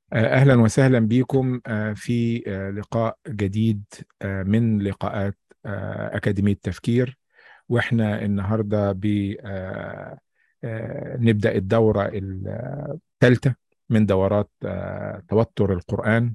أهلا وسهلا بكم في لقاء جديد من لقاءات أكاديمية تفكير وإحنا النهاردة نبدأ الدورة الثالثة من دورات توتر القرآن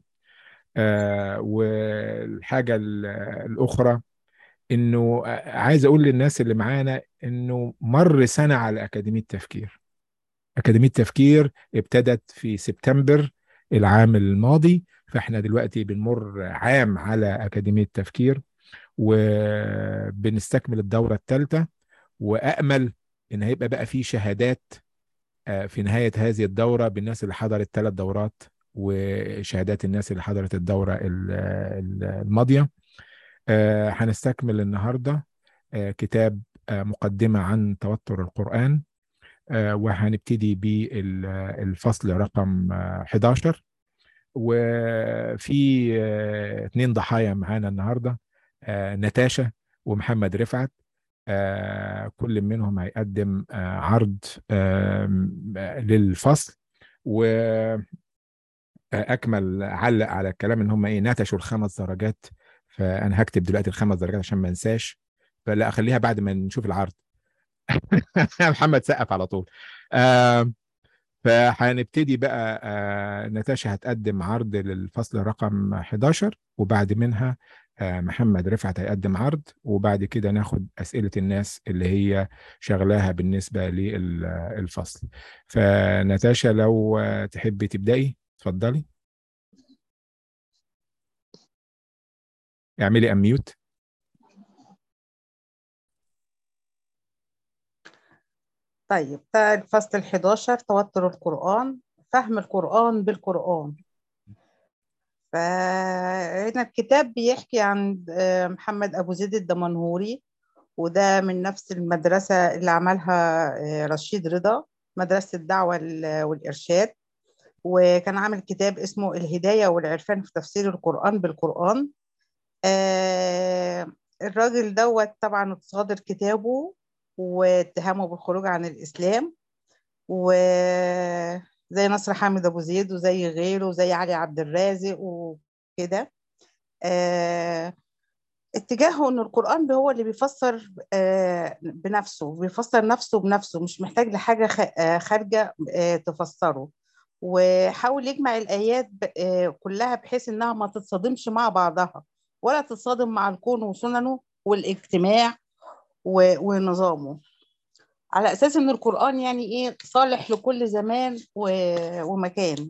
والحاجة الأخرى إنه عايز أقول للناس اللي معانا إنه مر سنة على أكاديمية تفكير أكاديمية تفكير ابتدت في سبتمبر العام الماضي فاحنا دلوقتي بنمر عام على أكاديمية تفكير وبنستكمل الدورة الثالثة وأأمل إن هيبقى بقى في شهادات في نهاية هذه الدورة بالناس اللي حضرت ثلاث دورات وشهادات الناس اللي حضرت الدورة الماضية هنستكمل النهاردة كتاب مقدمة عن توتر القرآن وهنبتدي بالفصل رقم 11 وفي اثنين ضحايا معانا النهارده نتاشا ومحمد رفعت كل منهم هيقدم عرض للفصل و اكمل علق على الكلام ان هم ايه نتشوا الخمس درجات فانا هكتب دلوقتي الخمس درجات عشان ما انساش فلا اخليها بعد ما نشوف العرض محمد سقف على طول آه فهنبتدي بقى آه نتاشا هتقدم عرض للفصل رقم 11 وبعد منها آه محمد رفعت هيقدم عرض وبعد كده ناخد أسئلة الناس اللي هي شغلاها بالنسبة للفصل فنتاشا لو تحبي تبدأي اتفضلي اعملي اميوت طيب ده الفصل ال11 توتر القرآن فهم القرآن بالقرآن فهنا الكتاب بيحكي عن محمد أبو زيد الدمنهوري وده من نفس المدرسة اللي عملها رشيد رضا مدرسة الدعوة والإرشاد وكان عامل كتاب اسمه الهداية والعرفان في تفسير القرآن بالقرآن الراجل دوت طبعا صادر كتابه واتهامه بالخروج عن الإسلام وزي نصر حامد أبو زيد وزي غيره وزي علي عبد الرازق وكده اه اتجاهه ان القرآن هو اللي بيفسر اه بنفسه بيفسر نفسه بنفسه مش محتاج لحاجة خارجة اه تفسره وحاول يجمع الآيات كلها بحيث إنها ما تتصادمش مع بعضها ولا تتصادم مع الكون وسننه والاجتماع ونظامه على اساس ان القران يعني ايه صالح لكل زمان ومكان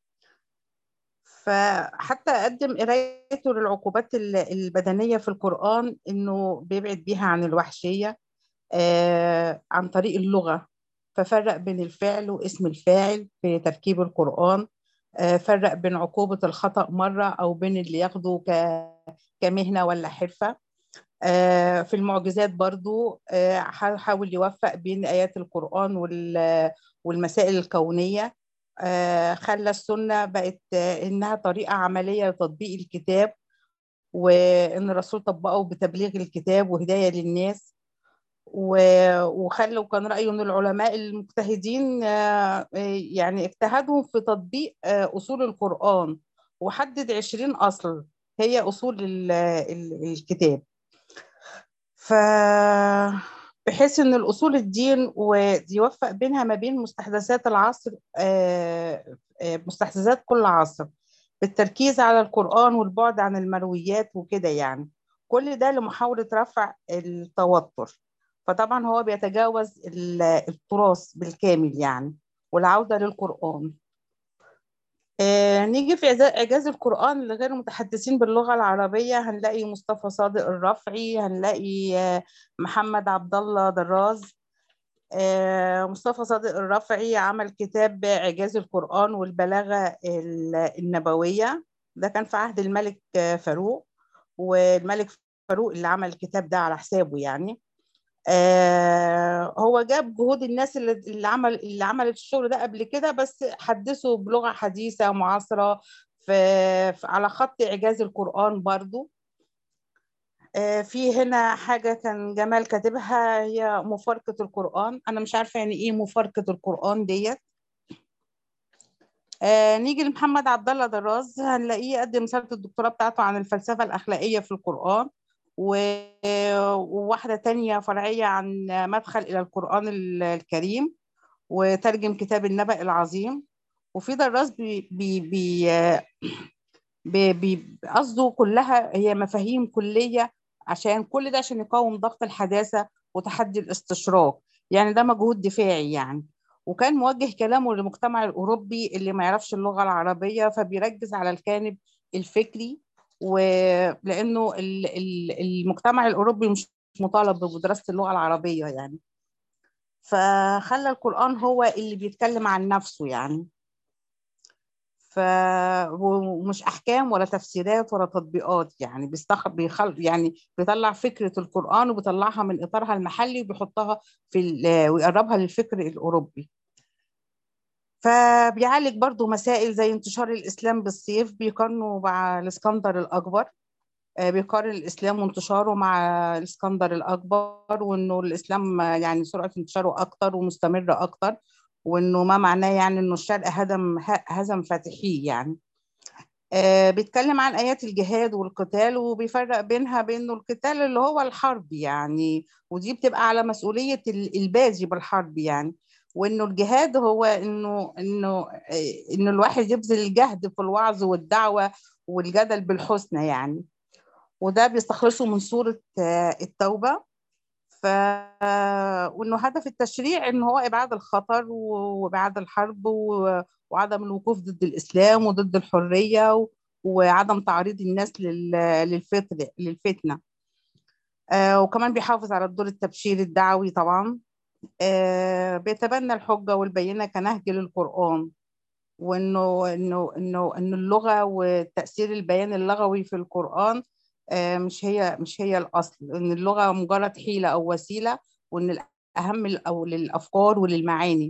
فحتى قدم قرايته للعقوبات البدنيه في القران انه بيبعد بيها عن الوحشيه آه عن طريق اللغه ففرق بين الفعل واسم الفاعل في تركيب القران آه فرق بين عقوبه الخطا مره او بين اللي ياخده كمهنه ولا حرفه في المعجزات برضو حاول يوفق بين آيات القرآن والمسائل الكونية خلى السنة بقت إنها طريقة عملية لتطبيق الكتاب وإن الرسول طبقه بتبليغ الكتاب وهداية للناس وخلوا كان رأيه إن العلماء المجتهدين يعني اجتهدوا في تطبيق أصول القرآن وحدد عشرين أصل هي أصول الكتاب ف بحيث ان الاصول الدين ويوفق بينها ما بين مستحدثات العصر مستحدثات كل عصر بالتركيز على القران والبعد عن المرويات وكده يعني كل ده لمحاوله رفع التوتر فطبعا هو بيتجاوز التراث بالكامل يعني والعوده للقران آه نيجي في إعجاز القرآن لغير المتحدثين باللغة العربية هنلاقي مصطفى صادق الرفعي هنلاقي آه محمد عبد الله دراز آه مصطفى صادق الرفعي عمل كتاب إعجاز القرآن والبلاغة النبوية ده كان في عهد الملك فاروق والملك فاروق اللي عمل الكتاب ده على حسابه يعني آه هو جاب جهود الناس اللي, اللي عمل اللي عملت الشغل ده قبل كده بس حدثه بلغه حديثه معاصره في, في على خط اعجاز القران برضو آه في هنا حاجه كان جمال كاتبها هي مفارقه القران انا مش عارفه يعني ايه مفارقه القران ديت آه نيجي لمحمد عبد الله دراز هنلاقيه قدم رسالة الدكتوراه بتاعته عن الفلسفة الأخلاقية في القرآن و- وواحدة تانية فرعية عن مدخل إلى القرآن ال- الكريم وترجم كتاب النبأ العظيم وفي دراس بي بي بي بي- بي- قصده كلها هي مفاهيم كلية عشان كل ده عشان يقاوم ضغط الحداثة وتحدي الاستشراق يعني ده مجهود دفاعي يعني وكان موجه كلامه للمجتمع الأوروبي اللي ما يعرفش اللغة العربية فبيركز على الجانب الفكري ولأنه ال- ال- المجتمع الأوروبي مش مطالب بدراسة اللغة العربية يعني فخلى القرآن هو اللي بيتكلم عن نفسه يعني ف ومش احكام ولا تفسيرات ولا تطبيقات يعني بيستخ... بيخل... يعني بيطلع فكره القران وبيطلعها من اطارها المحلي وبيحطها في ال... ويقربها للفكر الاوروبي فبيعالج برضو مسائل زي انتشار الاسلام بالسيف بيقارنه مع الاسكندر الاكبر آه، بيقارن الاسلام وانتشاره مع الاسكندر الاكبر وانه الاسلام آه، يعني سرعه انتشاره اكتر ومستمره اكتر وانه ما معناه يعني انه الشرق هدم ه- هزم فاتحيه يعني آه، بيتكلم عن آيات الجهاد والقتال وبيفرق بينها بينه القتال اللي هو الحرب يعني ودي بتبقى على مسؤولية ال- الباذي بالحرب يعني وإنه الجهاد هو إنه إنه آه، إنه الواحد يبذل الجهد في الوعظ والدعوة والجدل بالحسنى يعني وده بيستخلصه من سورة آه، التوبة ف وانه هدف التشريع ان هو ابعاد الخطر و- وابعاد الحرب و... وعدم الوقوف ضد الاسلام وضد الحريه و... وعدم تعريض الناس لل... للفتن للفتنه آه وكمان بيحافظ على الدور التبشيري الدعوي طبعا آه بيتبنى الحجه والبينه كنهج للقران وانه انه انه ان اللغه وتاثير البيان اللغوي في القران آه، مش هي مش هي الاصل ان اللغه مجرد حيله او وسيله وان الاهم ال- او للافكار وللمعاني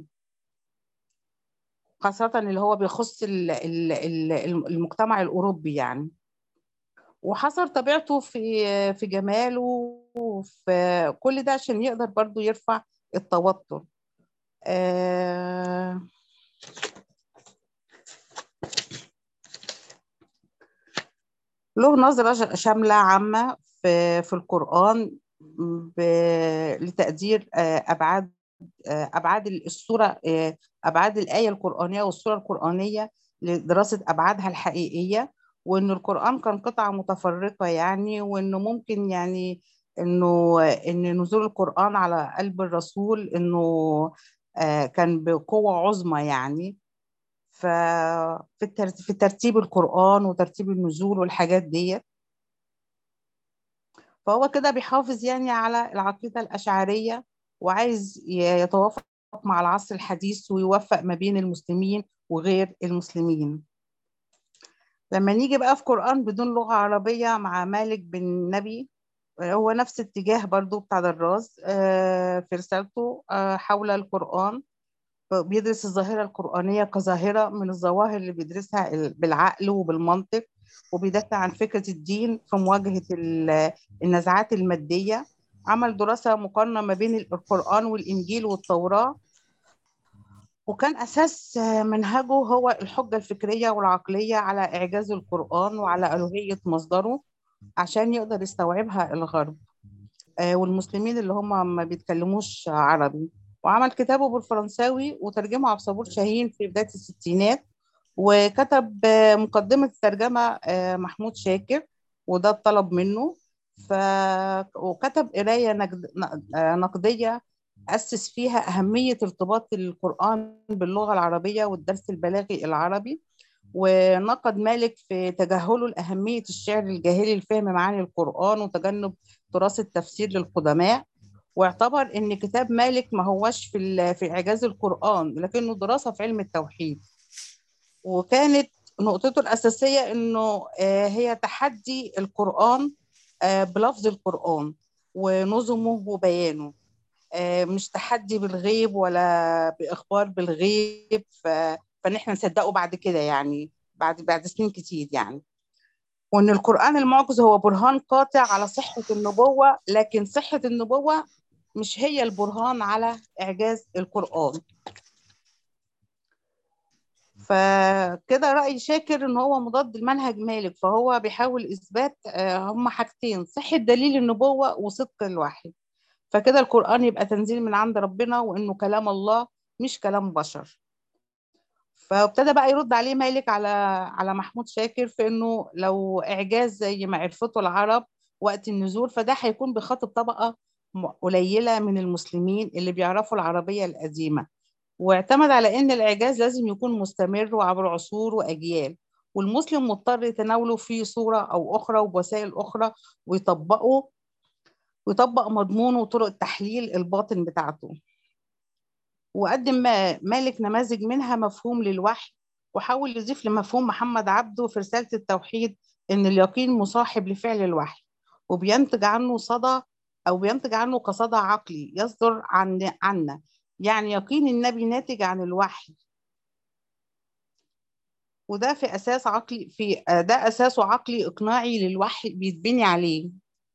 خاصه اللي هو بيخص ال- ال- ال- المجتمع الاوروبي يعني وحصر طبيعته في في جماله وفي كل ده عشان يقدر برضو يرفع التوتر آه، له نظرة ش- شاملة عامة في في القرآن ب... لتقدير آه، أبعاد آه، أبعاد الصورة آه، أبعاد الآية القرآنية والصورة القرآنية لدراسة أبعادها الحقيقية وإن القرآن كان قطعة متفرقة يعني وإنه ممكن يعني إنه إن نزول القرآن على قلب الرسول إنه آه، كان بقوة عظمى يعني ففي الترتيب في ترتيب القرآن وترتيب النزول والحاجات دي فهو كده بيحافظ يعني على العقيدة الأشعرية وعايز ي- يتوافق مع العصر الحديث ويوفق ما بين المسلمين وغير المسلمين لما نيجي بقى في قرآن بدون لغة عربية مع مالك بن نبي هو نفس اتجاه برضو بتاع دراز آه، في رسالته آه، حول القرآن بيدرس الظاهرة القرآنية كظاهرة من الظواهر اللي بيدرسها ال- بالعقل وبالمنطق وبيدافع عن فكرة الدين في مواجهة ال- النزعات المادية عمل دراسة مقارنة ما بين القرآن والإنجيل والتوراة وكان أساس منهجه هو الحجة الفكرية والعقلية على إعجاز القرآن وعلى ألوهية مصدره عشان يقدر يستوعبها الغرب آه، والمسلمين اللي هم ما بيتكلموش عربي وعمل كتابه بالفرنساوي وترجمه عبد الصبور شاهين في بداية الستينات وكتب آه، مقدمة الترجمة آه، محمود شاكر وده الطلب منه ف... وكتب قراية نجد... ن- آه، نقدية أسس فيها أهمية ارتباط القرآن باللغة العربية والدرس البلاغي العربي ونقد مالك في تجاهله لأهمية الشعر الجاهلي لفهم معاني القرآن وتجنب تراث التفسير للقدماء واعتبر ان كتاب مالك ما هوش في ال- في اعجاز القرآن لكنه دراسة في علم التوحيد وكانت نقطته الأساسية انه آه، هي تحدي القرآن آه، بلفظ القرآن ونظمه وبيانه آه، مش تحدي بالغيب ولا بإخبار بالغيب ف... فإن إحنا نصدقه بعد كده يعني بعد بعد سنين كتير يعني وإن القرآن المعجز هو برهان قاطع على صحة النبوة لكن صحة النبوة مش هي البرهان على إعجاز القرآن فكده رأي شاكر ان هو مضاد لمنهج مالك فهو بيحاول اثبات آه، هما حاجتين صحة دليل النبوة وصدق الوحي فكده القرآن يبقى تنزيل من عند ربنا وانه كلام الله مش كلام بشر فابتدى بقى يرد عليه مالك على على محمود شاكر في انه لو اعجاز زي ما عرفته العرب وقت النزول فده هيكون بخاطب طبقة م- قليلة من المسلمين اللي بيعرفوا العربية القديمة واعتمد على ان الاعجاز لازم يكون مستمر وعبر عصور واجيال والمسلم مضطر يتناوله في صورة او اخرى وبوسائل اخرى ويطبقه ويطبق مضمونه وطرق التحليل الباطن بتاعته وقدم ما- مالك نماذج منها مفهوم للوحي وحاول يضيف لمفهوم محمد عبده في رسالة التوحيد إن اليقين مصاحب لفعل الوحي وبينتج عنه صدى أو بينتج عنه كصدى عقلي يصدر عن عنا يعني يقين النبي ناتج عن الوحي وده في أساس عقلي في ده أساسه عقلي إقناعي للوحي بيتبني عليه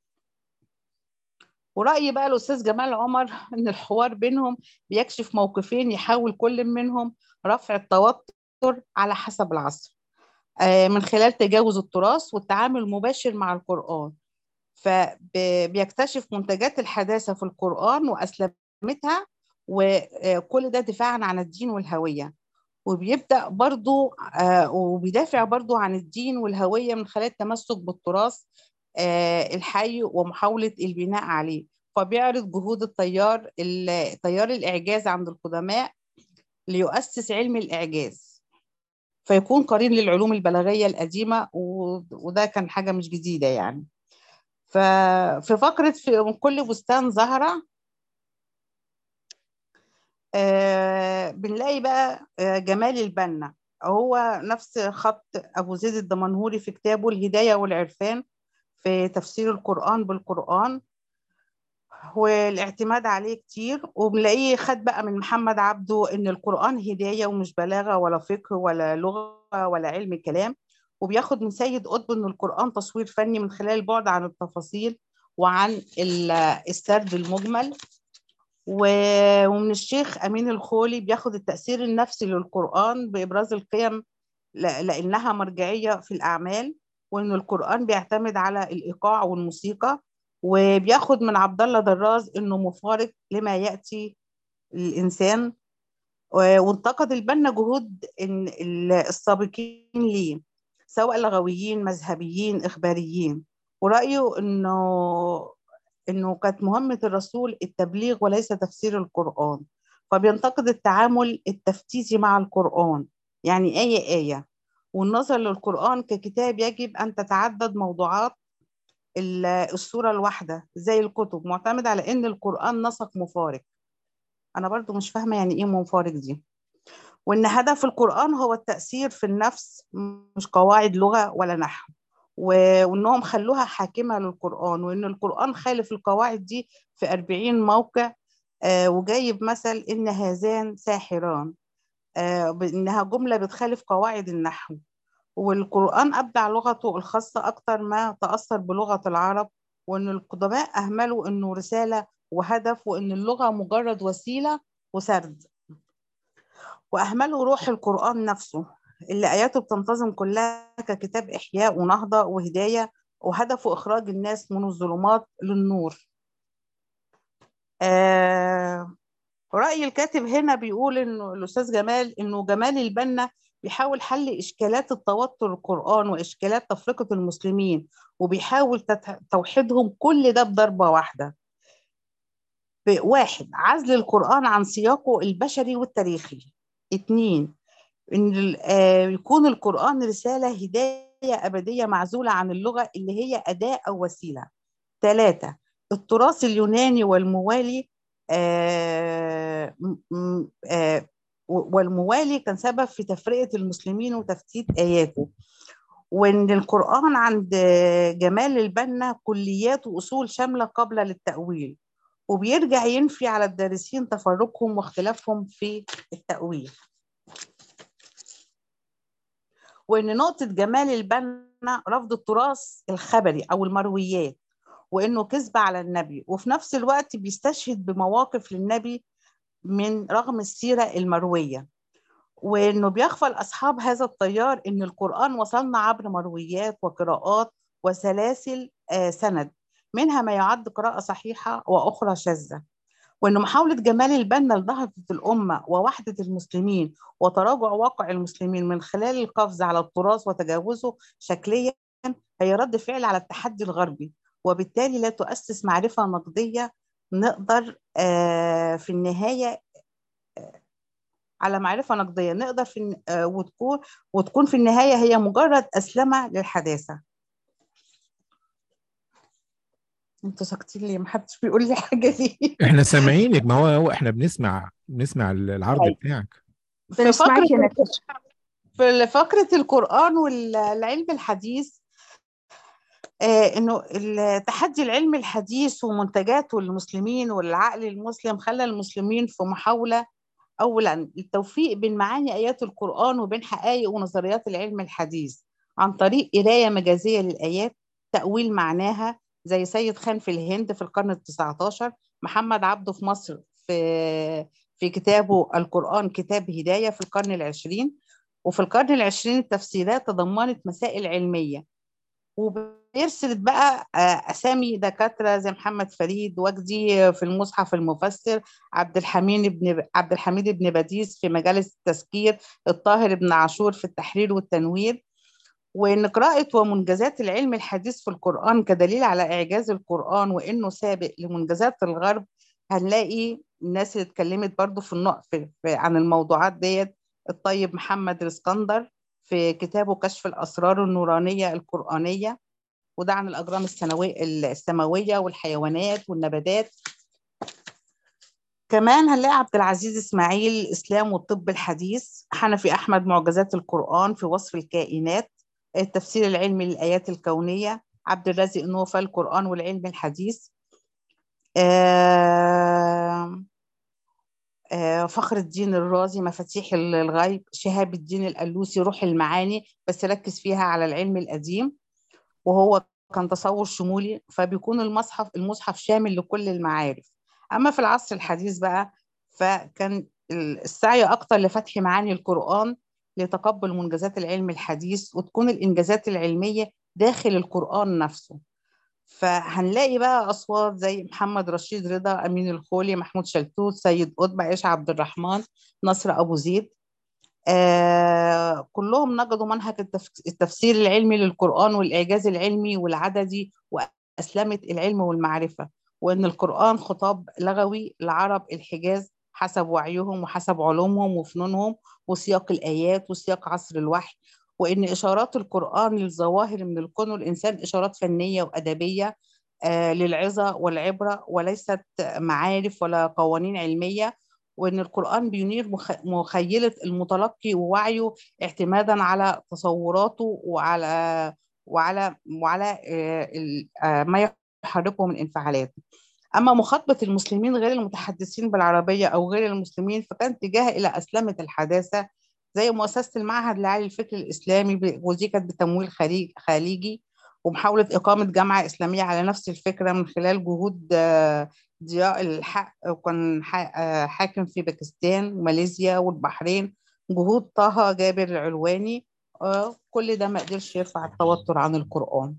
ورأيي بقى الأستاذ جمال عمر إن الحوار بينهم بيكشف موقفين يحاول كل منهم رفع التوتر على حسب العصر آه، من خلال تجاوز التراث والتعامل المباشر مع القرآن فبيكتشف منتجات الحداثة في القرآن وأسلمتها وكل ده دفاعا عن الدين والهوية وبيبدأ برضو آه، وبيدافع برضو عن الدين والهوية من خلال التمسك بالتراث آه، الحي ومحاولة البناء عليه فبيعرض جهود التيار ال- تيار الإعجاز عند القدماء ليؤسس علم الإعجاز فيكون قرين للعلوم البلاغية القديمة و- وده كان حاجة مش جديدة يعني ففي فقرة في من كل بستان زهرة آه، بنلاقي بقى آه، جمال البنا هو نفس خط أبو زيد الدمنهوري في كتابه الهداية والعرفان في تفسير القرآن بالقرآن والاعتماد عليه كتير وبنلاقيه خد بقى من محمد عبده ان القرآن هداية ومش بلاغة ولا فقه ولا لغة ولا علم كلام وبياخد من سيد قطب ان القرآن تصوير فني من خلال البعد عن التفاصيل وعن ال- السرد المجمل و- ومن الشيخ أمين الخولي بياخد التأثير النفسي للقرآن بإبراز القيم ل- لأنها مرجعية في الأعمال وإن القرآن بيعتمد على الإيقاع والموسيقى وبياخد من عبد الله دراز إنه مفارق لما يأتي الإنسان و- وانتقد البنا جهود إن ال- السابقين ليه سواء لغويين مذهبيين إخباريين ورأيه إنه إنه كانت مهمة الرسول التبليغ وليس تفسير القرآن فبينتقد التعامل التفتيزي مع القرآن يعني آية آية والنظر للقرآن ككتاب يجب أن تتعدد موضوعات ال- السورة الواحدة زي الكتب معتمد على إن القرآن نسق مفارق أنا برضو مش فاهمة يعني إيه مفارق دي وإن هدف القرآن هو التأثير في النفس مش قواعد لغة ولا نحو و- وإنهم خلوها حاكمة للقرآن وإن القرآن خالف القواعد دي في 40 موقع آه، وجايب مثل إن هذان ساحران آه، بإنها جملة بتخالف قواعد النحو والقرآن أبدع لغته الخاصة أكتر ما تأثر بلغة العرب وإن القدماء أهملوا إنه رسالة وهدف وإن اللغة مجرد وسيلة وسرد وأهملوا روح القرآن نفسه اللي آياته بتنتظم كلها ككتاب إحياء ونهضة وهداية وهدفه إخراج الناس من الظلمات للنور آه رأي الكاتب هنا بيقول إنه الأستاذ جمال إنه جمال البنا بيحاول حل إشكالات التوتر القرآن وإشكالات تفرقة المسلمين وبيحاول تت- توحيدهم كل ده بضربة واحدة ب- واحد عزل القرآن عن سياقه البشري والتاريخي اتنين إن ال- آه، يكون القرآن رسالة هداية أبدية معزولة عن اللغة اللي هي أداة أو وسيلة ثلاثة التراث اليوناني والموالي آه، م- م- آه، و- والموالي كان سبب في تفرقة المسلمين وتفتيت آياته وإن القرآن عند جمال البنا كليات وأصول شاملة قابلة للتأويل وبيرجع ينفي على الدارسين تفرقهم واختلافهم في التأويل وإن نقطة جمال البنا رفض التراث الخبري أو المرويات وإنه كذب على النبي وفي نفس الوقت بيستشهد بمواقف للنبي من رغم السيرة المروية وانه بيغفل اصحاب هذا التيار ان القران وصلنا عبر مرويات وقراءات وسلاسل آه، سند منها ما يعد قراءه صحيحه واخرى شاذه وان محاوله جمال البنا لنهضه الامه ووحده المسلمين وتراجع واقع المسلمين من خلال القفز على التراث وتجاوزه شكليا هي رد فعل على التحدي الغربي وبالتالي لا تؤسس معرفه نقديه نقدر آه، في النهايه آه، على معرفه نقديه نقدر في الن- آه، وتكون وتكون في النهايه هي مجرد اسلمه للحداثه انتوا ساكتين ليه محدش بيقول لي حاجه دي احنا سامعينك ما هو هو احنا بنسمع بنسمع العرض طيب. بتاعك في بنسمعك يا فقره نفس في فقره القران والعلم الحديث آه، انه التحدي العلمي الحديث ومنتجاته للمسلمين والعقل المسلم خلى المسلمين في محاوله اولا التوفيق بين معاني ايات القران وبين حقائق ونظريات العلم الحديث عن طريق قرايه مجازيه للايات تاويل معناها زي سيد خان في الهند في القرن ال19 محمد عبده في مصر في في كتابه القرآن كتاب هداية في القرن العشرين وفي القرن العشرين التفسيرات تضمنت مسائل علمية وبيرسل بقى آه، أسامي دكاترة زي محمد فريد وجدي في المصحف المفسر عبد الحميد بن عبد الحميد بن باديس في مجالس التذكير الطاهر بن عاشور في التحرير والتنوير وإن قراءة ومنجزات العلم الحديث في القرآن كدليل على إعجاز القرآن وإنه سابق لمنجزات الغرب هنلاقي الناس اللي اتكلمت برضو في النقط في في عن الموضوعات ديت الطيب محمد الاسكندر في كتابه كشف الأسرار النورانية القرآنية وده عن الأجرام السنوية السماوية والحيوانات والنباتات كمان هنلاقي عبد العزيز إسماعيل الإسلام والطب الحديث حنفي أحمد معجزات القرآن في وصف الكائنات التفسير العلمي للآيات الكونية عبد الرازق نوفل القرآن والعلم الحديث آه آه فخر الدين الرازي مفاتيح الغيب شهاب الدين الألوسي روح المعاني بس ركز فيها على العلم القديم وهو كان تصور شمولي فبيكون المصحف المصحف شامل لكل المعارف أما في العصر الحديث بقى فكان السعي أكتر لفتح معاني القرآن لتقبل منجزات العلم الحديث وتكون الإنجازات العلمية داخل القرآن نفسه فهنلاقي بقى أصوات زي محمد رشيد رضا أمين الخولي محمود شلتوت سيد قطب عيش عبد الرحمن نصر أبو زيد آه كلهم نقدوا منهج التف- التفسير العلمي للقرآن والإعجاز العلمي والعددي وأسلمة العلم والمعرفة وإن القرآن خطاب لغوي لعرب الحجاز حسب وعيهم وحسب علومهم وفنونهم وسياق الآيات وسياق عصر الوحي وإن إشارات القرآن للظواهر من الكون والإنسان إشارات فنية وأدبية آه للعظة والعبرة وليست معارف ولا قوانين علمية وإن القرآن بينير مخ- مخيلة المتلقي ووعيه اعتمادا على تصوراته وعلى وعلى وعلى آه، ال- آه، ما يحركه من انفعالات أما مخاطبة المسلمين غير المتحدثين بالعربية أو غير المسلمين فكان اتجاه إلى أسلمة الحداثة زي مؤسسة المعهد العالي للفكر الإسلامي ب- ودي كانت بتمويل خارج خارجي ومحاولة إقامة جامعة إسلامية على نفس الفكرة من خلال جهود آه، ضياء الحق وكان ح- آه، حاكم في باكستان وماليزيا والبحرين جهود طه جابر العلواني آه، كل ده ما قدرش يرفع التوتر عن القرآن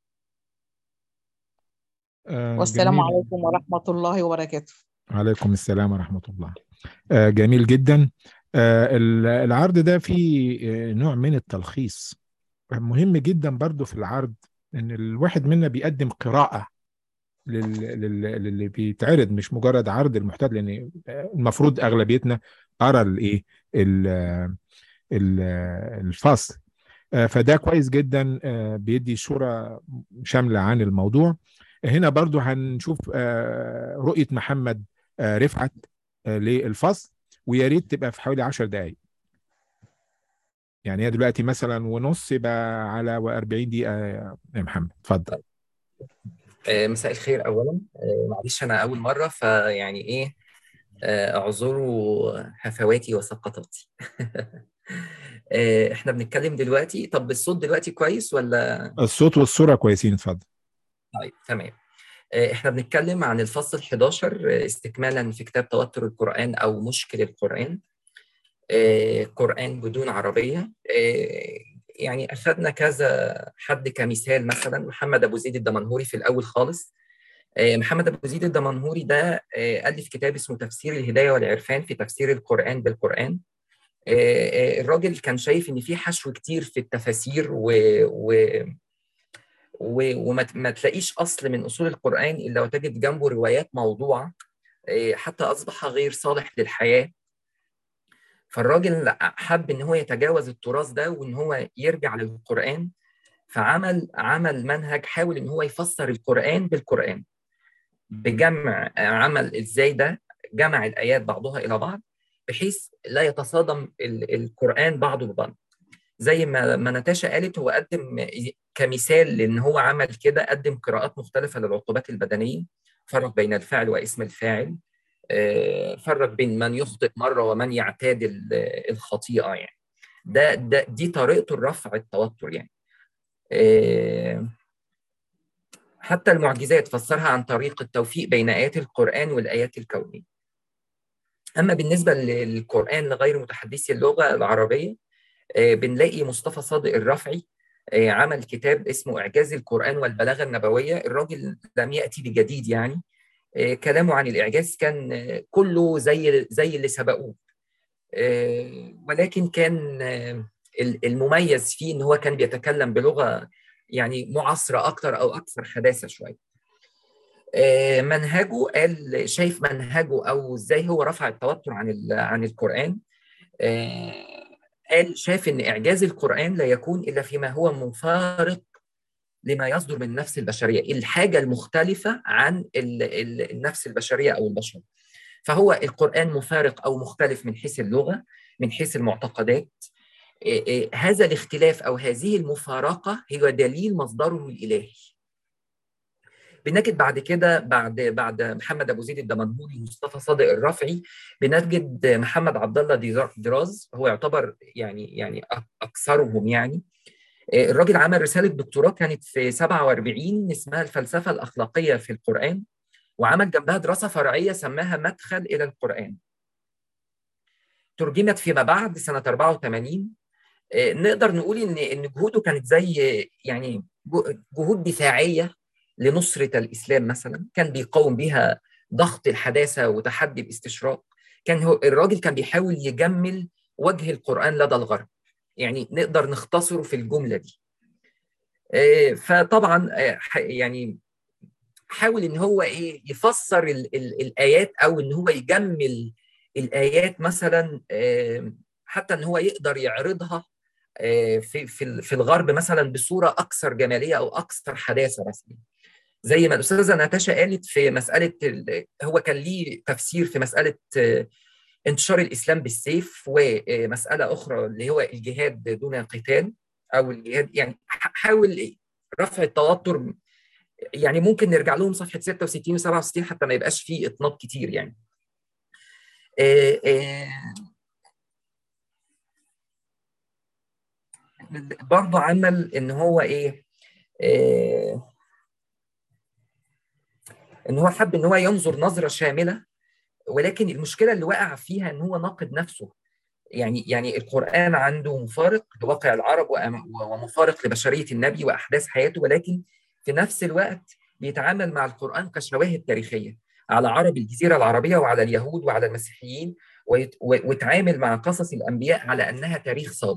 آه، والسلام جميل. عليكم ورحمة الله وبركاته عليكم السلام ورحمة الله آه، جميل جدا آه، ال- العرض ده فيه آه، نوع من التلخيص مهم جدا برضو في العرض ان الواحد منا بيقدم قراءة لل- لل- للي بيتعرض مش مجرد عرض المحتوى لان المفروض اغلبيتنا قرا الايه ال- ال- الفصل آه، فده كويس جدا آه، بيدي صورة شاملة عن الموضوع هنا برضو هنشوف آه، رؤية محمد آه، رفعت آه، للفصل ويا ريت تبقى في حوالي 10 دقائق يعني هي دلوقتي مثلا ونص يبقى على 40 دقيقة يا محمد اتفضل آه، مساء الخير اولا آه، معلش انا اول مره فيعني ايه آه، اعذروا هفواتي وسقطاتي آه، احنا بنتكلم دلوقتي طب الصوت دلوقتي كويس ولا الصوت والصورة كويسين اتفضل طيب تمام آه، احنا بنتكلم عن الفصل 11 آه، استكمالا في كتاب توتر القرآن او مشكل القرآن قرآن بدون عربية يعني أخذنا كذا حد كمثال مثلا محمد أبو زيد الدمنهوري في الأول خالص محمد أبو زيد الدمنهوري ده ألف كتاب اسمه تفسير الهداية والعرفان في تفسير القرآن بالقرآن الراجل كان شايف ان في حشو كتير في التفاسير و, و... و... وما ما تلاقيش اصل من اصول القران الا وتجد جنبه روايات موضوعه حتى اصبح غير صالح للحياه فالراجل حب ان هو يتجاوز التراث ده وان هو يرجع للقران فعمل عمل منهج حاول ان هو يفسر القران بالقران بجمع عمل ازاي ده جمع الايات بعضها الى بعض بحيث لا يتصادم القرآن بعضه ببعض زي ما ما نتاشا قالت هو قدم كمثال لان هو عمل كده قدم قراءات مختلفه للعقوبات البدنيه فرق بين الفاعل واسم الفاعل فرق بين من يخطئ مره ومن يعتاد الخطيئه يعني ده ده دي طريقته لرفع التوتر يعني حتى المعجزات فسرها عن طريق التوفيق بين ايات القران والايات الكونيه اما بالنسبه للقران لغير متحدثي اللغه العربيه بنلاقي مصطفى صادق الرفعي عمل كتاب اسمه اعجاز القران والبلاغه النبويه الراجل لم ياتي بجديد يعني كلامه عن الاعجاز كان كله زي زي اللي سبقوه ولكن كان المميز فيه ان هو كان بيتكلم بلغه يعني معاصره اكتر او اكثر حداثه شويه منهجه قال شايف منهجه او ازاي هو رفع التوتر عن عن القران قال شايف ان اعجاز القران لا يكون الا فيما هو مفارق لما يصدر من النفس البشريه الحاجه المختلفه عن النفس البشريه او البشر فهو القران مفارق او مختلف من حيث اللغه من حيث المعتقدات هذا الاختلاف او هذه المفارقه هي دليل مصدره الالهي بنجد بعد كده بعد بعد محمد ابو زيد الدمنهوري ومصطفى صادق الرافعي بنجد محمد عبد الله دراز هو يعتبر يعني يعني اكثرهم يعني الراجل عمل رساله دكتوراه كانت في 47 اسمها الفلسفه الاخلاقيه في القران وعمل جنبها دراسه فرعيه سماها مدخل الى القران ترجمت فيما بعد سنه 84 نقدر نقول ان ان جهوده كانت زي يعني جهود دفاعيه لنصرة الإسلام مثلا كان بيقاوم بها ضغط الحداثة وتحدي الاستشراق كان هو الراجل كان بيحاول يجمل وجه القرآن لدى الغرب يعني نقدر نختصره في الجملة دي فطبعا يعني حاول ان هو ايه يفسر ال ال الايات او ان هو يجمل الايات مثلا حتى ان هو يقدر يعرضها في في في الغرب مثلا بصوره اكثر جماليه او اكثر حداثه مثلا زي ما الاستاذه ناتاشا قالت في مساله هو كان ليه تفسير في مساله انتشار الاسلام بالسيف ومساله اخرى اللي هو الجهاد دون قتال او الجهاد يعني حاول رفع التوتر يعني ممكن نرجع لهم صفحه 66 و67 حتى ما يبقاش فيه اطناب كتير يعني برضه عمل ان هو ايه ان هو حب ان هو ينظر نظره شامله ولكن المشكله اللي وقع فيها ان هو ناقد نفسه يعني يعني القران عنده مفارق لواقع العرب ومفارق لبشريه النبي واحداث حياته ولكن في نفس الوقت بيتعامل مع القران كشواهد تاريخيه على عرب الجزيره العربيه وعلى اليهود وعلى المسيحيين ويتعامل مع قصص الانبياء على انها تاريخ صادق.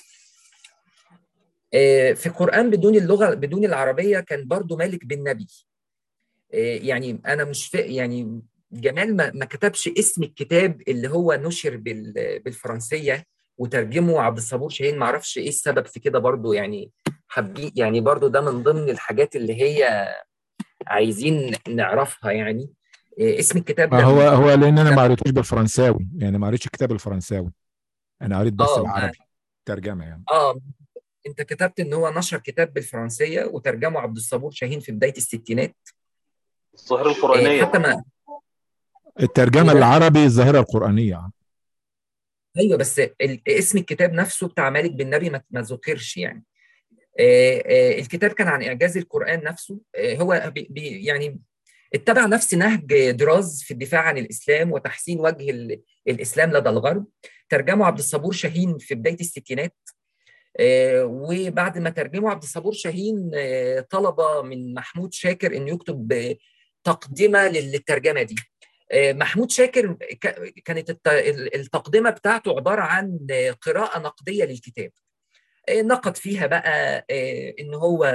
في القران بدون اللغه بدون العربيه كان برضو مالك بن نبي يعني انا مش فا... يعني جمال ما, ما كتبش اسم الكتاب اللي هو نشر بال... بالفرنسيه وترجمه عبد الصبور شاهين ما اعرفش ايه السبب في كده برضو يعني حابين يعني برضو ده من ضمن الحاجات اللي هي عايزين نعرفها يعني اسم الكتاب ده هو هو لان انا ما قريتوش بالفرنساوي يعني ما قريتش الكتاب الفرنساوي انا قريت بس العربي ترجمه يعني اه انت كتبت ان هو نشر كتاب بالفرنسيه وترجمه عبد الصبور شاهين في بدايه الستينات الظاهره القرانيه حتى ما الترجمه العربي الظاهره القرانيه ايوه بس اسم الكتاب نفسه بتاع مالك بن نبي ما ذكرش يعني الكتاب كان عن اعجاز القران نفسه هو بي يعني اتبع نفس نهج دراز في الدفاع عن الاسلام وتحسين وجه الاسلام لدى الغرب ترجمه عبد الصبور شاهين في بدايه الستينات وبعد ما ترجمه عبد الصبور شاهين طلب من محمود شاكر انه يكتب تقدمه للترجمه دي محمود شاكر كانت التقدمه بتاعته عباره عن قراءه نقديه للكتاب نقد فيها بقى ان هو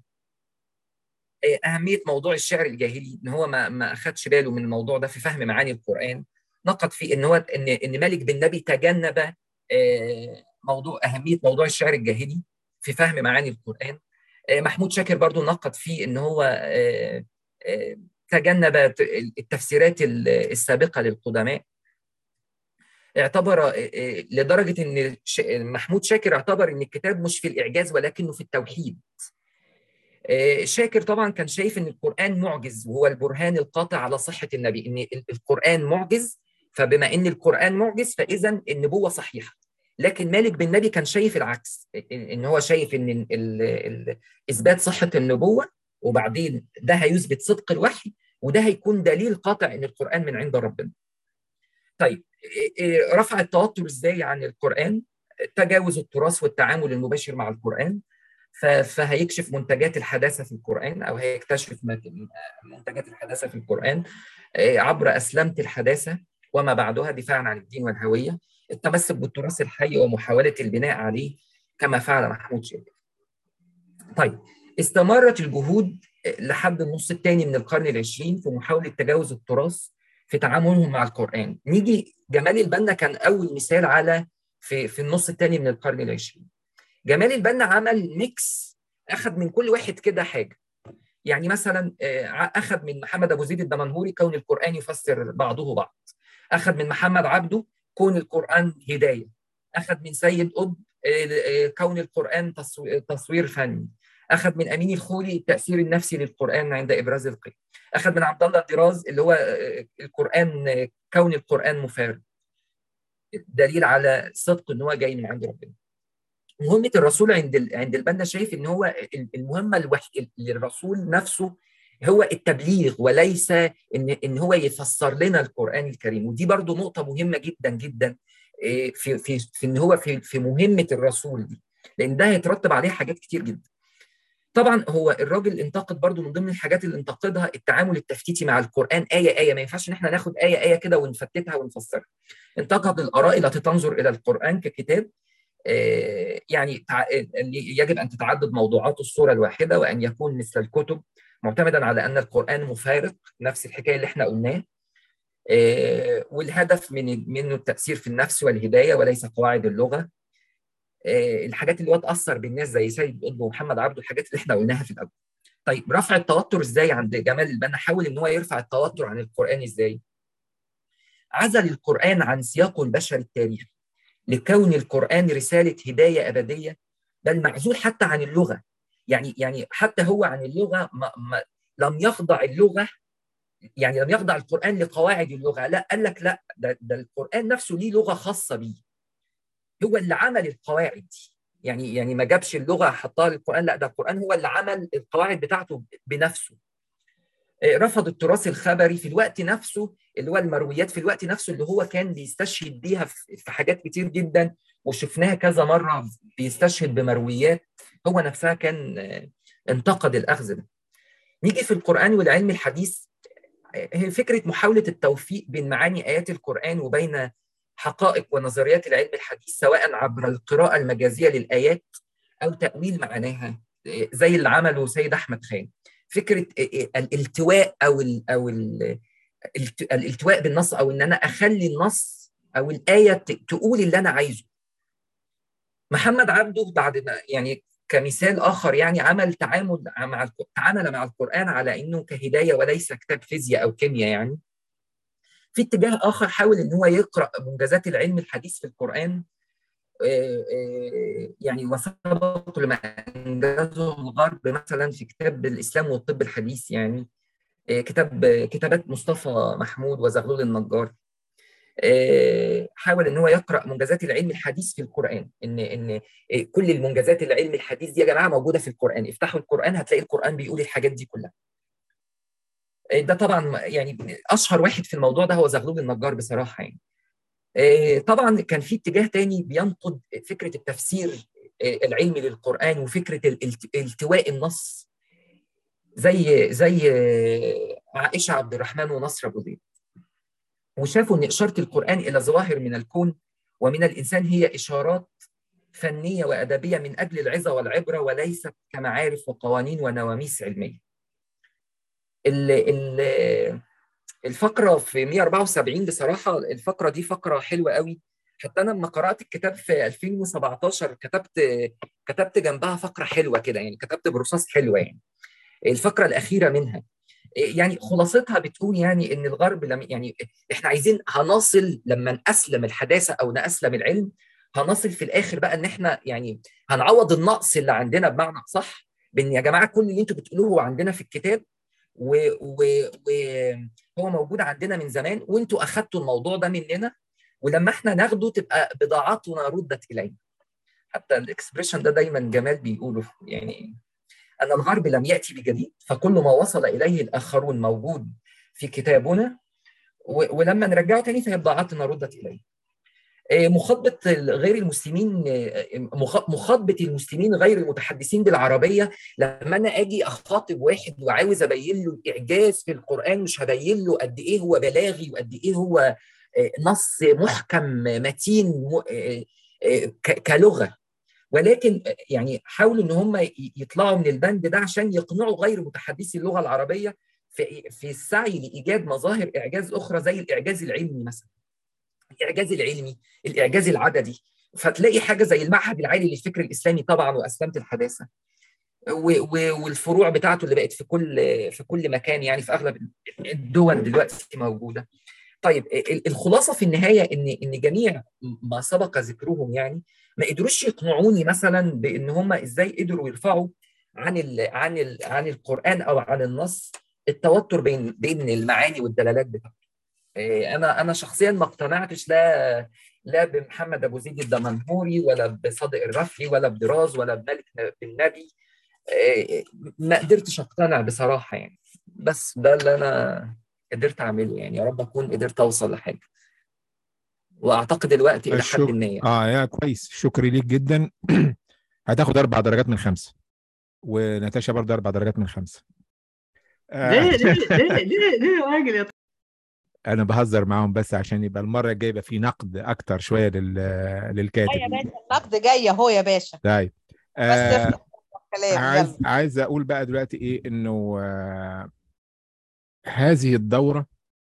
اهميه موضوع الشعر الجاهلي ان هو ما ما اخدش باله من الموضوع ده في فهم معاني القران نقد فيه ان هو ان ان مالك بن نبي تجنب موضوع اهميه موضوع الشعر الجاهلي في فهم معاني القران محمود شاكر برضو نقد فيه ان هو تجنب التفسيرات السابقه للقدماء اعتبر لدرجه ان محمود شاكر اعتبر ان الكتاب مش في الاعجاز ولكنه في التوحيد شاكر طبعا كان شايف ان القران معجز وهو البرهان القاطع على صحه النبي ان القران معجز فبما ان القران معجز فاذا النبوه صحيحه لكن مالك بن نبي كان شايف العكس ان هو شايف ان ال ال اثبات صحه النبوه وبعدين ده هيثبت صدق الوحي وده هيكون دليل قاطع ان القران من عند ربنا. طيب رفع التوتر ازاي عن القران؟ تجاوز التراث والتعامل المباشر مع القران فهيكشف منتجات الحداثه في القران او هيكتشف منتجات الحداثه في القران عبر اسلمه الحداثه وما بعدها دفاعا عن الدين والهويه التمسك بالتراث الحي ومحاوله البناء عليه كما فعل محمود شاكر. طيب استمرت الجهود لحد النص الثاني من القرن العشرين في محاوله تجاوز التراث في تعاملهم مع القران. نيجي جمال البنا كان اول مثال على في في النص الثاني من القرن العشرين. جمال البنا عمل ميكس اخذ من كل واحد كده حاجه. يعني مثلا اخذ من محمد ابو زيد الدمنهوري كون القران يفسر بعضه بعض. اخذ من محمد عبده كون القرآن هداية أخذ من سيد قطب كون القرآن تصوير فني أخذ من أمين الخولي التأثير النفسي للقرآن عند إبراز القيم أخذ من عبد الله الدراز اللي هو القرآن كون القرآن مفارق دليل على صدق ان هو جاي من عند ربنا مهمه الرسول عند عند البنا شايف ان هو المهمه الوحيده للرسول نفسه هو التبليغ وليس ان ان هو يفسر لنا القران الكريم ودي برضو نقطه مهمه جدا جدا في في في ان هو في في مهمه الرسول دي لان ده هيترتب عليه حاجات كتير جدا طبعا هو الراجل انتقد برضو من ضمن الحاجات اللي انتقدها التعامل التفتيتي مع القران ايه ايه ما ينفعش ان احنا ناخد ايه ايه كده ونفتتها ونفسرها انتقد الاراء التي تنظر الى القران ككتاب يعني يجب ان تتعدد موضوعات الصوره الواحده وان يكون مثل الكتب معتمدا على ان القران مفارق نفس الحكايه اللي احنا قلناه والهدف من منه التاثير في النفس والهدايه وليس قواعد اللغه الحاجات اللي هو تاثر بالناس زي سيد قطب ومحمد عبده الحاجات اللي احنا قلناها في الاول طيب رفع التوتر ازاي عند جمال البنا حاول ان هو يرفع التوتر عن القران ازاي عزل القران عن سياقه البشري التاريخي لكون القران رساله هدايه ابديه بل معزول حتى عن اللغه يعني يعني حتى هو عن اللغه ما ما لم يخضع اللغه يعني لم يخضع القران لقواعد اللغه لا قال لك لا ده, ده القران نفسه ليه لغه خاصه بيه هو اللي عمل القواعد دي يعني يعني ما جابش اللغه حطها للقران لا ده القران هو اللي عمل القواعد بتاعته بنفسه رفض التراث الخبري في الوقت نفسه اللي هو المرويات في الوقت نفسه اللي هو كان بيستشهد بيها في حاجات كتير جدا وشفناها كذا مره بيستشهد بمرويات هو نفسها كان انتقد الاخذ ده نيجي في القران والعلم الحديث هي فكره محاوله التوفيق بين معاني ايات القران وبين حقائق ونظريات العلم الحديث سواء عبر القراءه المجازيه للايات او تاويل معناها زي اللي عمله سيد احمد خان فكره الالتواء او ال او ال الالتواء بالنص او ان انا اخلي النص او الايه تقول اللي انا عايزه محمد عبده بعد ما يعني كمثال اخر يعني عمل تعامل مع تعامل مع القران على انه كهدايه وليس كتاب فيزياء او كيمياء يعني في اتجاه اخر حاول ان هو يقرا منجزات العلم الحديث في القران يعني وسبق لما انجزه الغرب مثلا في كتاب الاسلام والطب الحديث يعني كتاب كتابات مصطفى محمود وزغلول النجار حاول ان هو يقرا منجزات العلم الحديث في القران ان ان كل المنجزات العلم الحديث دي يا جماعه موجوده في القران افتحوا القران هتلاقي القران بيقول الحاجات دي كلها ده طبعا يعني اشهر واحد في الموضوع ده هو زغلول النجار بصراحه يعني آه، طبعا كان في اتجاه تاني بينقد فكره التفسير آه، العلمي للقران وفكره الالت- التواء النص زي زي آه، عائشه عبد الرحمن ونصر ابو زيد وشافوا ان اشاره القران الى ظواهر من الكون ومن الانسان هي اشارات فنيه وادبيه من اجل العظه والعبره وليست كمعارف وقوانين ونواميس علميه. ال ال الفقره في 174 بصراحه الفقره دي فقره حلوه قوي حتى انا لما قرات الكتاب في 2017 كتبت كتبت جنبها فقره حلوه كده يعني كتبت برصاص حلوه يعني الفقره الاخيره منها يعني خلاصتها بتقول يعني ان الغرب لم يعني احنا عايزين هنصل لما نأسلم الحداثه او نأسلم العلم هنصل في الاخر بقى ان احنا يعني هنعوض النقص اللي عندنا بمعنى صح بان يا جماعه كل اللي انتوا بتقولوه هو عندنا في الكتاب وهو موجود عندنا من زمان وانتوا اخدتوا الموضوع ده مننا ولما احنا ناخده تبقى بضاعتنا ردت الينا حتى الاكسبريشن ده دايما جمال بيقوله يعني ان الغرب لم ياتي بجديد فكل ما وصل اليه الاخرون موجود في كتابنا و- ولما نرجعه تاني فهي بضاعتنا ردت اليه آه، مخاطبه غير المسلمين آه، مخ- مخاطبه المسلمين غير المتحدثين بالعربيه لما انا اجي اخاطب واحد وعاوز ابين له الاعجاز في القران مش هبين له قد ايه هو بلاغي وقد ايه هو آه، نص محكم متين م- آه، آه، ك- كلغه ولكن يعني حاولوا ان هم ي- يطلعوا من البند ده عشان يقنعوا غير متحدثي اللغه العربيه في في السعي لايجاد مظاهر اعجاز اخرى زي الاعجاز العلمي مثلا الاعجاز العلمي الاعجاز العددي فتلاقي حاجه زي المعهد العالي للفكر الاسلامي طبعا واسلمه الحداثه و- و- والفروع بتاعته اللي بقت في كل في كل مكان يعني في اغلب الدول دلوقتي موجوده طيب ال- الخلاصه في النهايه ان ان جميع ما سبق ذكرهم يعني ما قدروش يقنعوني مثلا بان هم ازاي قدروا يرفعوا عن ال عن ال عن القران او عن النص التوتر بين بين المعاني والدلالات بتاعته إيه، انا انا شخصيا ما اقتنعتش لا لا بمحمد ابو زيد الدمنهوري ولا بصادق الرفعي ولا بدراز ولا بمالك بن نبي إيه، ما قدرتش اقتنع بصراحه يعني بس ده اللي انا قدرت اعمله يعني يا رب اكون قدرت اوصل لحاجه واعتقد الوقت الى حد الشكر ما يعني. اه يا كويس شكري ليك جدا هتاخد اربع درجات من خمسه وناتاشا برضه اربع درجات من خمسه آه ليه ليه ليه ليه ليه يا راجل يا انا بهزر معاهم بس عشان يبقى المره الجايه يبقى في نقد اكتر شويه لل... للكاتب يا باشا النقد جاي اهو يا باشا طيب بس آه افتح الكلام عايز يلا عايز اقول بقى دلوقتي ايه انه آه هذه الدوره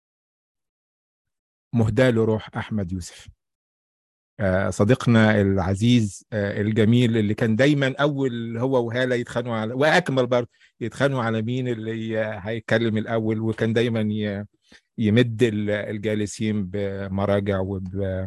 مهداه لروح احمد يوسف آه صديقنا العزيز آه الجميل اللي كان دايما اول هو وهاله يتخانقوا على واكمل برضه يتخانقوا على مين اللي هيتكلم الاول وكان دايما ي... يمد ال- الجالسين بمراجع وب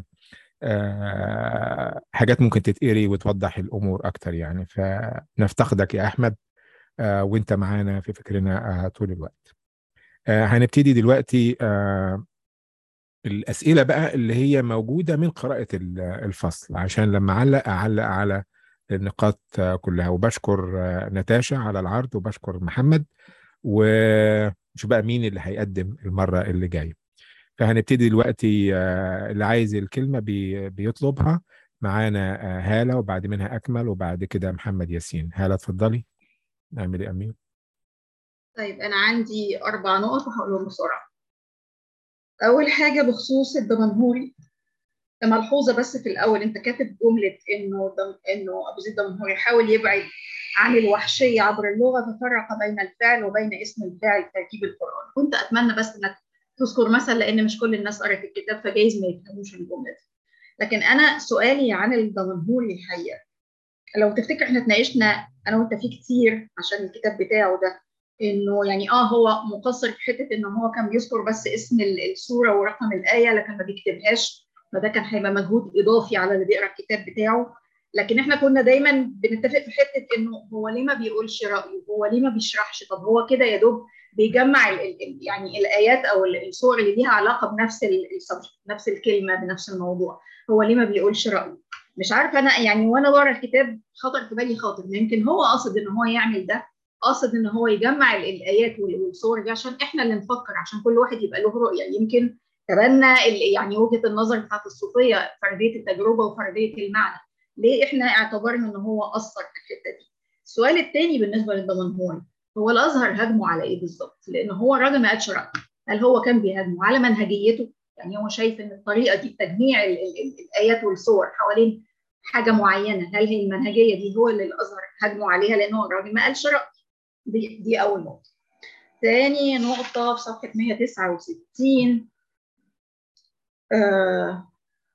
آه، حاجات ممكن تتقري وتوضح الامور اكتر يعني فنفتقدك يا احمد آه، وانت معانا في فكرنا آه، طول الوقت آه، هنبتدي دلوقتي آه، الاسئله بقى اللي هي موجوده من قراءه ال- الفصل عشان لما اعلق اعلق على النقاط آه، كلها وبشكر آه، نتاشا على العرض وبشكر محمد ونشوف بقى مين اللي هيقدم المره اللي جايه فهنبتدي دلوقتي آه، اللي عايز الكلمه بي- بيطلبها معانا آه، هاله وبعد منها اكمل وبعد كده محمد ياسين هاله اتفضلي نعمل ايه امين طيب أنا عندي أربع نقط وهقولهم بسرعة. أول حاجة بخصوص الدمنهوري ملحوظة بس في الأول أنت كاتب جملة إنه دم إنه أبو زيد الدمنهوري حاول يبعد عن الوحشية عبر اللغة ففرق بين الفعل وبين اسم الفاعل في تركيب القرآن. كنت أتمنى بس إنك تذكر مثلا لأن مش كل الناس قرأت الكتاب فجايز ما يفهموش الجملة دي. لكن أنا سؤالي عن الدمنهوري الحقيقة لو تفتكر إحنا اتناقشنا أنا وأنت فيه كتير عشان الكتاب بتاعه ده انه يعني اه هو مقصر في حته ان هو كان بيذكر بس اسم ال- السوره ورقم الايه لكن ما بيكتبهاش فده كان هيبقى مجهود اضافي على اللي بيقرا الكتاب بتاعه لكن احنا كنا دايما بنتفق في حته انه هو ليه ما بيقولش رايه هو ليه ما بيشرحش طب هو كده يا دوب بيجمع ال ال يعني الايات او ال- السور اللي ليها علاقه بنفس ال- السبجكت نفس الكلمه بنفس الموضوع هو ليه ما بيقولش رايه مش عارفه انا يعني وانا بقرا الكتاب خطر في بالي خاطر يمكن هو قاصد ان هو يعمل ده قاصد ان هو يجمع ال- الايات وال- والصور دي عشان احنا اللي نفكر عشان كل واحد يبقى له رؤيه يمكن تبنى ال- يعني وجهه النظر بتاعت الصوفيه فرديه التجربه وفرديه المعنى ليه احنا اعتبرنا ان هو اثر في الحته دي السؤال الثاني بالنسبه للدمنهوري هو الازهر هاجمه على ايه بالظبط لان هو الراجل ما قالش رايه هل هو كان بيهاجمه على منهجيته يعني هو شايف ان الطريقه دي تجميع ال ال ال الايات والصور حوالين حاجه معينه هل هي المنهجيه دي هو اللي الازهر هاجمه عليها لان هو الراجل ما قالش راي دي, دي اول نقطه ثاني نقطه في صفحه 169 آه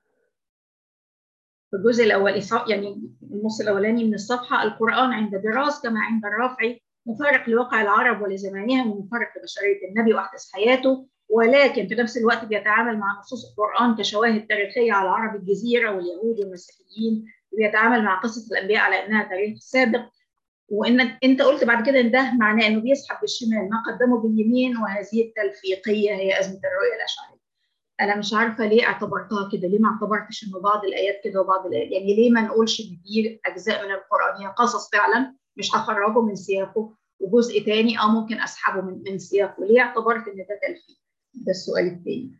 في الجزء الاولي يعني النص الاولاني من الصفحه القران عند دراس كما عند الرافعي مفارق لواقع العرب ولزمانهم ومفارق لبشريه النبي واحداث حياته ولكن في نفس الوقت بيتعامل مع نصوص القران كشواهد تاريخيه على عرب الجزيره واليهود والمسيحيين وبيتعامل مع قصه الانبياء على انها تاريخ سابق وان انت قلت بعد كده ان ده معناه انه بيسحب بالشمال ما قدمه باليمين وهذه التلفيقيه هي ازمه الرؤيه الاشعريه. انا مش عارفه ليه اعتبرتها كده ليه ما اعتبرتش انه بعض الايات كده وبعض الايات يعني ليه ما نقولش ان دي اجزاء من القران هي قصص فعلا مش هخرجه من سياقه وجزء تاني اه ممكن اسحبه من من سياقه ليه اعتبرت ان ده تلفيق ده السؤال الثاني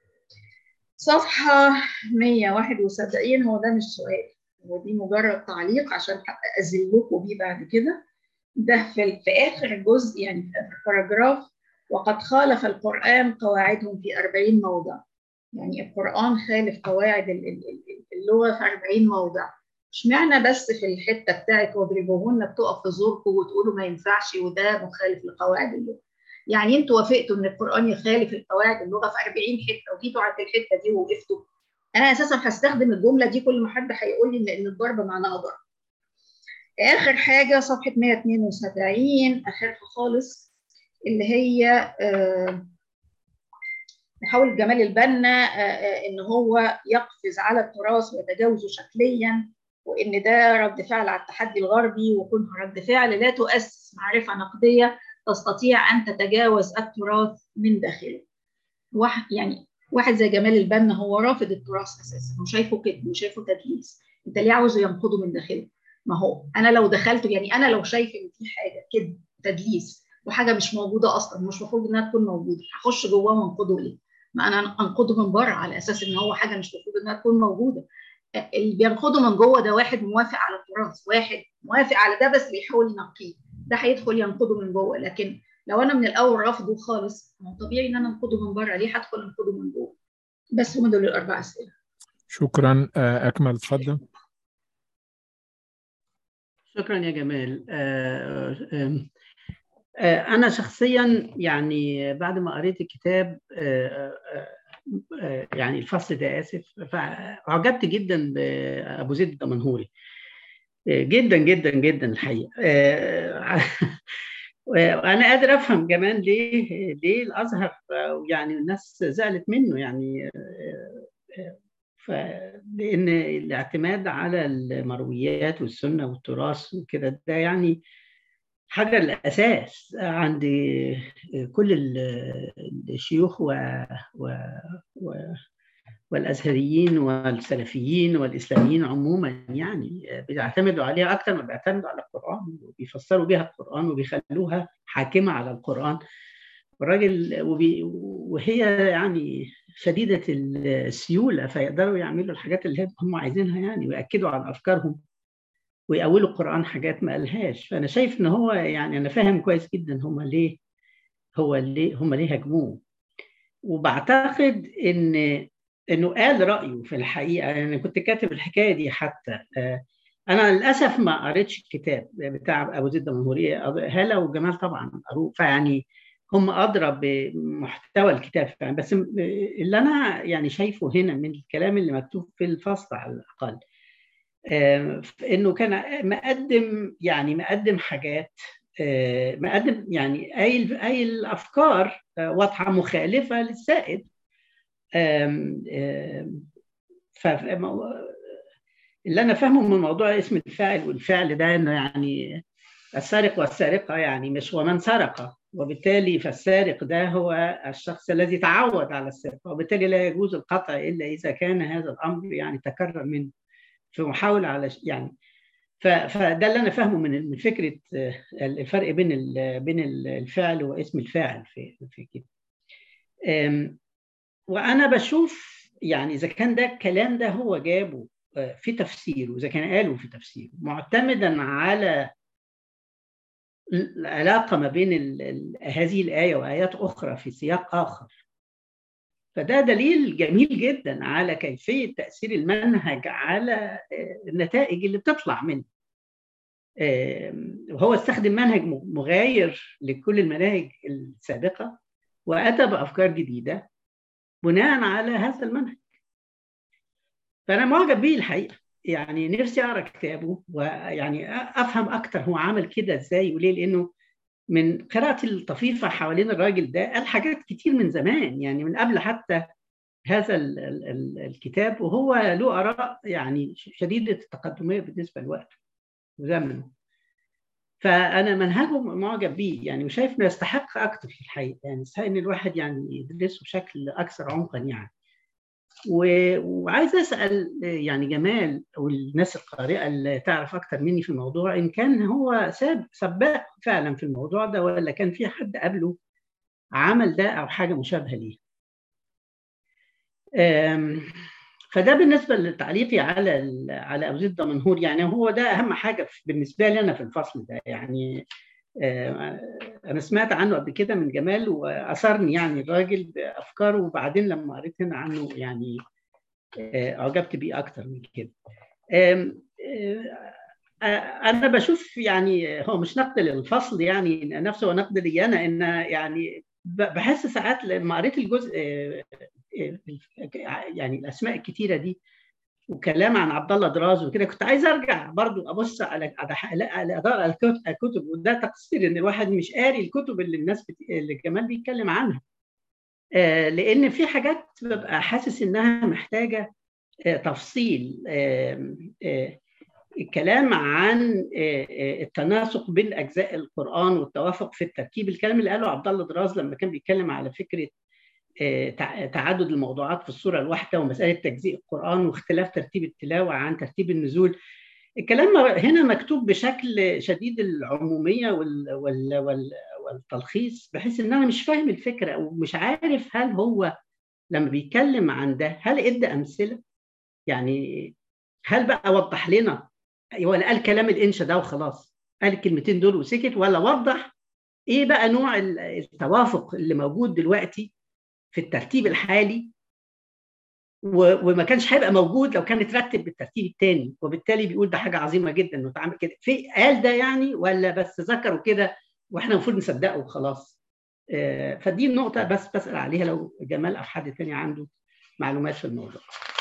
صفحه 171 هو ده مش سؤال هو دي مجرد تعليق عشان اذلكم بيه بعد كده ده في, في اخر جزء يعني في اخر باراجراف وقد خالف القران قواعدهم في 40 موضع يعني القرآن خالف قواعد اللغة في 40 موضع اشمعنى بس في الحتة بتاعت واضربوهن بتقف في زوركم وتقولوا ما ينفعش وده مخالف لقواعد اللغة يعني انتوا وافقتوا ان القرآن يخالف القواعد اللغة في 40 حتة وجيتوا عند الحتة دي ووقفتوا انا اساسا هستخدم الجملة دي كل ما حد هيقول لي ان الضرب معناها ضرب اخر حاجة صفحة 172 اخرها خالص اللي هي آه يحاول جمال البنا ان هو يقفز على التراث ويتجاوزه شكليا وان ده رد فعل على التحدي الغربي وكونها رد فعل لا تؤسس معرفه نقديه تستطيع ان تتجاوز التراث من داخله. واحد يعني واحد زي جمال البنا هو رافض التراث اساسا وشايفه كده وشايفه تدليس انت ليه عاوزه ينقضه من داخله؟ ما هو انا لو دخلت يعني انا لو شايف ان في حاجه كده تدليس وحاجه مش موجوده اصلا مش المفروض انها تكون موجوده هخش جواه وانقضه ليه؟ ما انا انقضه من بره على اساس ان هو حاجه مش المفروض انها تكون موجوده اللي بينقضه من جوه ده واحد موافق على التراث واحد موافق على ده بس بيحاول ينقيه ده هيدخل ينقضه من جوه لكن لو انا من الاول رافضه خالص ما هو طبيعي ان انا انقضه من بره ليه هدخل انقضه من جوه بس هم دول الاربع اسئله شكرا اكمل اتفضل شكرا يا جمال أنا شخصيا يعني بعد ما قريت الكتاب يعني الفصل ده آسف فعجبت جدا بأبو زيد الدمنهوري جدا جدا جدا الحقيقة وأنا قادر أفهم كمان ليه ليه الأزهر يعني الناس زعلت منه يعني لأن الاعتماد على المرويات والسنة والتراث وكده ده يعني حاجة الأساس عند كل الشيوخ و... و... و... والأزهريين والسلفيين والإسلاميين عموما يعني بيعتمدوا عليها أكثر ما بيعتمدوا على القرآن وبيفسروا بها القرآن وبيخلوها حاكمة على القرآن الراجل وبي... وهي يعني شديدة السيولة فيقدروا يعملوا الحاجات اللي هم عايزينها يعني ويأكدوا على أفكارهم ويأولوا القرآن حاجات ما قالهاش فأنا شايف إن هو يعني أنا فاهم كويس جدا هم ليه هو ليه هم ليه هاجموه وبعتقد إن إنه قال رأيه في الحقيقة أنا يعني كنت كاتب الحكاية دي حتى أنا للأسف ما قريتش الكتاب بتاع أبو زيد الجمهورية هالة وجمال طبعا قروه فيعني هم أدرى بمحتوى الكتاب فعلا بس اللي أنا يعني شايفه هنا من الكلام اللي مكتوب في الفصل على الأقل انه كان مقدم يعني مقدم حاجات مقدم يعني قايل قايل افكار واضحه مخالفه للسائد ف اللي انا فاهمه من موضوع اسم الفاعل والفعل ده انه يعني السارق والسارقه يعني مش ومن سرق وبالتالي فالسارق ده هو الشخص الذي تعود على السرقه وبالتالي لا يجوز القطع الا اذا كان هذا الامر يعني تكرر منه في محاولة على يعني فده اللي انا فاهمه من من فكره الفرق بين بين الفعل واسم الفاعل في في كده وانا بشوف يعني اذا كان ده الكلام ده هو جابه في تفسيره اذا كان قاله في تفسيره معتمدا على العلاقه ما بين ال ال هذه الايه وايات اخرى في سياق اخر فده دليل جميل جدا على كيفيه تاثير المنهج على النتائج اللي بتطلع منه وهو استخدم منهج مغاير لكل المناهج السابقه واتى بافكار جديده بناء على هذا المنهج فانا معجب بيه الحقيقه يعني نفسي اقرا كتابه ويعني افهم اكتر هو عمل كده ازاي وليه لانه من قراءتي الطفيفه حوالين الراجل ده قال حاجات كتير من زمان يعني من قبل حتى هذا ال ال ال الكتاب وهو له اراء يعني شديده التقدميه بالنسبه لوقته وزمنه فانا منهجه معجب بيه يعني وشايف انه يستحق اكتر في الحقيقه يعني يستحق ان الواحد يعني يدرسه بشكل اكثر عمقا يعني وعايز اسال يعني جمال والناس القارئه اللي تعرف اكتر مني في الموضوع ان كان هو ساب سباق فعلا في الموضوع ده ولا كان في حد قبله عمل ده او حاجه مشابهه ليه فده بالنسبه لتعليقي على على ابو زيد دمنهور يعني هو ده اهم حاجه بالنسبه لي انا في الفصل ده يعني انا سمعت عنه قبل كده من جمال واثرني يعني الراجل بافكاره وبعدين لما قريت هنا عنه يعني اعجبت بيه اكتر من كده انا بشوف يعني هو مش نقد للفصل يعني نفسه هو نقد لي انا ان يعني بحس ساعات لما قريت الجزء يعني الاسماء الكتيره دي وكلام عن عبد الله دراز وكده كنت عايز ارجع برضو ابص على على على الكتب وده تقصير ان الواحد مش قاري الكتب اللي الناس بت... اللي كمان بيتكلم عنها آه لان في حاجات ببقى حاسس انها محتاجه آه تفصيل آه آه الكلام عن التناسق بين اجزاء القران والتوافق في التركيب الكلام اللي قاله عبد الله دراز لما كان بيتكلم على فكره تعدد الموضوعات في الصوره الواحده ومساله تجزيء القران واختلاف ترتيب التلاوه عن ترتيب النزول الكلام هنا مكتوب بشكل شديد العموميه وال وال وال والتلخيص بحيث ان انا مش فاهم الفكره ومش عارف هل هو لما بيتكلم عن ده هل ادى امثله يعني هل بقى وضح لنا ولا قال كلام الانشا ده وخلاص قال الكلمتين دول وسكت ولا وضح ايه بقى نوع التوافق اللي موجود دلوقتي في الترتيب الحالي وما كانش هيبقى موجود لو كان اترتب بالترتيب الثاني وبالتالي بيقول ده حاجه عظيمه جدا انه اتعمل كده في قال ده يعني ولا بس ذكروا كده واحنا المفروض نصدقه وخلاص فدي النقطه بس بسال عليها لو جمال او حد تاني عنده معلومات في الموضوع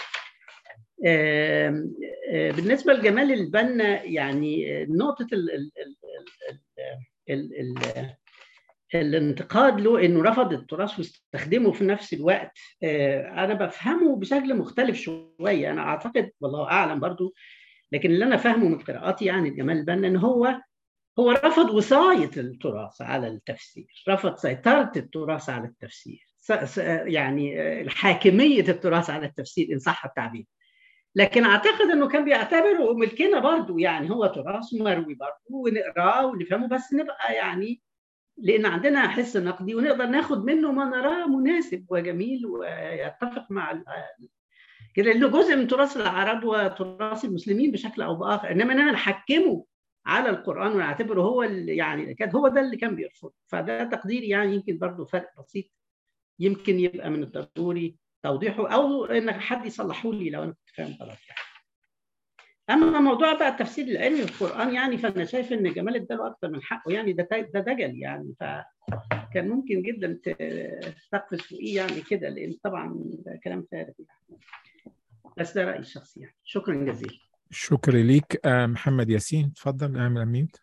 بالنسبه لجمال البنا يعني نقطه ال ال ال ال ال الانتقاد له انه رفض التراث واستخدمه في نفس الوقت انا بفهمه بشكل مختلف شويه انا اعتقد والله اعلم برضو لكن اللي انا فاهمه من قراءاتي يعني جمال البنا ان هو هو رفض وصايه التراث على التفسير رفض سيطره التراث على التفسير يعني حاكميه التراث على التفسير ان صح التعبير لكن اعتقد انه كان بيعتبره ملكنا برضو يعني هو تراث مروي برضو ونقراه ونفهمه بس نبقى يعني لان عندنا حس نقدي ونقدر ناخد منه ما نراه مناسب وجميل ويتفق مع كده لانه جزء من تراث العرب وتراث المسلمين بشكل او باخر انما اننا نحكمه على القران ونعتبره هو اللي يعني كان هو ده اللي كان بيرفض فده تقديري يعني يمكن برضه فرق بسيط يمكن يبقى من الضروري توضيحه او ان حد يصلحه لي لو انا كنت فاهم غلط يعني. اما موضوع بقى التفسير العلمي في القران يعني فانا شايف ان جمال اداله اكتر من حقه يعني ده ده دجل يعني فكان ممكن جدا تقفز فوقيه يعني كده لان طبعا ده كلام فارغ يعني بس ده رايي الشخصي يعني شكرا جزيلا شكرا ليك محمد ياسين تفضل اعمل اميوت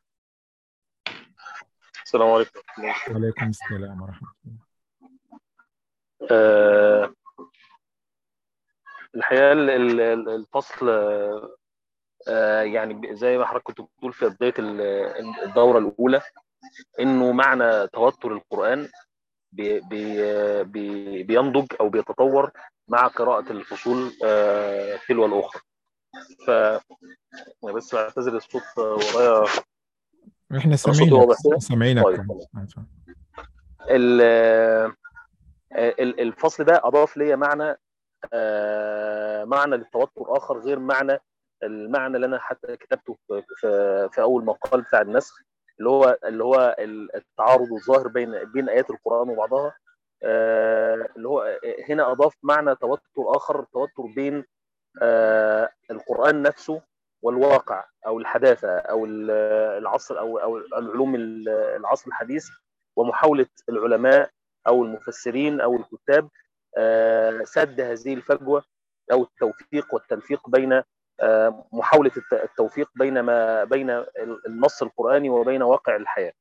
السلام عليكم وعليكم السلام ورحمه الله أه الحقيقه الفصل أه يعني زي ما حضرتك كنت بتقول في بدايه الدوره الاولى انه معنى توتر القران بي بي بي بينضج او بيتطور مع قراءه الفصول أه تلو الاخرى ف بس بعتذر الصوت ورايا احنا سامعينك سامعينك طيب. الفصل ده اضاف لي معنى معنى للتوتر اخر غير معنى المعنى اللي انا حتى كتبته في, في اول مقال بتاع النسخ اللي هو اللي هو التعارض الظاهر بين بين ايات القران وبعضها اللي هو هنا اضاف معنى توتر اخر توتر بين القران نفسه والواقع او الحداثه او العصر او او العلوم العصر الحديث ومحاوله العلماء او المفسرين او الكتاب سد هذه الفجوه او التوفيق والتلفيق بين محاوله التوفيق بين ما بين النص القراني وبين واقع الحياه.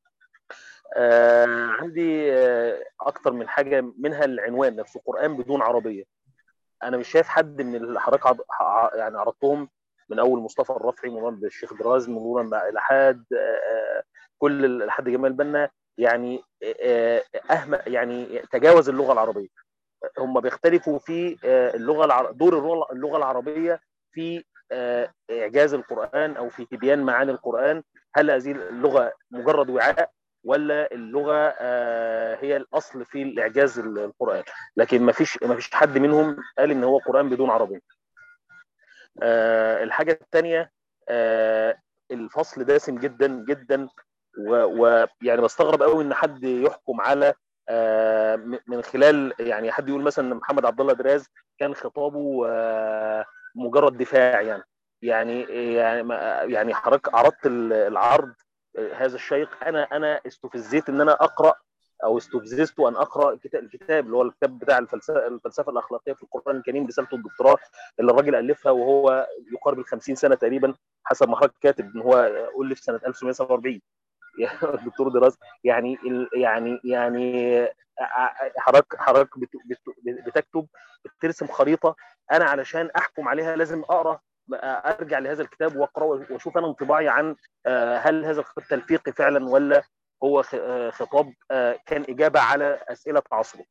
عندي اكثر من حاجه منها العنوان نفسه قران بدون عربيه. انا مش شايف حد من اللي حضرتك يعني عرضتهم من اول مصطفى الرفعي مرورا بالشيخ دراز مرورا لحد كل لحد جمال بنا يعني اهم يعني تجاوز اللغه العربيه هم بيختلفوا في اللغه العر... دور اللغه العربيه في اعجاز القران او في تبيان معاني القران هل هذه اللغه مجرد وعاء ولا اللغه هي الاصل في الاعجاز القران لكن ما فيش ما فيش حد منهم قال ان هو قران بدون عربي الحاجه الثانيه الفصل دسم جدا جدا ويعني بستغرب قوي ان حد يحكم على من خلال يعني حد يقول مثلا محمد عبد الله دراز كان خطابه مجرد دفاع يعني يعني يعني يعني حضرتك عرضت العرض هذا الشيق انا انا استفزيت ان انا اقرا او استفززت ان اقرا الكتاب اللي هو الكتاب بتاع الفلسفه الفلسفه الاخلاقيه في القران الكريم رساله الدكتوراه اللي الراجل الفها وهو يقارب ال 50 سنه تقريبا حسب ما حضرتك كاتب ان هو الف سنه 1947 الدكتور دراز يعني يعني يعني حضرتك حضرتك بتكتب بترسم خريطه انا علشان احكم عليها لازم اقرا ارجع لهذا الكتاب واقرا واشوف انا انطباعي عن هل هذا الخطاب تلفيقي فعلا ولا هو خطاب كان اجابه على اسئله عصره.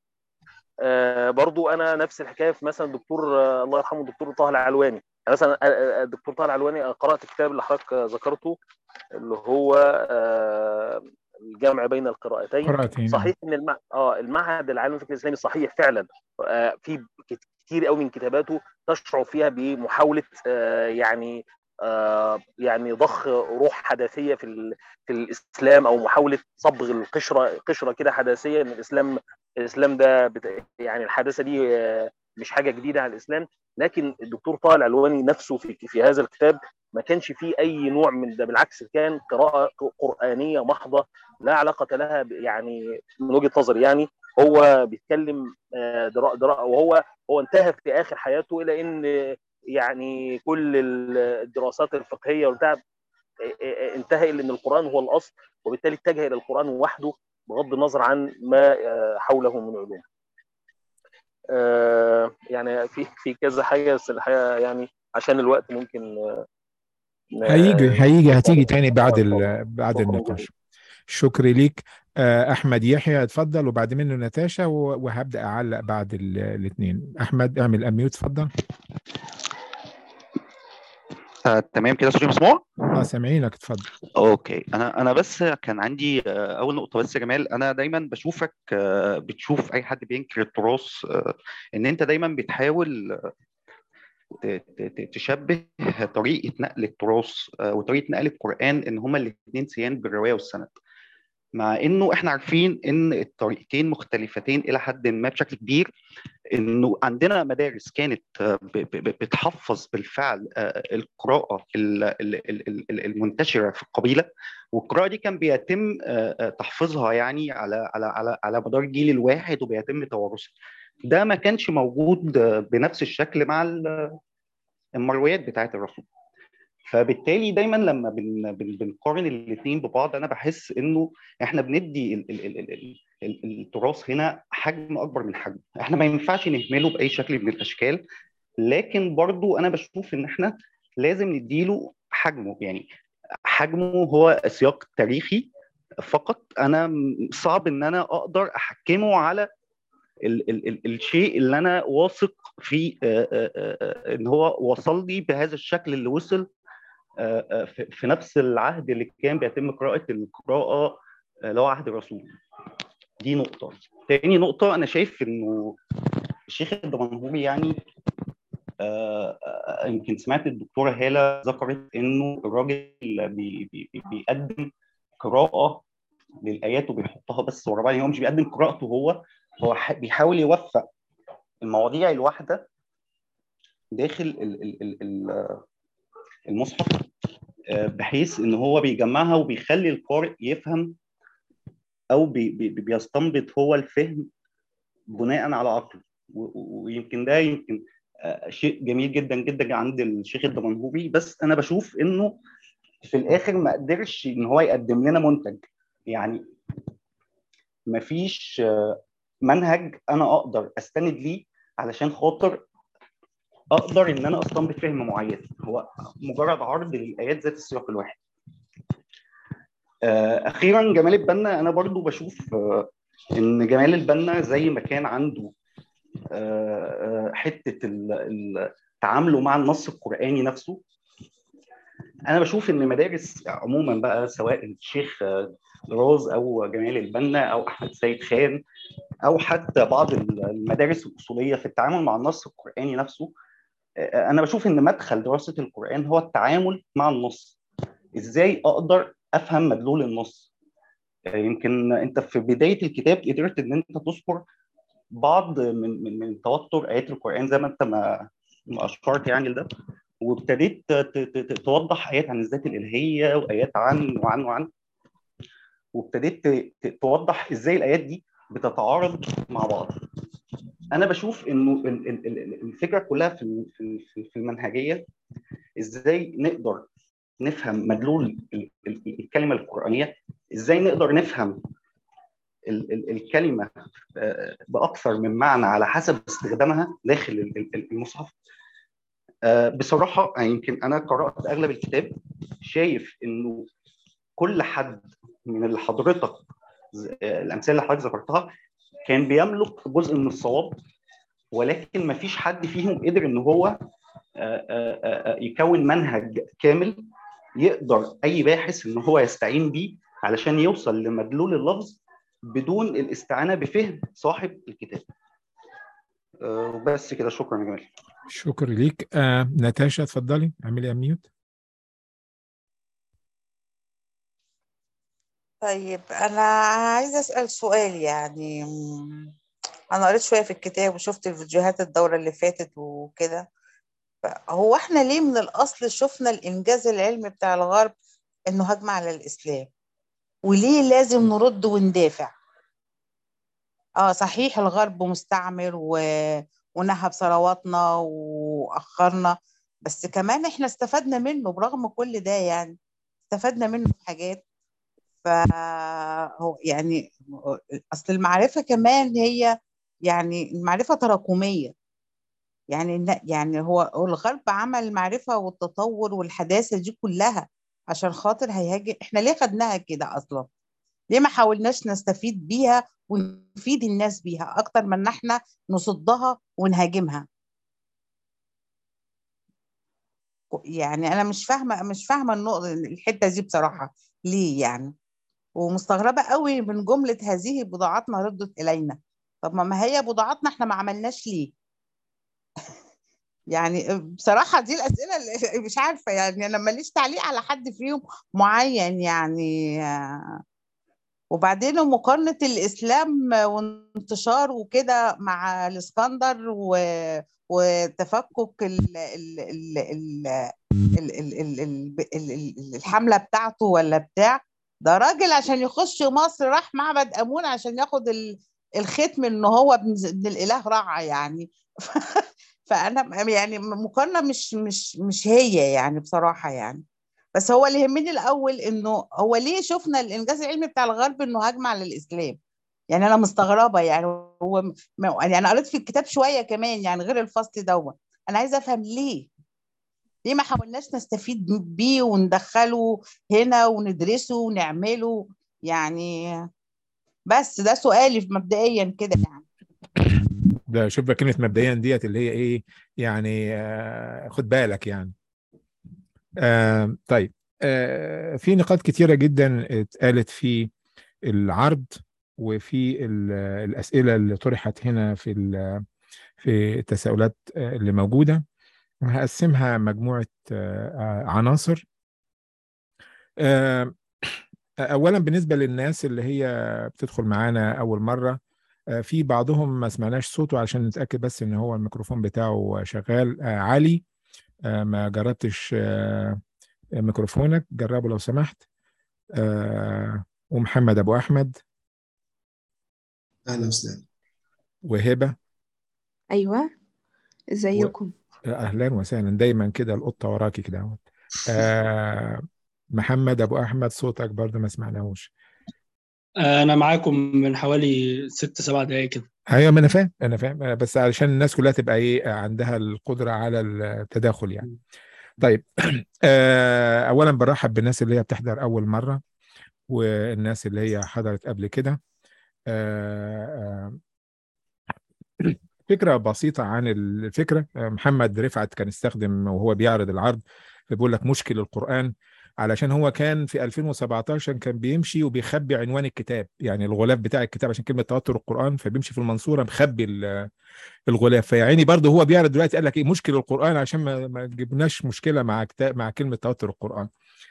برضو انا نفس الحكايه في مثلا الدكتور الله يرحمه الدكتور طه العلواني مثلا الدكتور طه العلواني قرات الكتاب اللي حضرتك ذكرته اللي هو الجمع بين القراءتين قراءتين صحيح ان المع... اه المعهد العالمي الفكر الاسلامي صحيح فعلا آه في كتير قوي من كتاباته تشعر فيها بمحاوله آه يعني آه يعني ضخ روح حداثيه في ال... في الاسلام او محاوله صبغ القشره قشره كده حداثيه ان الاسلام الاسلام ده بت... يعني الحداثه دي آه مش حاجه جديده على الاسلام لكن الدكتور طه العلواني نفسه في في هذا الكتاب ما كانش فيه اي نوع من ده بالعكس كان قراءه قرانيه محضه لا علاقه لها يعني من وجهه نظري يعني هو بيتكلم دراء دراء وهو هو انتهى في اخر حياته الى ان يعني كل الدراسات الفقهيه وبتاع انتهى الى ان القران هو الاصل وبالتالي اتجه الى القران وحده بغض النظر عن ما حوله من علوم. يعني في في كذا حاجه بس الحقيقه يعني عشان الوقت ممكن هيجي هيجي هتيجي تاني بعد ال... بعد النقاش شكري ليك احمد يحيى اتفضل وبعد منه نتاشا وهبدا اعلق بعد الاثنين احمد اعمل اميوت اتفضل آه، تمام كده صوتي مسموع؟ اه سامعينك اتفضل اوكي انا انا بس كان عندي آه، اول نقطه بس يا جمال انا دايما بشوفك آه، بتشوف اي حد بينكر التراث ان انت دايما بتحاول تشبه طريقه نقل التراث وطريقه نقل القران ان هما الاثنين سيان بالروايه والسند مع انه احنا عارفين ان الطريقتين مختلفتين الى حد ما بشكل كبير انه عندنا مدارس كانت بتحفظ بالفعل القراءه المنتشره في القبيله والقراءه دي كان بيتم تحفيظها يعني على على على على مدار الجيل الواحد وبيتم توارثها ده ما كانش موجود بنفس الشكل مع المرويات بتاعت الرسول فبالتالي دايما لما بن بن بنقارن الاثنين ببعض انا بحس انه احنا بندي ال ال ال ال ال التراث هنا حجم اكبر من حجم احنا ما ينفعش نهمله باي شكل من الاشكال لكن برضو انا بشوف ان احنا لازم نديله حجمه يعني حجمه هو سياق تاريخي فقط انا صعب ان انا اقدر احكمه على ال ال ال الشيء اللي انا واثق فيه ان هو وصل لي بهذا الشكل اللي وصل في نفس العهد اللي كان بيتم قراءة القراءة اللي هو عهد الرسول دي نقطه تاني نقطه انا شايف انه الشيخ الدمنهوري يعني آه، آه، يمكن سمعت الدكتوره هاله ذكرت انه الراجل بي بي بيقدم قراءه للايات وبيحطها بس ورا بعض يعني هو مش بيقدم قراءته هو هو ح- بيحاول يوفق المواضيع الواحده داخل ال- ال- ال- ال- المصحف آه، بحيث ان هو بيجمعها وبيخلي القارئ يفهم او بي بي بيستنبط هو الفهم بناء على عقله و- و- ويمكن ده يمكن آه، شيء جميل جدا جدا عند الشيخ الدمنهوري بس انا بشوف انه في الاخر ما قدرش ان هو يقدم لنا منتج يعني مفيش آه، منهج انا اقدر استند ليه علشان خاطر اقدر ان انا استنبط فهم معين هو مجرد عرض للايات ذات السياق الواحد آه، اخيرا جمال البنا انا برضو بشوف آه، ان جمال البنا زي ما كان عنده آه، آه، حته ال- ال- تعامله مع النص القراني نفسه انا بشوف ان مدارس عموما بقى سواء الشيخ آه، راز او جمال البنا او احمد سيد خان او حتى بعض المدارس الاصوليه في التعامل مع النص القراني نفسه آه، انا بشوف ان مدخل دراسه القران هو التعامل مع النص ازاي اقدر افهم مدلول النص آه، يمكن انت في بدايه الكتاب قدرت ان انت تذكر بعض من من من توتر ايات القران زي ما انت ما ما اشرت يعني لده وابتديت ت- ت- ت- توضح ايات عن الذات الالهيه وايات عن وعن وعن وابتديت ت- ت- توضح ازاي الايات دي بتتعارض مع بعض انا بشوف انه ال- ال- ال- الفكره كلها في ال- في ال- في المنهجيه ازاي نقدر نفهم مدلول ال- ال- الكلمه القرانيه ازاي نقدر نفهم ال- ال- الكلمه آه، باكثر من معنى على حسب استخدامها داخل ال- ال- المصحف آه، بصراحه يعني يمكن انا قرات اغلب الكتاب شايف انه كل حد من اللي حضرتك ز- آه، الامثله اللي حضرتك ذكرتها كان بيملك جزء من الصواب ولكن ما فيش حد فيهم قدر ان هو آه، آه، آه، يكون منهج كامل يقدر اي باحث ان هو يستعين بيه علشان يوصل لمدلول اللفظ بدون الاستعانه بفهم صاحب الكتاب. آه، وبس كده شكرا يا جمال. شكرا ليك آه ناتاشا اتفضلي اعملي اميوت طيب أنا عايزة أسأل سؤال يعني مم، أنا قريت شوية في الكتاب وشفت الفيديوهات الدورة اللي فاتت وكده هو إحنا ليه من الأصل شفنا الإنجاز العلمي بتاع الغرب إنه هجمة على الإسلام وليه لازم نرد وندافع اه صحيح الغرب مستعمر و... ونهب ثرواتنا واخرنا بس كمان احنا استفدنا منه برغم كل ده يعني استفدنا منه في حاجات فهو يعني اصل المعرفه كمان هي يعني المعرفه تراكميه يعني الن- يعني هو الغرب عمل المعرفه والتطور والحداثه دي كلها عشان خاطر هيهاجم احنا ليه خدناها كده اصلا ليه ما حاولناش نستفيد بيها ونفيد الناس بيها اكتر من ان احنا نصدها ونهاجمها يعني انا مش فاهمه مش فاهمه النقطه الحته دي بصراحه ليه يعني ومستغربه قوي من جمله هذه بضاعتنا ردت الينا طب ما ما هي بضاعتنا احنا ما عملناش ليه يعني بصراحه دي الاسئله اللي مش عارفه يعني انا ماليش تعليق على حد فيهم معين يعني آه، وبعدين مقارنة الإسلام وانتشاره وكده مع الإسكندر و... وتفكك ال... ال... ال... ال... ال... ال... ال... ال... ال... ال- الحملة بتاعته ولا بتاع ده راجل عشان يخش مصر راح معبد أمون عشان ياخد ال... الختم إن هو ابن ابن الإله رع يعني فأنا يعني مقارنة مش مش مش هي يعني بصراحة يعني بس هو اللي يهمني الاول انه هو ليه شفنا الانجاز العلمي بتاع الغرب انه هجم على الاسلام يعني انا مستغربه يعني هو م- يعني انا قريت في الكتاب شويه كمان يعني غير الفصل دوت انا عايزه افهم ليه ليه ما حاولناش نستفيد بيه وندخله هنا وندرسه ونعمله يعني بس ده سؤالي مبدئيا كده يعني ده شوف بقى كلمة مبدئيا ديت اللي هي ايه يعني آه خد بالك يعني آه طيب آه في نقاط كتيرة جدا اتقالت في العرض وفي ال- الاسئله اللي طرحت هنا في ال- في التساؤلات آه، اللي موجوده هقسمها مجموعه آه، آه، عناصر آه، اولا بالنسبه للناس اللي هي بتدخل معانا اول مره آه، في بعضهم ما سمعناش صوته عشان نتاكد بس ان هو الميكروفون بتاعه شغال آه، علي آه، ما جربتش آه، ميكروفونك جربه لو سمحت آه، ومحمد ابو احمد اهلا وسهلا وهبه أيوة ازيكم اهلا وسهلا دايما كده القطه وراكي كده اهوت. آه، محمد ابو احمد صوتك برضه ما سمعناهوش أنا معاكم من حوالي ست سبع دقايق كده ايوه ما انا فاهم انا فاهم آه، بس علشان الناس كلها تبقى ايه آه، عندها القدره على التداخل يعني طيب آه، اولا برحب بالناس اللي هي بتحضر اول مره والناس اللي هي حضرت قبل كده آه، آه، فكره بسيطه عن الفكره آه، محمد رفعت كان استخدم وهو بيعرض العرض بيقول لك مشكل القران علشان هو كان في 2017 كان بيمشي وبيخبي عنوان الكتاب يعني الغلاف بتاع الكتاب عشان كلمه توتر القران فبيمشي في المنصوره مخبي ال- الغلاف فيا عيني برضه هو بيعرض دلوقتي قال لك ايه مشكل القران عشان ما ما جبناش مشكله مع كتاب مع كلمه توتر القران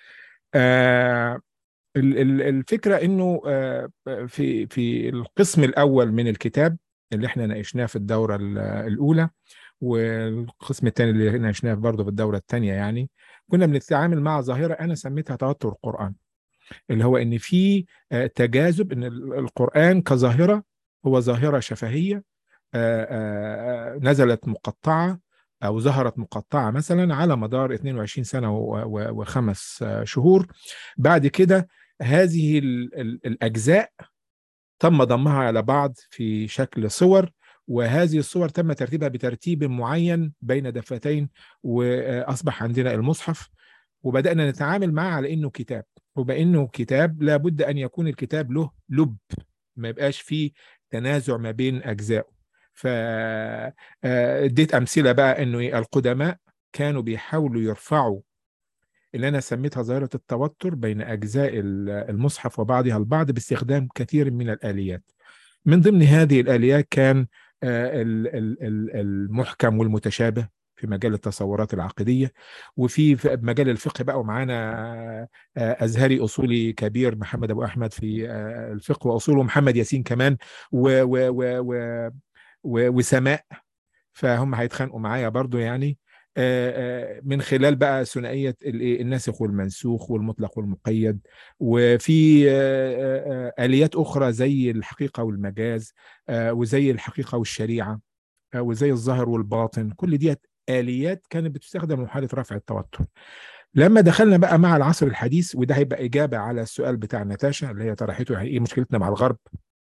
آه ال- ال- الفكره انه آه، في في القسم الاول من الكتاب اللي احنا ناقشناه في الدوره ال- الاولى والقسم الثاني اللي ناقشناه برضه في الدوره الثانيه يعني كنا بنتعامل مع ظاهره انا سميتها توتر القران اللي هو ان في آه، تجاذب ان ال- القران كظاهره هو ظاهره شفهيه آه، آه، آه، نزلت مقطعه او ظهرت مقطعه مثلا على مدار 22 سنه و- و- وخمس آه، شهور بعد كده هذه ال- ال- الاجزاء تم ضمها على بعض في شكل صور وهذه الصور تم ترتيبها بترتيب معين بين دفتين واصبح عندنا المصحف وبدانا نتعامل معه على انه كتاب وبانه كتاب لابد ان يكون الكتاب له لب ما يبقاش فيه تنازع ما بين اجزائه ف آه، اديت امثله بقى انه إيه؟ القدماء كانوا بيحاولوا يرفعوا اللي انا سميتها ظاهره التوتر بين اجزاء ال- المصحف وبعضها البعض باستخدام كثير من الاليات من ضمن هذه الاليات كان آه، ال- ال- ال- المحكم والمتشابه في مجال التصورات العقديه وفي في مجال الفقه بقى ومعانا آه، ازهري اصولي كبير محمد ابو احمد في آه، الفقه واصوله محمد ياسين كمان و و و و و وسماء فهم هيتخانقوا معايا برضو يعني آه، آه، من خلال بقى ثنائيه الايه الناسخ والمنسوخ والمطلق والمقيد وفي آه، آه، اليات اخرى زي الحقيقه والمجاز آه، وزي الحقيقه والشريعه آه، وزي الظاهر والباطن كل ديت اليات كانت بتستخدم لمحاوله رفع التوتر لما دخلنا بقى مع العصر الحديث وده هيبقى اجابه على السؤال بتاع ناتاشا اللي هي طرحته يعني ايه مشكلتنا مع الغرب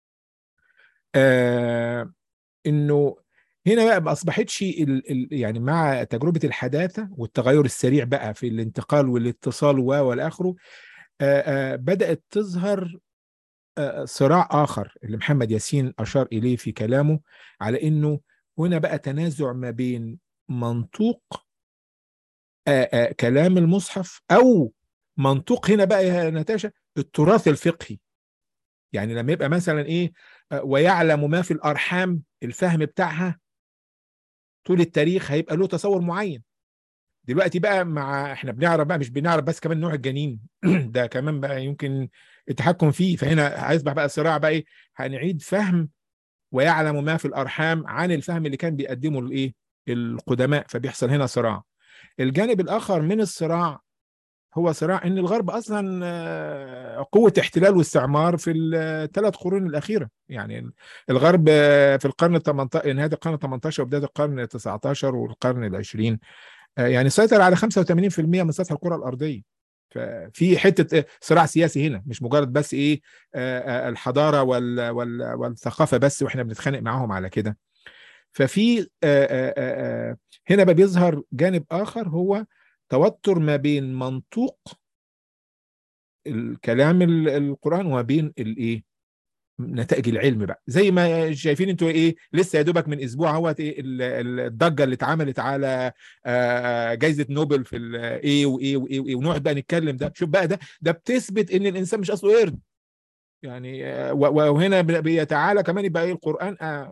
آه انه هنا بقى ما اصبحتش ال ال يعني مع تجربه الحداثه والتغير السريع بقى في الانتقال والاتصال و والى اخره آه، آه، بدات تظهر آه، صراع اخر اللي محمد ياسين اشار اليه في كلامه على انه هنا بقى تنازع ما بين منطوق آه، آه، كلام المصحف او منطوق هنا بقى يا نتاشا التراث الفقهي يعني لما يبقى مثلا ايه آه، ويعلم ما في الارحام الفهم بتاعها طول التاريخ هيبقى له تصور معين دلوقتي بقى مع احنا بنعرف بقى مش بنعرف بس كمان نوع الجنين ده كمان بقى يمكن التحكم فيه فهنا هيصبح بقى صراع بقى ايه هنعيد فهم ويعلم ما في الارحام عن الفهم اللي كان بيقدمه الايه القدماء فبيحصل هنا صراع الجانب الاخر من الصراع هو صراع ان الغرب اصلا آه، قوه احتلال واستعمار في الثلاث قرون الاخيره يعني الغرب آه، في القرن ال 18 نهايه القرن ال 18 وبدايه القرن ال 19 والقرن ال 20 آه، يعني سيطر على 85% من سطح الكره الارضيه ففي حته صراع سياسي هنا مش مجرد بس ايه آه، آه، الحضاره وال وال والثقافه بس واحنا بنتخانق معاهم على كده ففي آه، آه، آه، آه، هنا بقى بيظهر جانب اخر هو توتر ما بين منطوق الكلام ال- القرآن وما بين الايه نتائج العلم بقى زي ما شايفين انتوا ايه لسه يا دوبك من اسبوع اهوت ايه ال- ال- الضجه اللي اتعملت على آه، جائزه نوبل في الايه وايه وايه وايه ونقعد بقى نتكلم ده شوف بقى ده ده بتثبت ان الانسان مش اصله قرد يعني آه، و- و- وهنا بي- بيتعالى كمان يبقى ايه القرآن آه.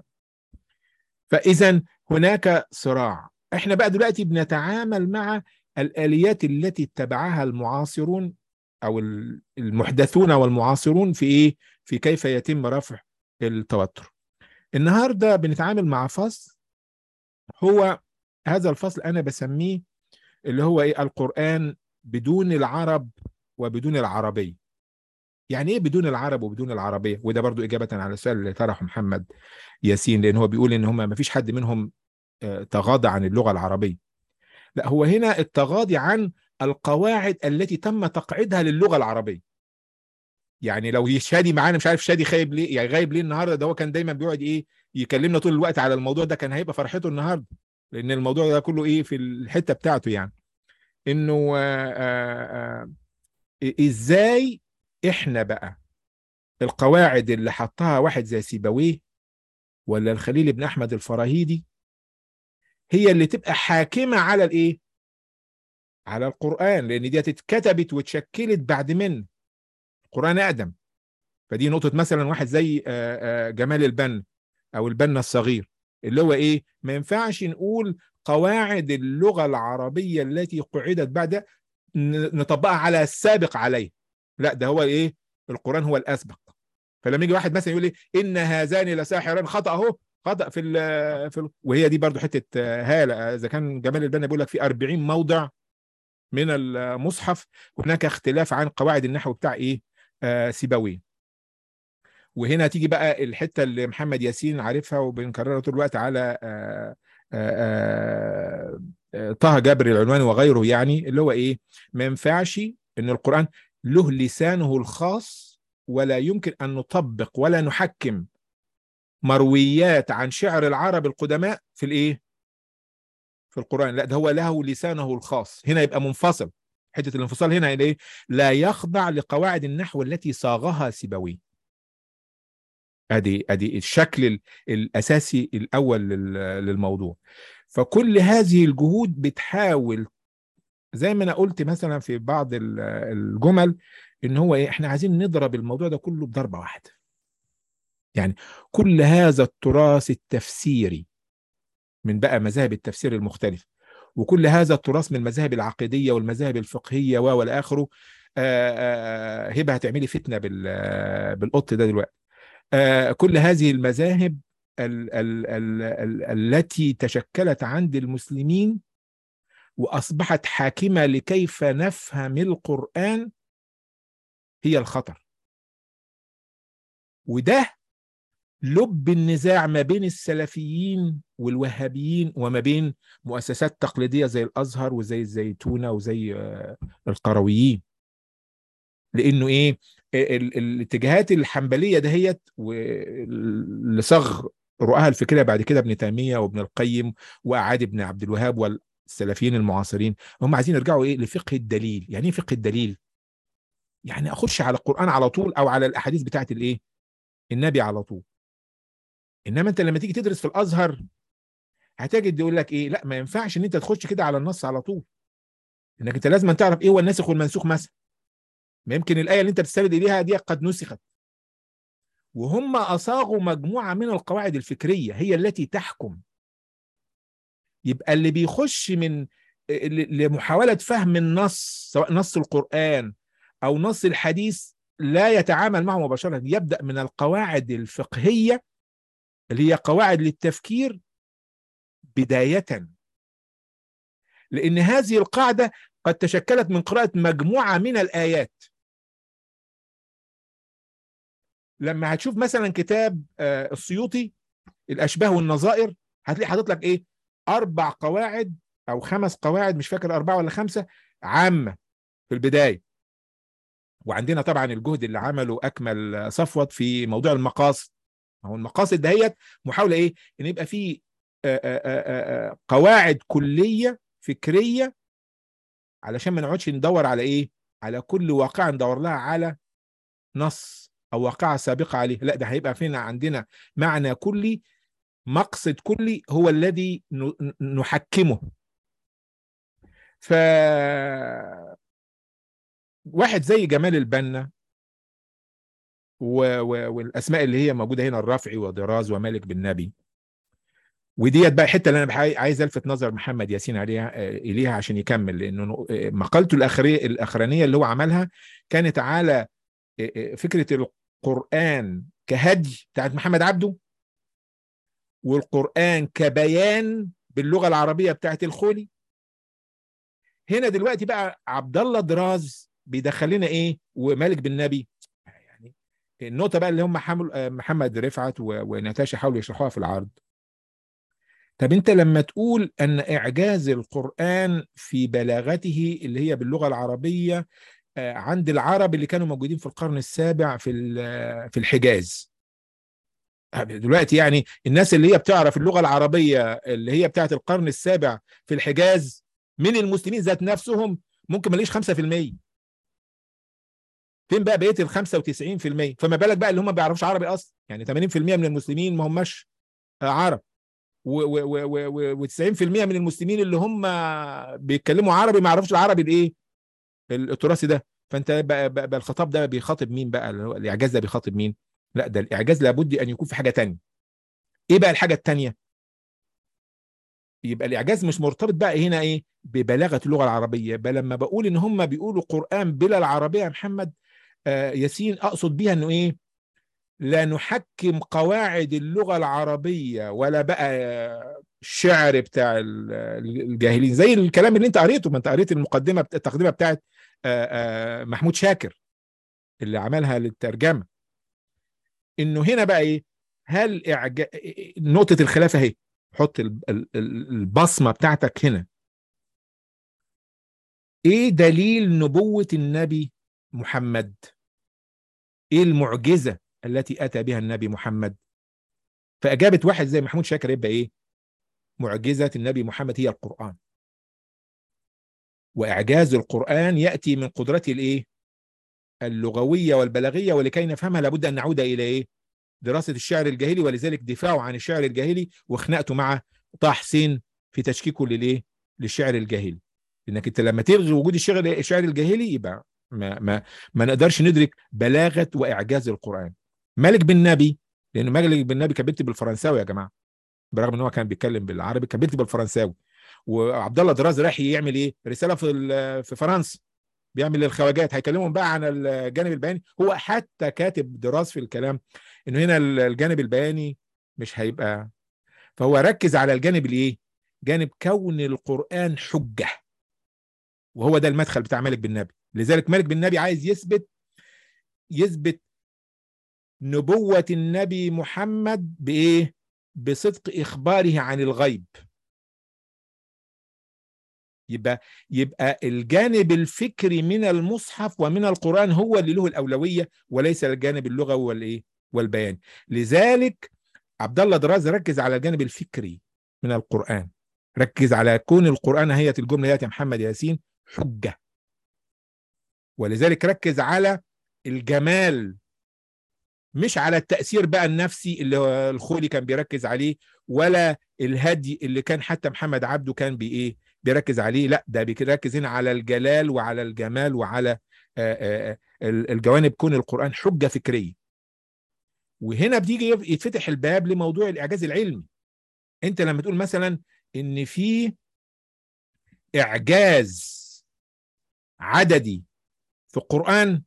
فإذا هناك صراع احنا بقى دلوقتي بنتعامل مع الآليات التي اتبعها المعاصرون أو ال- المحدثون والمعاصرون في ايه في كيف يتم رفع التوتر النهارده بنتعامل مع فصل هو هذا الفصل انا بسميه اللي هو ايه القرآن بدون العرب وبدون العربية يعني ايه بدون العرب وبدون العربية وده برضو إجابة على السؤال اللي طرحه محمد ياسين لأن هو بيقول إن هم ما فيش حد منهم آه، تغاضى عن اللغة العربية لا هو هنا التغاضي عن القواعد التي تم تقعيدها للغة العربية يعني لو شادي معانا مش عارف شادي خايب ليه يعني غايب ليه النهارده ده هو كان دايما بيقعد ايه يكلمنا طول الوقت على الموضوع ده كان هيبقى فرحته النهارده لان الموضوع ده كله ايه في الحته بتاعته يعني انه آه، آه، آه، ازاي احنا بقى القواعد اللي حطها واحد زي سيبويه ولا الخليل بن احمد الفراهيدي هي اللي تبقى حاكمه على الايه على القران لان دي اتكتبت واتشكلت بعد من القران اقدم فدي نقطه مثلا واحد زي آه، آه، جمال البنا او البنا الصغير اللي هو ايه ما ينفعش نقول قواعد اللغه العربيه التي قعدت بعد ن- نطبقها على السابق عليه لا ده هو ايه القران هو الاسبق فلما يجي واحد مثلا يقول لي ان هذان لساحران خطا اهو خطا في ال في ال وهي دي برضو حته آه، هاله اذا كان جمال البنا بيقول لك في 40 موضع من المصحف هناك اختلاف عن قواعد النحو بتاع ايه آه سيبويه وهنا تيجي بقى الحته اللي محمد ياسين عارفها وبنكررها طول الوقت على آه آه آه طه جابر العنواني وغيره يعني اللي هو ايه ما ينفعش ان القران له لسانه الخاص ولا يمكن ان نطبق ولا نحكم مرويات عن شعر العرب القدماء في الايه في القران لا ده هو له لسانه الخاص هنا يبقى منفصل حته الانفصال هنا يعني ايه لا يخضع لقواعد النحو التي صاغها سيبويه ادي ادي الشكل ال- الاساسي الاول لل- للموضوع فكل هذه الجهود بتحاول زي ما انا قلت مثلا في بعض ال- الجمل ان هو ايه احنا عايزين نضرب الموضوع ده كله بضربه واحده يعني كل هذا التراث التفسيري من بقى مذاهب التفسير المختلفه وكل هذا التراث من المذاهب العقيديه والمذاهب الفقهيه و والى اخره آه، آه، هبه هتعملي فتنه بال- بالقط ده دلوقتي آه، كل هذه المذاهب ال ال ال ال التي تشكلت عند المسلمين واصبحت حاكمه لكيف نفهم القران هي الخطر وده لب النزاع ما بين السلفيين والوهابيين وما بين مؤسسات تقليديه زي الازهر وزي الزيتونه وزي آه، القرويين لانه ايه ال- ال- الاتجاهات الحنبليه دهيت واللي صاغ رؤاها الفكريه بعد كده ابن تيميه وابن القيم واعاد ابن عبد الوهاب والسلفيين المعاصرين هم عايزين يرجعوا ايه لفقه الدليل يعني ايه فقه الدليل يعني اخش على القران على طول او على الاحاديث بتاعت الايه النبي على طول انما انت لما تيجي تدرس في الازهر هتجد يقول لك ايه لا ما ينفعش ان انت تخش كده على النص على طول انك انت لازم تعرف ايه هو الناسخ والمنسوخ مثلا ما يمكن الايه اللي انت بتستند اليها دي قد نسخت وهم اصاغوا مجموعه من القواعد الفكريه هي التي تحكم يبقى اللي بيخش من ل- لمحاوله فهم النص سواء نص القران او نص الحديث لا يتعامل معه مباشره يبدا من القواعد الفقهيه اللي هي قواعد للتفكير بدايه لان هذه القاعده قد تشكلت من قراءه مجموعه من الايات لما هتشوف مثلا كتاب آه، السيوطي الاشباه والنظائر هتلاقي حاطط لك ايه اربع قواعد او خمس قواعد مش فاكر اربعه ولا خمسه عامه في البدايه وعندنا طبعا الجهد اللي عمله اكمل صفوت في موضوع المقاصد ما هو المقاصد دهيت محاوله ايه ان يبقى في آه، آه، آه، آه، قواعد كليه فكريه علشان ما نقعدش ندور على ايه على كل واقعه ندور لها على نص او واقعه سابقه عليه لا ده هيبقى فينا عندنا معنى كلي مقصد كلي هو الذي ن- نحكمه ف واحد زي جمال البنا و... و... والاسماء اللي هي موجوده هنا الرافعي وضراز ومالك بن نبي وديت بقى الحته اللي انا بحي... عايز الفت نظر محمد ياسين عليها آه، اليها عشان يكمل لانه آه، مقالته الاخريه الاخرانيه اللي هو عملها كانت على آه، آه، فكره القران كهدي بتاعت محمد عبده والقران كبيان باللغه العربيه بتاعت الخولي هنا دلوقتي بقى عبد الله دراز بيدخل لنا ايه ومالك بن نبي يعني النقطه بقى اللي هم حمل آه، محمد رفعت و- ونتاشا حاولوا يشرحوها في العرض طب انت لما تقول ان اعجاز القران في بلاغته اللي هي باللغه العربيه آه، عند العرب اللي كانوا موجودين في القرن السابع في ال- في الحجاز دلوقتي يعني الناس اللي هي بتعرف اللغه العربيه اللي هي بتاعت القرن السابع في الحجاز من المسلمين ذات نفسهم ممكن ما ليش 5% فين بقى بقيه ال 95% فما بالك بقى اللي هم ما بيعرفوش عربي اصلا يعني 80% من المسلمين ما هماش آه، عرب و90% من المسلمين اللي هم بيتكلموا عربي ما يعرفوش العربي الايه التراثي ده فانت بقى, بقى, بقى الخطاب ده بيخاطب مين بقى اللي هو الاعجاز ده بيخاطب مين لا ده الاعجاز لابد ان يكون في حاجه تانية ايه بقى الحاجه التانية يبقى الاعجاز مش مرتبط بقى هنا ايه ببلاغه اللغه العربيه بل لما بقول ان هم بيقولوا قران بلا العربيه يا محمد آه ياسين اقصد بيها انه ايه لا نحكم قواعد اللغه العربيه ولا بقى الشعر بتاع ال- الجاهلين زي الكلام اللي انت قريته ما انت قريت المقدمه بتا- التقدمه بتاعت آه، آه، محمود شاكر اللي عملها للترجمه انه هنا بقى ايه هل إعجا... نقطه الخلاف اهي حط ال- ال- ال- البصمه بتاعتك هنا ايه دليل نبوه النبي محمد ايه المعجزه التي اتى بها النبي محمد فاجابه واحد زي محمود شاكر يبقى ايه معجزه النبي محمد هي القران واعجاز القران ياتي من قدرته الايه اللغويه والبلاغيه ولكي نفهمها لابد ان نعود الى ايه دراسه الشعر الجاهلي ولذلك دفاعه عن الشعر الجاهلي وخناقته مع طه حسين في تشكيكه للايه للشعر الجاهلي لانك انت لما تلغي وجود الشعر الشعر الجاهلي يبقى ما ما ما نقدرش ندرك بلاغه واعجاز القران مالك بن نبي لان مالك بن نبي كان بيكتب بالفرنساوي يا جماعه برغم ان هو كان بيتكلم بالعربي كان بيكتب بالفرنساوي وعبد الله دراز راح يعمل ايه رساله في ال- في فرنسا بيعمل للخواجات هيكلمهم بقى عن الجانب البياني هو حتى كاتب دراز في الكلام انه هنا الجانب البياني مش هيبقى فهو ركز على الجانب الايه جانب كون القرآن حجة وهو ده المدخل بتاع مالك بن نبي لذلك مالك بن نبي عايز يثبت يثبت نبوة النبي محمد بإيه بصدق إخباره عن الغيب يبقى يبقى الجانب الفكري من المصحف ومن القرآن هو اللي له الأولوية وليس الجانب اللغوي والإيه والبياني لذلك عبد الله دراز ركز على الجانب الفكري من القرآن ركز على كون القرآن هي الجملة يا محمد ياسين حجة ولذلك ركز على الجمال مش على التأثير بقى النفسي اللي هو الخولي كان بيركز عليه ولا الهدي اللي كان حتى محمد عبده كان بإيه بيركز عليه لا ده بيركز هنا على الجلال وعلى الجمال وعلى آآ آآ الجوانب كون القرآن حجة فكرية وهنا بتيجي يتفتح الباب لموضوع الإعجاز العلمي انت لما تقول مثلا ان في إعجاز عددي في القرآن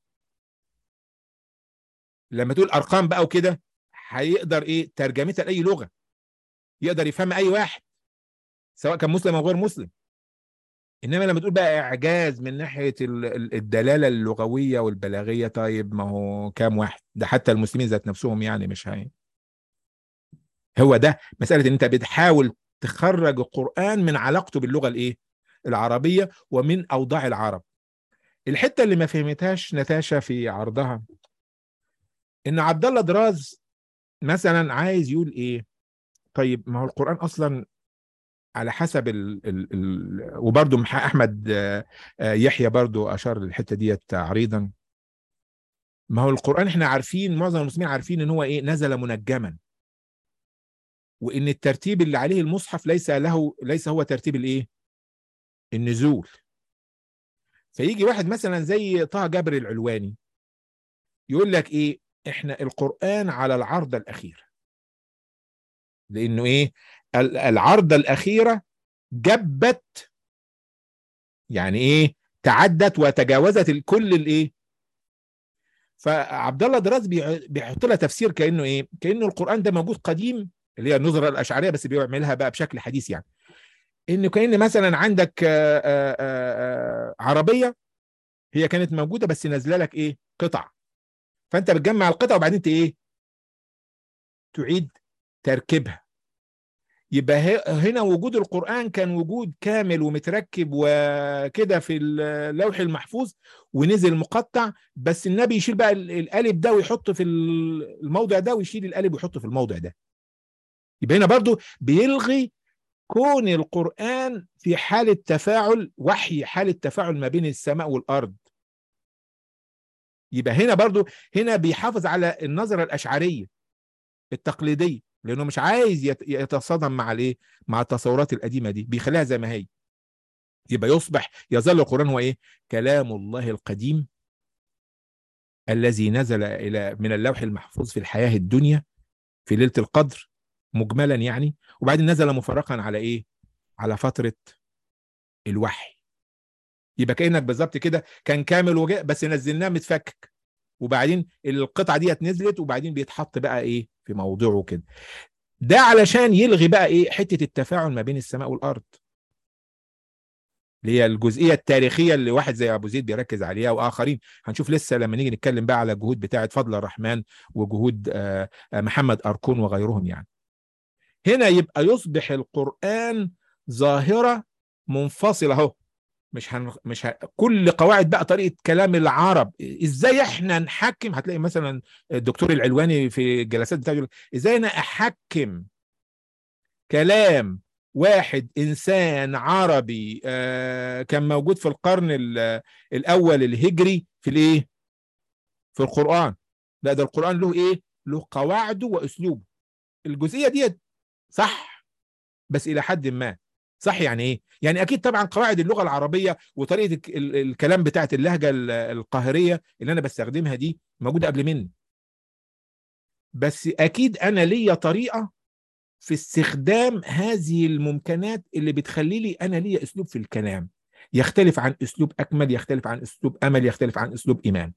لما تقول ارقام بقى وكده هيقدر ايه ترجمتها لاي لغه يقدر يفهم اي واحد سواء كان مسلم او غير مسلم انما لما تقول بقى اعجاز من ناحيه الدلاله اللغويه والبلاغيه طيب ما هو كام واحد ده حتى المسلمين ذات نفسهم يعني مش هي هو ده مساله ان انت بتحاول تخرج القران من علاقته باللغه الايه العربيه ومن اوضاع العرب الحته اللي ما فهمتهاش نتاشا في عرضها ان عبد الله دراز مثلا عايز يقول ايه طيب ما هو القران اصلا على حسب ال ال ال وبرده احمد يحيى برضو اشار للحته ديت تعريضا ما هو القران احنا عارفين معظم المسلمين عارفين ان هو ايه نزل منجما وان الترتيب اللي عليه المصحف ليس له ليس هو ترتيب الايه النزول فيجي واحد مثلا زي طه جابر العلواني يقول لك ايه احنا القرآن على العرضة الأخيرة لأنه إيه ال- العرضة الأخيرة جبت يعني إيه تعدت وتجاوزت ال- كل الإيه فعبد الله دراز بيع- بيحط لها تفسير كأنه إيه كأنه القرآن ده موجود قديم اللي هي النظرة الأشعرية بس بيعملها بقى بشكل حديث يعني إنه كأن مثلا عندك آه، آه، آه، عربية هي كانت موجودة بس نازلة لك إيه قطع فانت بتجمع القطع وبعدين ت- ايه تعيد تركيبها يبقى ه- هنا وجود القرآن كان وجود كامل ومتركب وكده في اللوح المحفوظ ونزل مقطع بس النبي يشيل بقى ال- الألف ده ويحطه في ال- الموضع ده ويشيل الألف ويحطه في الموضع ده يبقى هنا برضو بيلغي كون القرآن في حالة تفاعل وحي حالة تفاعل ما بين السماء والأرض يبقى هنا برضو هنا بيحافظ على النظرة الأشعرية التقليدية لأنه مش عايز يت- يتصادم مع الإيه مع التصورات القديمة دي بيخليها زي ما هي يبقى يصبح يظل القرآن هو إيه كلام الله القديم الذي نزل إلى من اللوح المحفوظ في الحياة الدنيا في ليلة القدر مجملا يعني وبعدين نزل مفرقا على إيه على فترة الوحي يبقى كأنك بالظبط كده كان كامل وجاء بس نزلناه متفكك وبعدين القطعة ديت نزلت وبعدين بيتحط بقى ايه في موضوعه كده ده علشان يلغي بقى ايه حتة التفاعل ما بين السماء والارض اللي هي الجزئية التاريخية اللي واحد زي ابو زيد بيركز عليها واخرين هنشوف لسه لما نيجي نتكلم بقى على الجهود بتاعه فضل الرحمن وجهود آه، آه، محمد اركون وغيرهم يعني هنا يبقى يصبح القرآن ظاهرة منفصلة اهو مش هن... مش ه... كل قواعد بقى طريقه كلام العرب ازاي احنا نحكم هتلاقي مثلا الدكتور العلواني في الجلسات بتاعته يقول ازاي انا احكم كلام واحد انسان عربي آه كان موجود في القرن ال- الاول الهجري في الايه في القران لا ده القران له ايه له قواعده واسلوبه الجزئيه ديت صح بس الى حد ما صح يعني ايه يعني اكيد طبعا قواعد اللغه العربيه وطريقه الك- ال- الكلام بتاعت اللهجه ال- القاهريه اللي انا بستخدمها دي موجوده قبل مني بس اكيد انا ليا طريقه في استخدام هذه الممكنات اللي بتخلي لي انا ليا اسلوب في الكلام يختلف عن اسلوب اكمل يختلف عن اسلوب امل يختلف عن اسلوب ايمان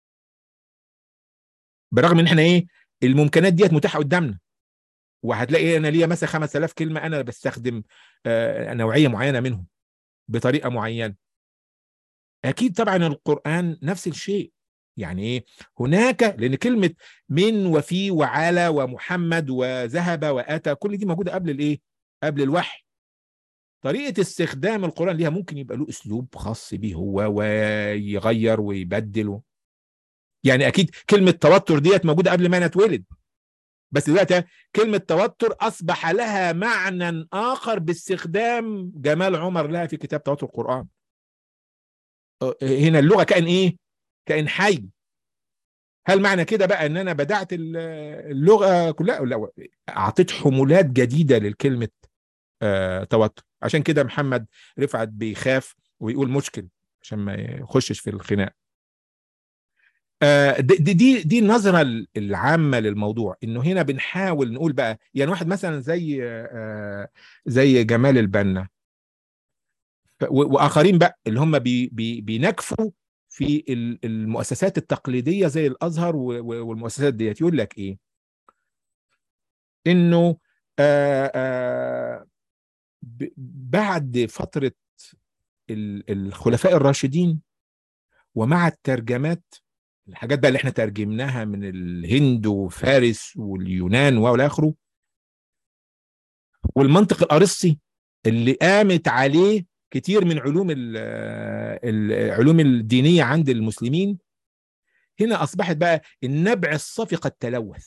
برغم ان احنا ايه الممكنات ديت متاحه قدامنا وهتلاقي انا ليا مثلا 5000 كلمه انا بستخدم آه، نوعيه معينه منهم بطريقه معينه اكيد طبعا القران نفس الشيء يعني ايه هناك لان كلمه من وفي وعلى ومحمد وذهب واتى كل دي موجوده قبل الايه قبل الوحي طريقه استخدام القران ليها ممكن يبقى له اسلوب خاص بيه هو ويغير ويبدل و... يعني اكيد كلمه توتر ديت موجوده قبل ما انا اتولد بس دلوقتي كلمة توتر أصبح لها معنى آخر باستخدام جمال عمر لها في كتاب توتر القرآن أه، هنا اللغة كائن إيه؟ كائن حي هل معنى كده بقى ان انا بدعت ال- اللغه كلها لا اعطيت حمولات جديده للكلمه آه توتر عشان كده محمد رفعت بيخاف ويقول مشكل عشان ما يخشش في الخناق آه، دي دي دي دي النظره العامه للموضوع انه هنا بنحاول نقول بقى يعني واحد مثلا زي آه، زي جمال البنا ف- و- واخرين بقى اللي هم بي بي بينكفوا في ال- المؤسسات التقليديه زي الازهر و- و- والمؤسسات ديت يقول لك ايه انه آه، آه، ب- بعد فتره ال- الخلفاء الراشدين ومع الترجمات الحاجات بقى اللي احنا ترجمناها من الهند وفارس واليونان والى اخره والمنطق الارسطي اللي قامت عليه كتير من علوم ال- العلوم الدينيه عند المسلمين هنا اصبحت بقى النبع الصافي قد تلوث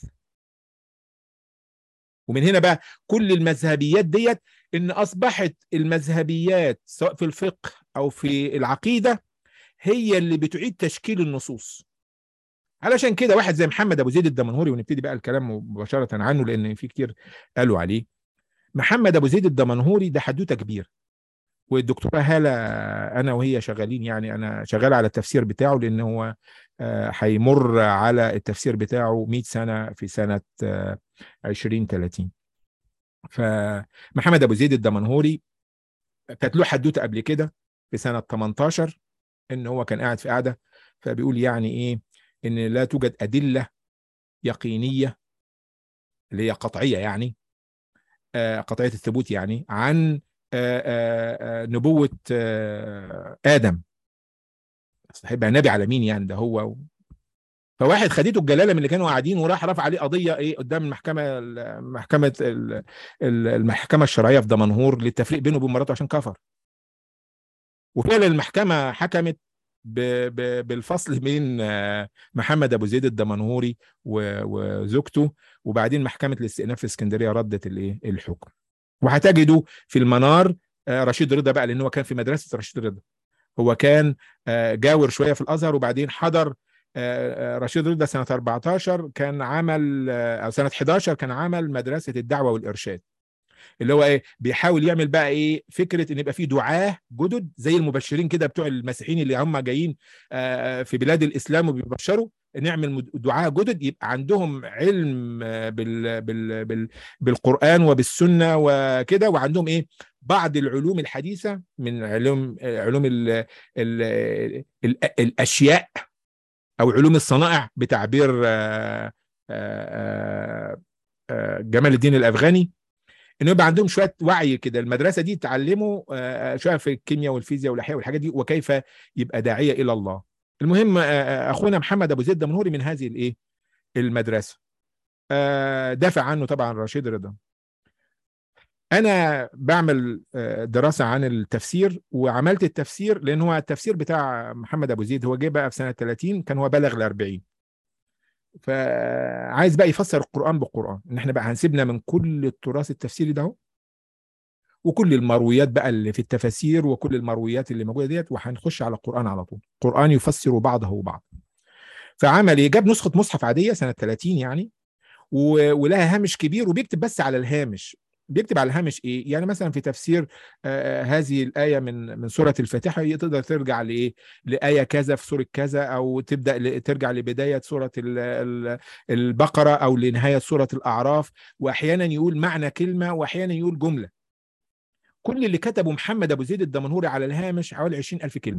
ومن هنا بقى كل المذهبيات ديت ان اصبحت المذهبيات سواء في الفقه او في العقيده هي اللي بتعيد تشكيل النصوص علشان كده واحد زي محمد ابو زيد الدمنهوري ونبتدي بقى الكلام مباشره عنه لان في كتير قالوا عليه محمد ابو زيد الدمنهوري ده حدوته كبير والدكتوره هاله انا وهي شغالين يعني انا شغال على التفسير بتاعه لان هو هيمر على التفسير بتاعه 100 سنه في سنه 2030 فمحمد ابو زيد الدمنهوري كانت له حدوته قبل كده في سنه 18 ان هو كان قاعد في قاعده فبيقول يعني ايه ان لا توجد ادله يقينيه اللي هي قطعيه يعني قطعيه الثبوت يعني عن نبوه ادم هيبقى نبي على مين يعني ده هو فواحد خدته الجلاله من اللي كانوا قاعدين وراح رفع عليه قضيه ايه قدام المحكمه محكمه المحكمه الشرعيه في دمنهور للتفريق بينه وبين مراته عشان كفر وفعلا المحكمه حكمت ب ب بالفصل بين محمد ابو زيد الدمنهوري وزوجته وبعدين محكمه الاستئناف في اسكندريه ردت الايه الحكم وهتجدوا في المنار رشيد رضا بقى لان هو كان في مدرسه رشيد رضا هو كان جاور شويه في الازهر وبعدين حضر رشيد رضا سنه 14 كان عمل او سنه 11 كان عمل مدرسه الدعوه والارشاد اللي هو ايه بيحاول يعمل بقى ايه فكره ان يبقى في دعاه جدد زي المبشرين كده بتوع المسيحيين اللي هم جايين في بلاد الاسلام وبيبشروا نعمل دعاه جدد يبقى عندهم علم بال بال بال بالقران وبالسنه وكده وعندهم ايه بعض العلوم الحديثه من علوم علوم ال ال ال الاشياء او علوم الصنائع بتعبير جمال الدين الافغاني انه يبقى عندهم شويه وعي كده المدرسه دي تعلموا شويه في الكيمياء والفيزياء والاحياء والحاجات دي وكيف يبقى داعيه الى الله المهم اخونا محمد ابو زيد دمنهوري من هذه الايه المدرسه دافع عنه طبعا رشيد رضا انا بعمل دراسه عن التفسير وعملت التفسير لان هو التفسير بتاع محمد ابو زيد هو جه بقى في سنه 30 كان هو بلغ ال 40 فعايز بقى يفسر القران بالقران ان احنا بقى هنسيبنا من كل التراث التفسيري ده وكل المرويات بقى اللي في التفاسير وكل المرويات اللي موجوده ديت وهنخش على القران على طول القران يفسر بعضه بعض فعمل ايه جاب نسخه مصحف عاديه سنه 30 يعني ولها هامش كبير وبيكتب بس على الهامش بيكتب على الهامش ايه يعني مثلا في تفسير آه هذه الايه من من سوره الفاتحه تقدر ترجع لايه لايه كذا في سوره كذا او تبدا ترجع لبدايه سوره البقره او لنهايه سوره الاعراف واحيانا يقول معنى كلمه واحيانا يقول جمله كل اللي كتبه محمد ابو زيد الدمنهوري على الهامش حوالي 20000 كلمه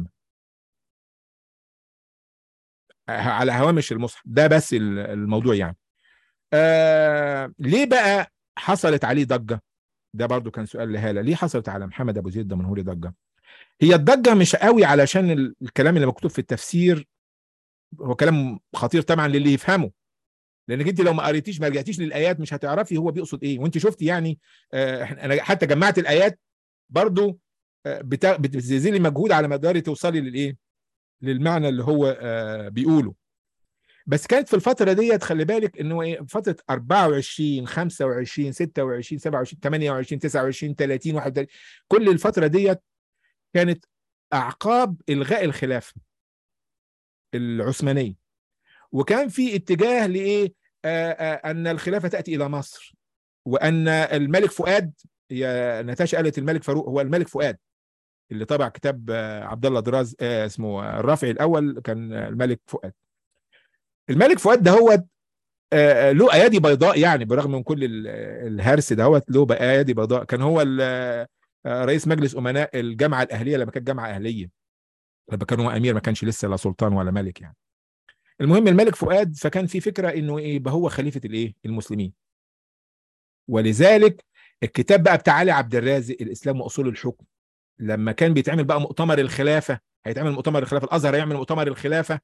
على هوامش المصحف ده بس الموضوع يعني آه ليه بقى حصلت عليه ضجه ده برضو كان سؤال لهاله ليه حصلت على محمد ابو زيد الدمنهوري ضجه هي الضجه مش قوي علشان الكلام اللي مكتوب في التفسير هو كلام خطير طبعا للي يفهمه لانك انت لو ما قريتيش ما رجعتيش للايات مش هتعرفي هو بيقصد ايه وانت شفتي يعني آه انا حتى جمعت الايات برضو آه بتبذلي مجهود على مدار توصلي للايه للمعنى اللي هو آه بيقوله بس كانت في الفتره ديت خلي بالك انه ايه فتره 24 25 26 27 28 29 30 31 كل الفتره ديت كانت اعقاب الغاء الخلافه العثمانيه وكان في اتجاه لايه آآ آآ ان الخلافه تاتي الى مصر وان الملك فؤاد هي نتاشا قالت الملك فاروق هو الملك فؤاد اللي طبع كتاب عبد الله دراز اسمه الرافعي الاول كان الملك فؤاد الملك فؤاد ده هو له ايادي بيضاء يعني برغم من كل الهرس دهوت له ايادي بيضاء كان هو رئيس مجلس امناء الجامعه الاهليه لما كانت جامعه اهليه لما كان هو امير ما كانش لسه لا سلطان ولا ملك يعني المهم الملك فؤاد فكان في فكره انه ايه يبقى هو خليفه الايه المسلمين ولذلك الكتاب بقى بتاع علي عبد الرازق الاسلام واصول الحكم لما كان بيتعمل بقى مؤتمر الخلافه هيتعمل مؤتمر الخلافه الازهر هيعمل مؤتمر الخلافه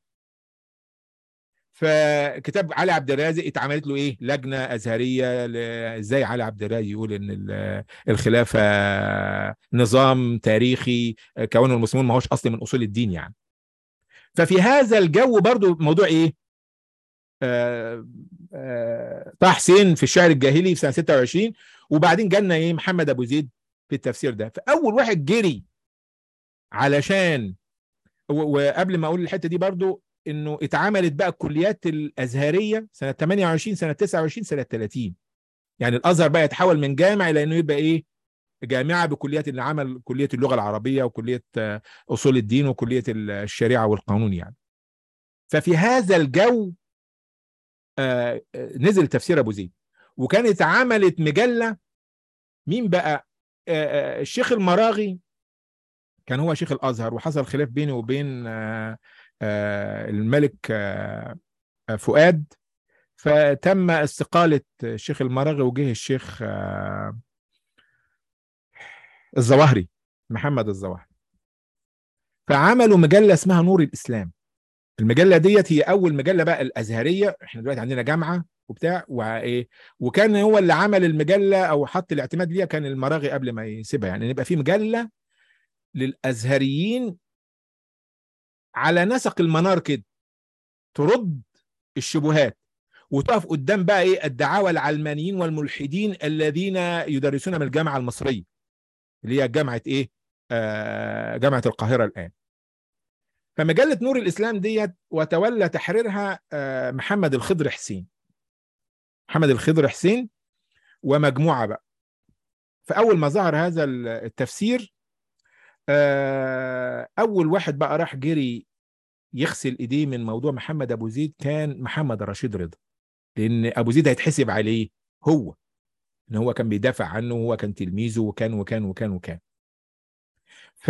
فكتاب علي عبد الرازق اتعملت له ايه لجنه ازهريه ازاي علي عبد الرازق يقول ان الخلافه نظام تاريخي كون المسلمون ما هوش اصل من اصول الدين يعني ففي هذا الجو برضو موضوع ايه آه آه طه حسين في الشعر الجاهلي في سنه 26 وبعدين جالنا ايه محمد ابو زيد في التفسير ده فاول واحد جري علشان وقبل ما اقول الحته دي برضو انه اتعملت بقى الكليات الازهريه سنه 28 سنه 29 سنه 30 يعني الازهر بقى يتحول من جامع الى انه يبقى ايه جامعه بكليات اللي عمل كليه اللغه العربيه وكليه اصول الدين وكليه الشريعه والقانون يعني ففي هذا الجو آه، آه، نزل تفسير ابو زيد وكانت عملت مجله مين بقى آه، آه، الشيخ المراغي كان هو شيخ الازهر وحصل خلاف بينه وبين آه، آه، الملك آه، آه، فؤاد فتم استقالة الشيخ المراغي وجه الشيخ آه، الظواهري محمد الظواهري فعملوا مجلة اسمها نور الإسلام المجلة ديت هي أول مجلة بقى الأزهرية احنا دلوقتي عندنا جامعة وبتاع وايه وكان هو اللي عمل المجلة أو حط الاعتماد ليها كان المراغي قبل ما يسيبها يعني يبقى في مجلة للأزهريين على نسق المنار كده ترد الشبهات وتقف قدام بقى ايه الدعاوى العلمانيين والملحدين الذين يدرسون من الجامعه المصريه اللي هي جامعه ايه؟ آه جامعه القاهره الان. فمجله نور الاسلام ديت وتولى تحريرها آه محمد الخضر حسين. محمد الخضر حسين ومجموعه بقى. فاول ما ظهر هذا التفسير آه اول واحد بقى راح جري يغسل ايديه من موضوع محمد ابو زيد كان محمد رشيد رضا لان ابو زيد هيتحسب عليه هو ان هو كان بيدافع عنه وهو كان تلميذه وكان وكان وكان وكان ف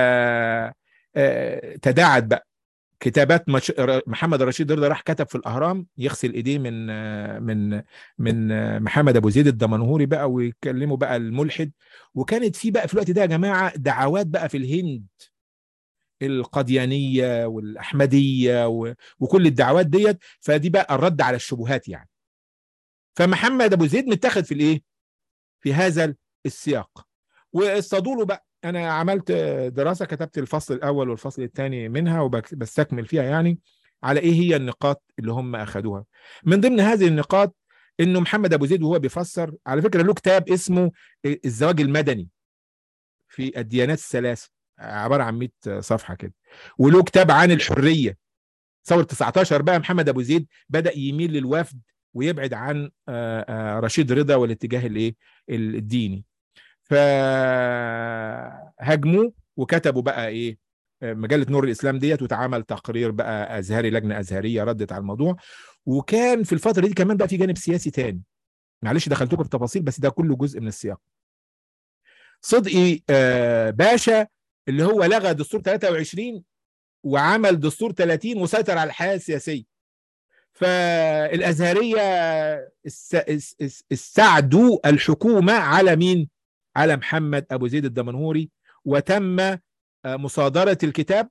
آه، تداعت بقى كتابات مش... ر- محمد رشيد رضا راح كتب في الاهرام يغسل ايديه من آه، من من آه، محمد ابو زيد الدمنهوري بقى ويكلموا بقى الملحد وكانت في بقى في الوقت ده يا جماعه دعوات بقى في الهند القديانيه والاحمديه و... وكل الدعوات ديت فدي بقى الرد على الشبهات يعني فمحمد ابو زيد متاخد في الايه في هذا السياق واصطادوا له بقى انا عملت دراسه كتبت الفصل الاول والفصل الثاني منها وبستكمل فيها يعني على ايه هي النقاط اللي هم اخذوها من ضمن هذه النقاط انه محمد ابو زيد وهو بيفسر على فكره له كتاب اسمه الزواج المدني في الديانات الثلاثه عباره عن 100 صفحه كده وله كتاب عن الحريه ثوره 19 بقى محمد ابو زيد بدا يميل للوفد ويبعد عن آه، آه، رشيد رضا والاتجاه الايه الديني فهاجموه وكتبوا بقى ايه آه، مجله نور الاسلام ديت واتعمل تقرير بقى ازهري لجنه ازهريه ردت على الموضوع وكان في الفتره دي كمان بقى في جانب سياسي تاني معلش دخلتكم في تفاصيل بس ده كله جزء من السياق صدقي آه، باشا اللي هو لغى دستور 23 وعمل دستور 30 وسيطر على الحياه السياسيه فالازهريه است- است- است- استعدوا الحكومه على مين؟ على محمد ابو زيد الدمنهوري وتم آه، مصادره الكتاب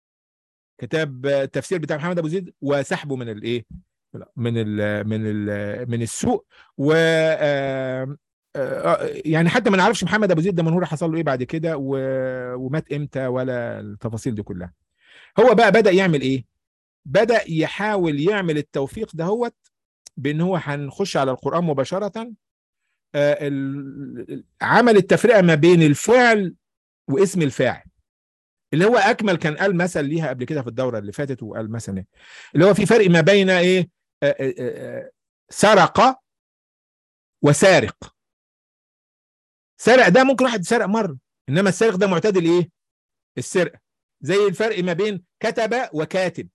كتاب آه، التفسير بتاع محمد ابو زيد وسحبه من الايه؟ من ال من ال من السوق و آه، آه، يعني حتى ما نعرفش محمد ابو زيد الدمنهوري حصل له ايه بعد كده و- ومات امتى ولا التفاصيل دي كلها هو بقى بدا يعمل ايه بدا يحاول يعمل التوفيق دهوت بان هو هنخش على القران مباشره آه، ال- عمل التفرقه ما بين الفعل واسم الفاعل اللي هو اكمل كان قال مثل ليها قبل كده في الدوره اللي فاتت وقال مثلا إيه؟ اللي هو في فرق ما بين ايه آه، آه، آه، سرق وسارق سرق ده ممكن واحد سرق مره انما السارق ده معتاد الايه السرقه زي الفرق ما بين كتب وكاتب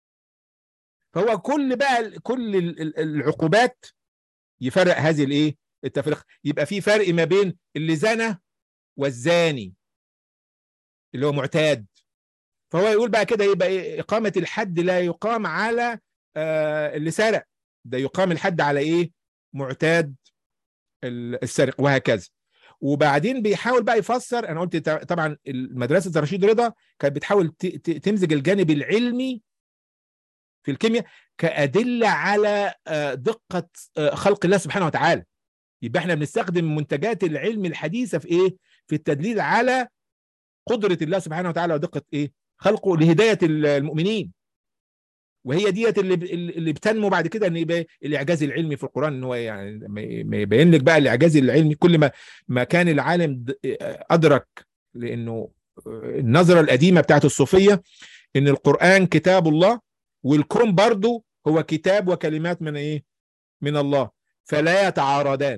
فهو كل بقى كل ال- ال- العقوبات يفرق هذه الايه التفريق يبقى في فرق ما بين اللي زنى والزاني اللي هو معتاد فهو يقول بقى كده يبقى إيه إقامة الحد لا يقام على آه اللي سرق ده يقام الحد على إيه معتاد ال- السرق وهكذا وبعدين بيحاول بقى يفسر انا قلت تع- طبعا مدرسه رشيد رضا كانت بتحاول ت- ت- تمزج الجانب العلمي في الكيمياء كأدلة على آه، دقة آه، خلق الله سبحانه وتعالى يبقى احنا بنستخدم منتجات العلم الحديثة في ايه في التدليل على قدرة الله سبحانه وتعالى ودقة ايه خلقه لهداية المؤمنين وهي ديت اللي اللي بتنمو بعد كده ان يبقى الاعجاز العلمي في القران ان هو يعني ما ما يبين لك بقى الاعجاز العلمي كل ما ما كان العالم د- ادرك لانه النظره القديمه بتاعت الصوفيه ان القران كتاب الله والكون برضه هو كتاب وكلمات من ايه من الله فلا يتعارضان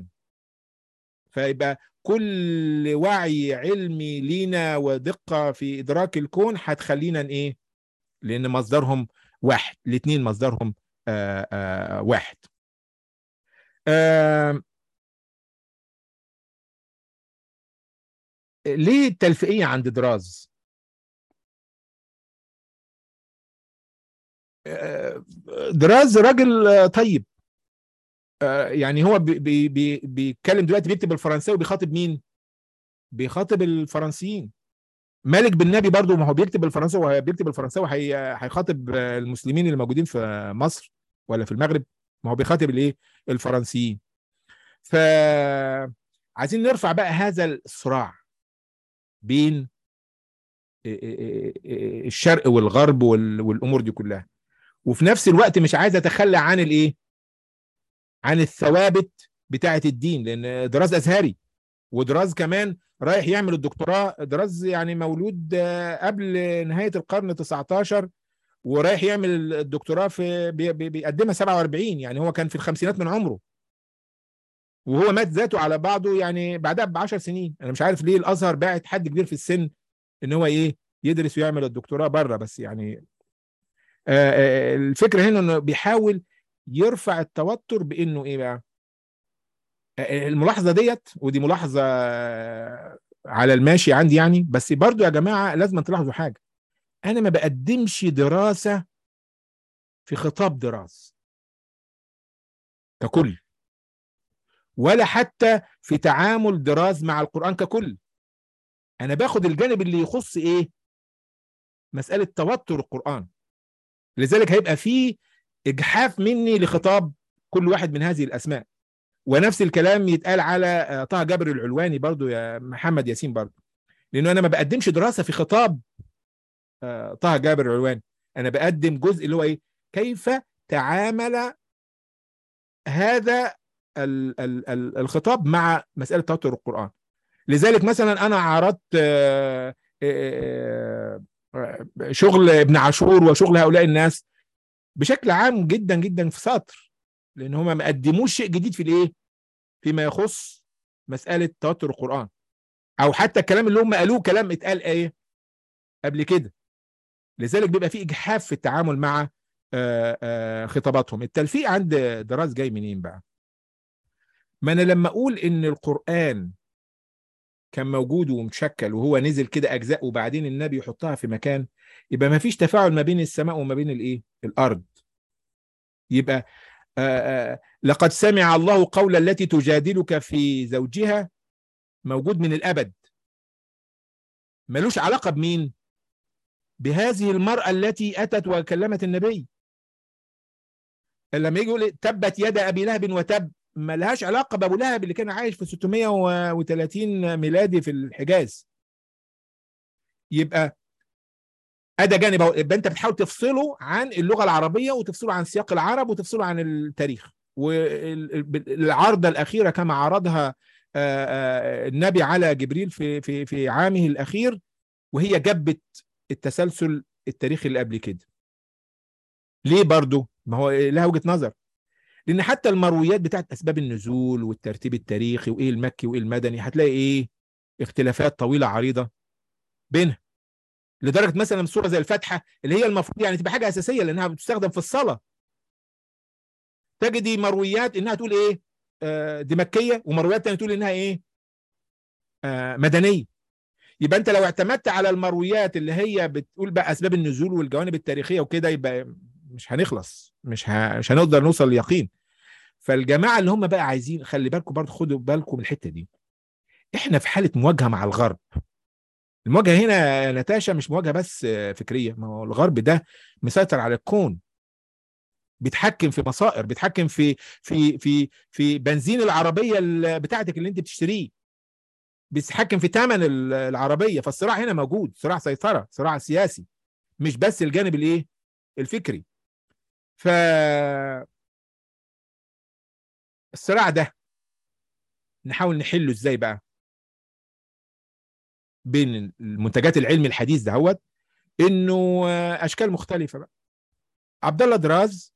فيبقى كل وعي علمي لينا ودقه في ادراك الكون هتخلينا ن- ايه لان مصدرهم واحد الاثنين مصدرهم آه آه واحد آه ليه التلفيقية عند دراز آه، دراز راجل آه، طيب آه، يعني هو بي- بي- بي- بيتكلم دلوقتي بيكتب بالفرنساوي بيخاطب مين بيخاطب الفرنسيين مالك بن نبي برضو ما هو بيكتب بالفرنساوي بيكتب بالفرنساوي هي- هيخاطب آه، المسلمين اللي موجودين في مصر ولا في المغرب ما هو بيخاطب الايه الفرنسيين ف عايزين نرفع بقى هذا الصراع بين الشرق والغرب وال- والامور دي كلها وفي نفس الوقت مش عايز اتخلى عن الايه عن الثوابت بتاعه الدين لان دراز ازهري ودراز كمان رايح يعمل الدكتوراه دراز يعني مولود آه، قبل نهايه القرن 19 ورايح يعمل الدكتوراه في بي- بي- بيقدمها 47 يعني هو كان في الخمسينات من عمره وهو مات ذاته على بعضه يعني بعدها ب 10 سنين انا مش عارف ليه الازهر باعت حد كبير في السن ان هو ايه يدرس ويعمل الدكتوراه بره بس يعني آه، آه، الفكره هنا انه بيحاول يرفع التوتر بانه ايه بقى آه، الملاحظه ديت ودي ملاحظه آه، على الماشي عندي يعني بس برضو يا جماعه لازم تلاحظوا حاجه انا ما بقدمش دراسه في خطاب دراس ككل ولا حتى في تعامل دراز مع القرآن ككل أنا باخد الجانب اللي يخص إيه مسألة توتر القرآن لذلك هيبقى فيه إجحاف مني لخطاب كل واحد من هذه الأسماء ونفس الكلام يتقال على آه، طه جابر العلواني برضو يا محمد ياسين برضو لأنه أنا ما بقدمش دراسة في خطاب آه، طه جابر العلواني أنا بقدم جزء اللي هو إيه كيف تعامل هذا ال- ال- ال- الخطاب مع مسألة توتر القرآن لذلك مثلا أنا عرضت آه، آه، آه، شغل ابن عاشور وشغل هؤلاء الناس بشكل عام جدا جدا في سطر لأن هما ما قدموش شيء جديد في الإيه؟ فيما يخص مسألة توتر القرآن أو حتى الكلام اللي هم قالوه كلام اتقال إيه قبل كده لذلك بيبقى في إجحاف في التعامل مع آه، آه، خطاباتهم التلفيق عند دراز جاي منين بقى ما انا لما اقول ان القران كان موجود ومتشكل وهو نزل كده اجزاء وبعدين النبي يحطها في مكان يبقى ما فيش تفاعل ما بين السماء وما بين الايه الارض يبقى آآ آآ لقد سمع الله قول التي تجادلك في زوجها موجود من الابد ملوش علاقه بمين بهذه المراه التي اتت وكلمت النبي لما يجي يقول تبت يد ابي لهب وتب ما لهاش علاقه بابو لهب اللي كان عايش في 630 ميلادي في الحجاز يبقى ادى جانب أهو. يبقى انت بتحاول تفصله عن اللغه العربيه وتفصله عن سياق العرب وتفصله عن التاريخ والعارضه الاخيره كما عرضها آه، آه، النبي على جبريل في في في عامه الاخير وهي جبت التسلسل التاريخي اللي قبل كده ليه برضو ما هو لها وجهه نظر لان حتى المرويات بتاعت اسباب النزول والترتيب التاريخي وايه المكي وايه المدني هتلاقي ايه اختلافات طويله عريضه بينها لدرجه مثلا سوره زي الفاتحه اللي هي المفروض يعني تبقى حاجه اساسيه لانها بتستخدم في الصلاه تجدي مرويات انها تقول ايه آه دي مكيه ومرويات تانية تقول انها ايه آه مدنيه يبقى انت لو اعتمدت على المرويات اللي هي بتقول بقى اسباب النزول والجوانب التاريخيه وكده يبقى مش هنخلص مش ه... مش هنقدر نوصل ليقين فالجماعه اللي هم بقى عايزين خلي بالكم برضه خدوا بالكم من الحته دي احنا في حاله مواجهه مع الغرب المواجهه هنا يا نتاشا مش مواجهه بس فكريه ما هو الغرب ده مسيطر على الكون بيتحكم في مصائر بيتحكم في في في في بنزين العربيه ال- بتاعتك اللي انت بتشتريه بيتحكم في ثمن ال- العربيه فالصراع هنا موجود صراع سيطره صراع سياسي مش بس الجانب الايه الفكري ف الصراع ده نحاول نحله ازاي بقى بين المنتجات العلم الحديث دهوت انه اشكال مختلفه بقى عبد الله دراز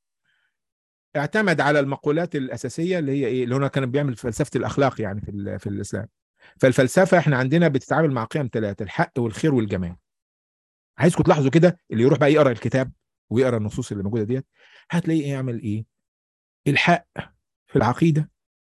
اعتمد على المقولات الاساسيه اللي هي ايه اللي هو كان بيعمل فلسفه الاخلاق يعني في ال- في الاسلام فالفلسفه احنا عندنا بتتعامل مع قيم ثلاثه الحق والخير والجمال عايزكم تلاحظوا كده اللي يروح بقى يقرا الكتاب ويقرا النصوص اللي موجوده ديت هتلاقيه يعمل ايه الحق في العقيده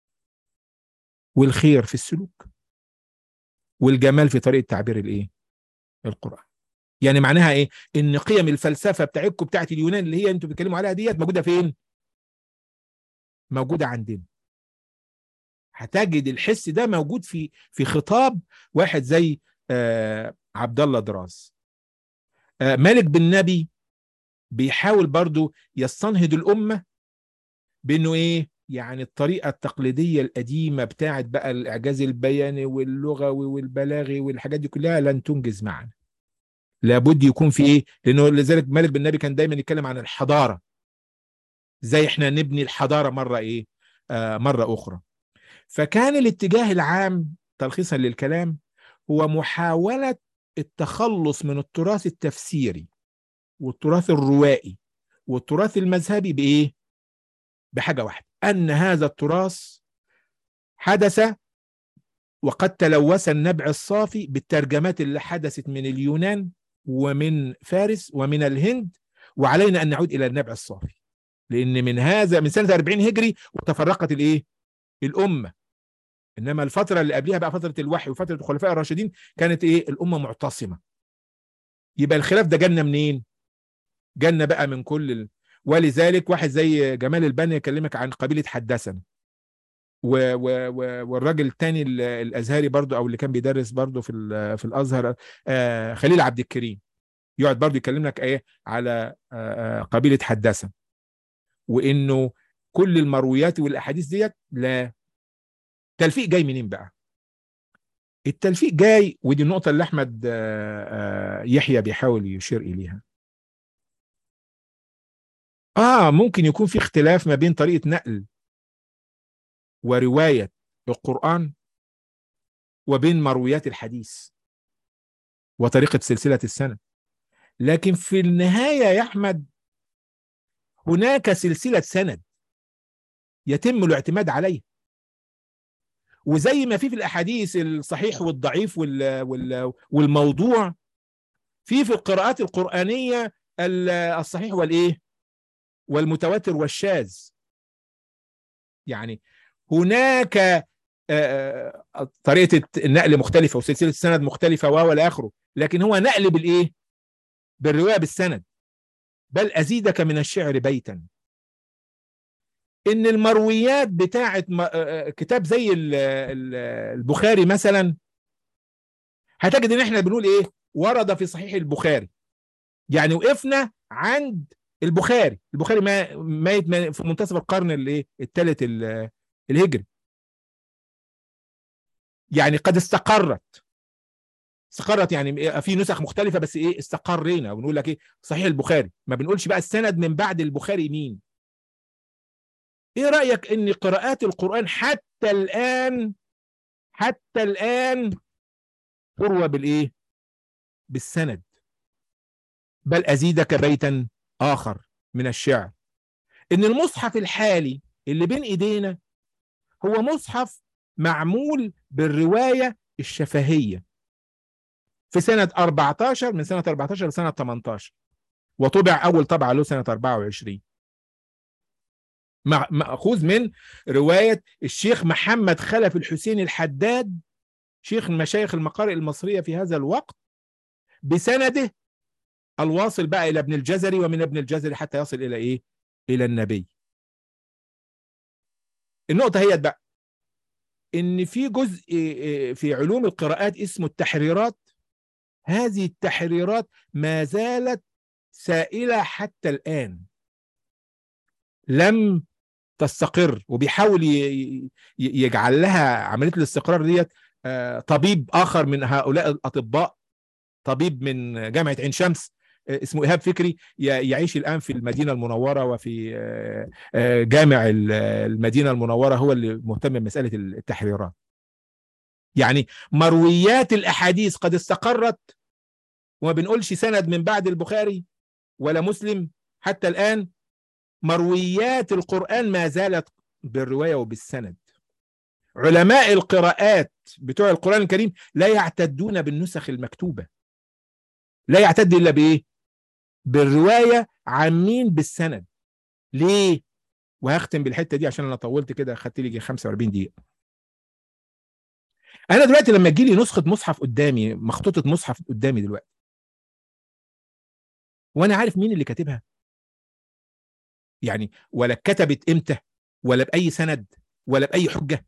والخير في السلوك والجمال في طريقه تعبير الايه القران يعني معناها ايه ان قيم الفلسفه بتاعتكم بتاعت اليونان اللي هي انتوا بتتكلموا عليها ديت موجوده فين موجوده عندنا هتجد الحس ده موجود في في خطاب واحد زي آه عبد الله دراز آه مالك بن نبي بيحاول برضو يستنهض الامه بانه ايه يعني الطريقه التقليديه القديمه بتاعت بقى الاعجاز البياني واللغوي والبلاغي والحاجات دي كلها لن تنجز معنا لابد يكون في ايه لانه لذلك مالك بن نبي كان دايما يتكلم عن الحضاره ازاي احنا نبني الحضاره مره ايه آه مره اخرى فكان الاتجاه العام تلخيصا للكلام هو محاوله التخلص من التراث التفسيري والتراث الروائي والتراث المذهبي بايه بحاجه واحده ان هذا التراث حدث وقد تلوث النبع الصافي بالترجمات اللي حدثت من اليونان ومن فارس ومن الهند وعلينا ان نعود الى النبع الصافي لان من هذا من سنه 40 هجري وتفرقت الايه الامه انما الفتره اللي قبلها بقى فتره الوحي وفتره الخلفاء الراشدين كانت ايه الامه معتصمه يبقى الخلاف ده جالنا منين جالنا بقى من كل ال... ولذلك واحد زي جمال البنا يكلمك عن قبيله حدثنا و و و والراجل الثاني الازهري برضو او اللي كان بيدرس برضو في في الازهر آه خليل عبد الكريم يقعد برضو يكلم لك ايه على آه قبيله حدثنا وانه كل المرويات والاحاديث ديت لا التلفيق جاي منين بقى التلفيق جاي ودي النقطة اللي أحمد يحيى بيحاول يشير إليها آه ممكن يكون في اختلاف ما بين طريقة نقل ورواية القرآن وبين مرويات الحديث وطريقة سلسلة السنة لكن في النهاية يا أحمد هناك سلسلة سند يتم الاعتماد عليها وزي ما في في الاحاديث الصحيح والضعيف وال وال والموضوع في في القراءات القرانيه الصحيح والايه والمتواتر والشاذ يعني هناك طريقه النقل مختلفه وسلسله السند مختلفه و الى اخره لكن هو نقل بالايه بالروايه بالسند بل ازيدك من الشعر بيتا ان المرويات بتاعه كتاب زي البخاري مثلا هتجد ان احنا بنقول ايه ورد في صحيح البخاري يعني وقفنا عند البخاري البخاري ما ميت في منتصف القرن الايه الثالث الهجري يعني قد استقرت استقرت يعني في نسخ مختلفه بس ايه استقرينا ونقول لك ايه صحيح البخاري ما بنقولش بقى السند من بعد البخاري مين ايه رايك ان قراءات القران حتى الان حتى الان تروى بالايه بالسند بل ازيدك بيتا اخر من الشعر ان المصحف الحالي اللي بين ايدينا هو مصحف معمول بالروايه الشفهيه في سنه 14 من سنه 14 لسنه 18 وطبع اول طبعه له سنه 24 مأخوذ من رواية الشيخ محمد خلف الحسين الحداد شيخ المشايخ المقارئ المصرية في هذا الوقت بسنده الواصل بقى إلى ابن الجزري ومن ابن الجزري حتى يصل إلى إيه؟ إلى النبي النقطة هي بقى إن في جزء في علوم القراءات اسمه التحريرات هذه التحريرات ما زالت سائلة حتى الآن لم تستقر وبيحاول يجعل لها عمليه الاستقرار ديت طبيب اخر من هؤلاء الاطباء طبيب من جامعه عين شمس اسمه ايهاب فكري يعيش الان في المدينه المنوره وفي جامع المدينه المنوره هو اللي مهتم بمساله التحريرات يعني مرويات الاحاديث قد استقرت وما بنقولش سند من بعد البخاري ولا مسلم حتى الان مرويات القرآن ما زالت بالرواية وبالسند علماء القراءات بتوع القرآن الكريم لا يعتدون بالنسخ المكتوبة لا يعتد إلا بإيه بالروايه عامين بالسند ليه وهختم بالحته دي عشان انا طولت كده خدت لي 45 دقيقه انا دلوقتي لما تجي لي نسخه مصحف قدامي مخطوطه مصحف قدامي دلوقتي وانا عارف مين اللي كاتبها يعني ولا كتبت امتى ولا باي سند ولا باي حجه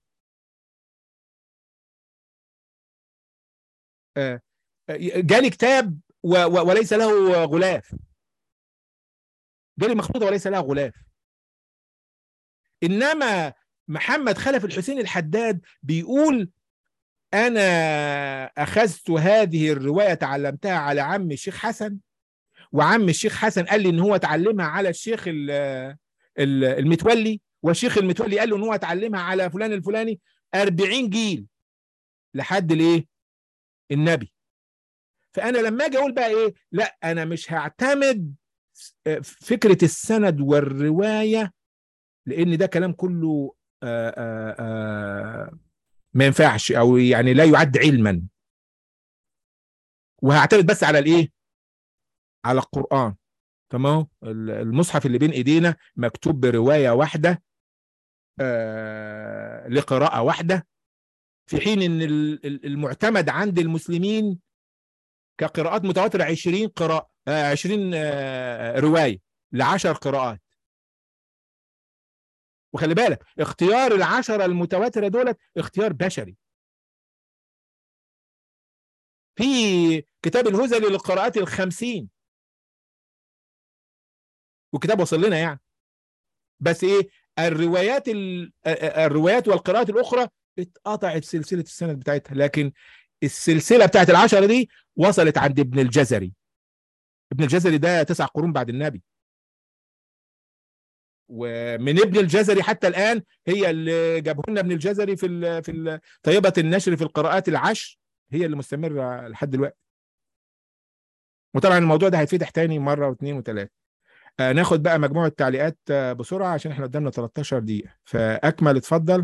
آه، آه، جالي كتاب و- و- وليس له غلاف جالي مخطوطه وليس لها غلاف انما محمد خلف الحسين الحداد بيقول انا اخذت هذه الروايه تعلمتها على عم الشيخ حسن وعم الشيخ حسن قال لي ان هو اتعلمها على الشيخ ال- ال- المتولي والشيخ المتولي قال له ان هو اتعلمها على فلان الفلاني 40 جيل لحد الايه النبي فانا لما اجي اقول بقى ايه لا انا مش هعتمد فكره السند والروايه لان ده كلام كله آآ آآ ما ينفعش او يعني لا يعد علما وهعتمد بس على الايه على القران تمام المصحف اللي بين ايدينا مكتوب بروايه واحده آه لقراءه واحده في حين ان ال- ال- المعتمد عند المسلمين كقراءات متواتره 20 قراءه آه 20 آه روايه ل 10 قراءات وخلي بالك اختيار العشرة المتواترة دولت اختيار بشري في كتاب الهزلي للقراءات الخمسين وكتاب وصل لنا يعني بس ايه الروايات ال... الروايات والقراءات الاخرى اتقطعت سلسله السند بتاعتها لكن السلسله بتاعت العشره دي وصلت عند ابن الجزري ابن الجزري ده تسع قرون بعد النبي ومن ابن الجزري حتى الان هي اللي جابه لنا ابن الجزري في ال في ال طيبه النشر في القراءات العشر هي اللي مستمره لحد دلوقتي وطبعا الموضوع ده هيتفتح تاني مره واثنين وثلاثه آه ناخد بقى مجموعه تعليقات آه بسرعه عشان احنا قدامنا 13 دقيقه فاكمل اتفضل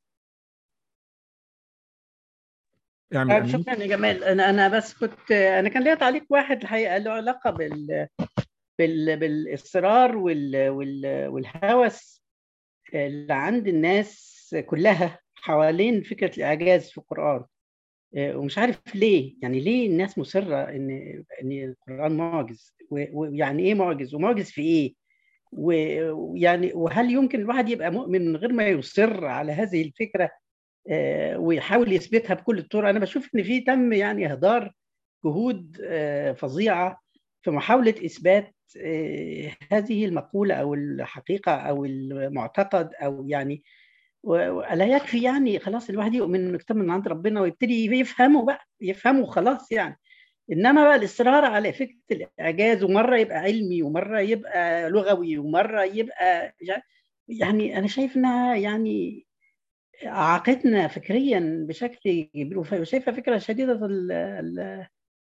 اعمل طيب أمين. شكرا يا جمال انا انا بس كنت انا كان ليا تعليق واحد الحقيقه له علاقه بال بال بالاصرار وال وال والهوس اللي عند الناس كلها حوالين فكره الاعجاز في القران ومش عارف ليه يعني ليه الناس مصره ان ان القران معجز و- ويعني ايه معجز ومعجز في ايه و- ويعني وهل يمكن الواحد يبقى مؤمن من غير ما يصر على هذه الفكره آه، ويحاول يثبتها بكل الطرق انا بشوف ان في تم يعني اهدار جهود آه، فظيعه في محاوله اثبات آه، هذه المقوله او الحقيقه او المعتقد او يعني و- ولا يكفي يعني خلاص الواحد يؤمن انه كتاب من عند ربنا ويبتدي يفهمه بقى يفهمه خلاص يعني انما بقى الاصرار على فكره الاعجاز ومره يبقى علمي ومره يبقى لغوي ومره يبقى يعني انا شايف انها يعني اعاقتنا فكريا بشكل كبير وشايفها فكره شديده ال- ال-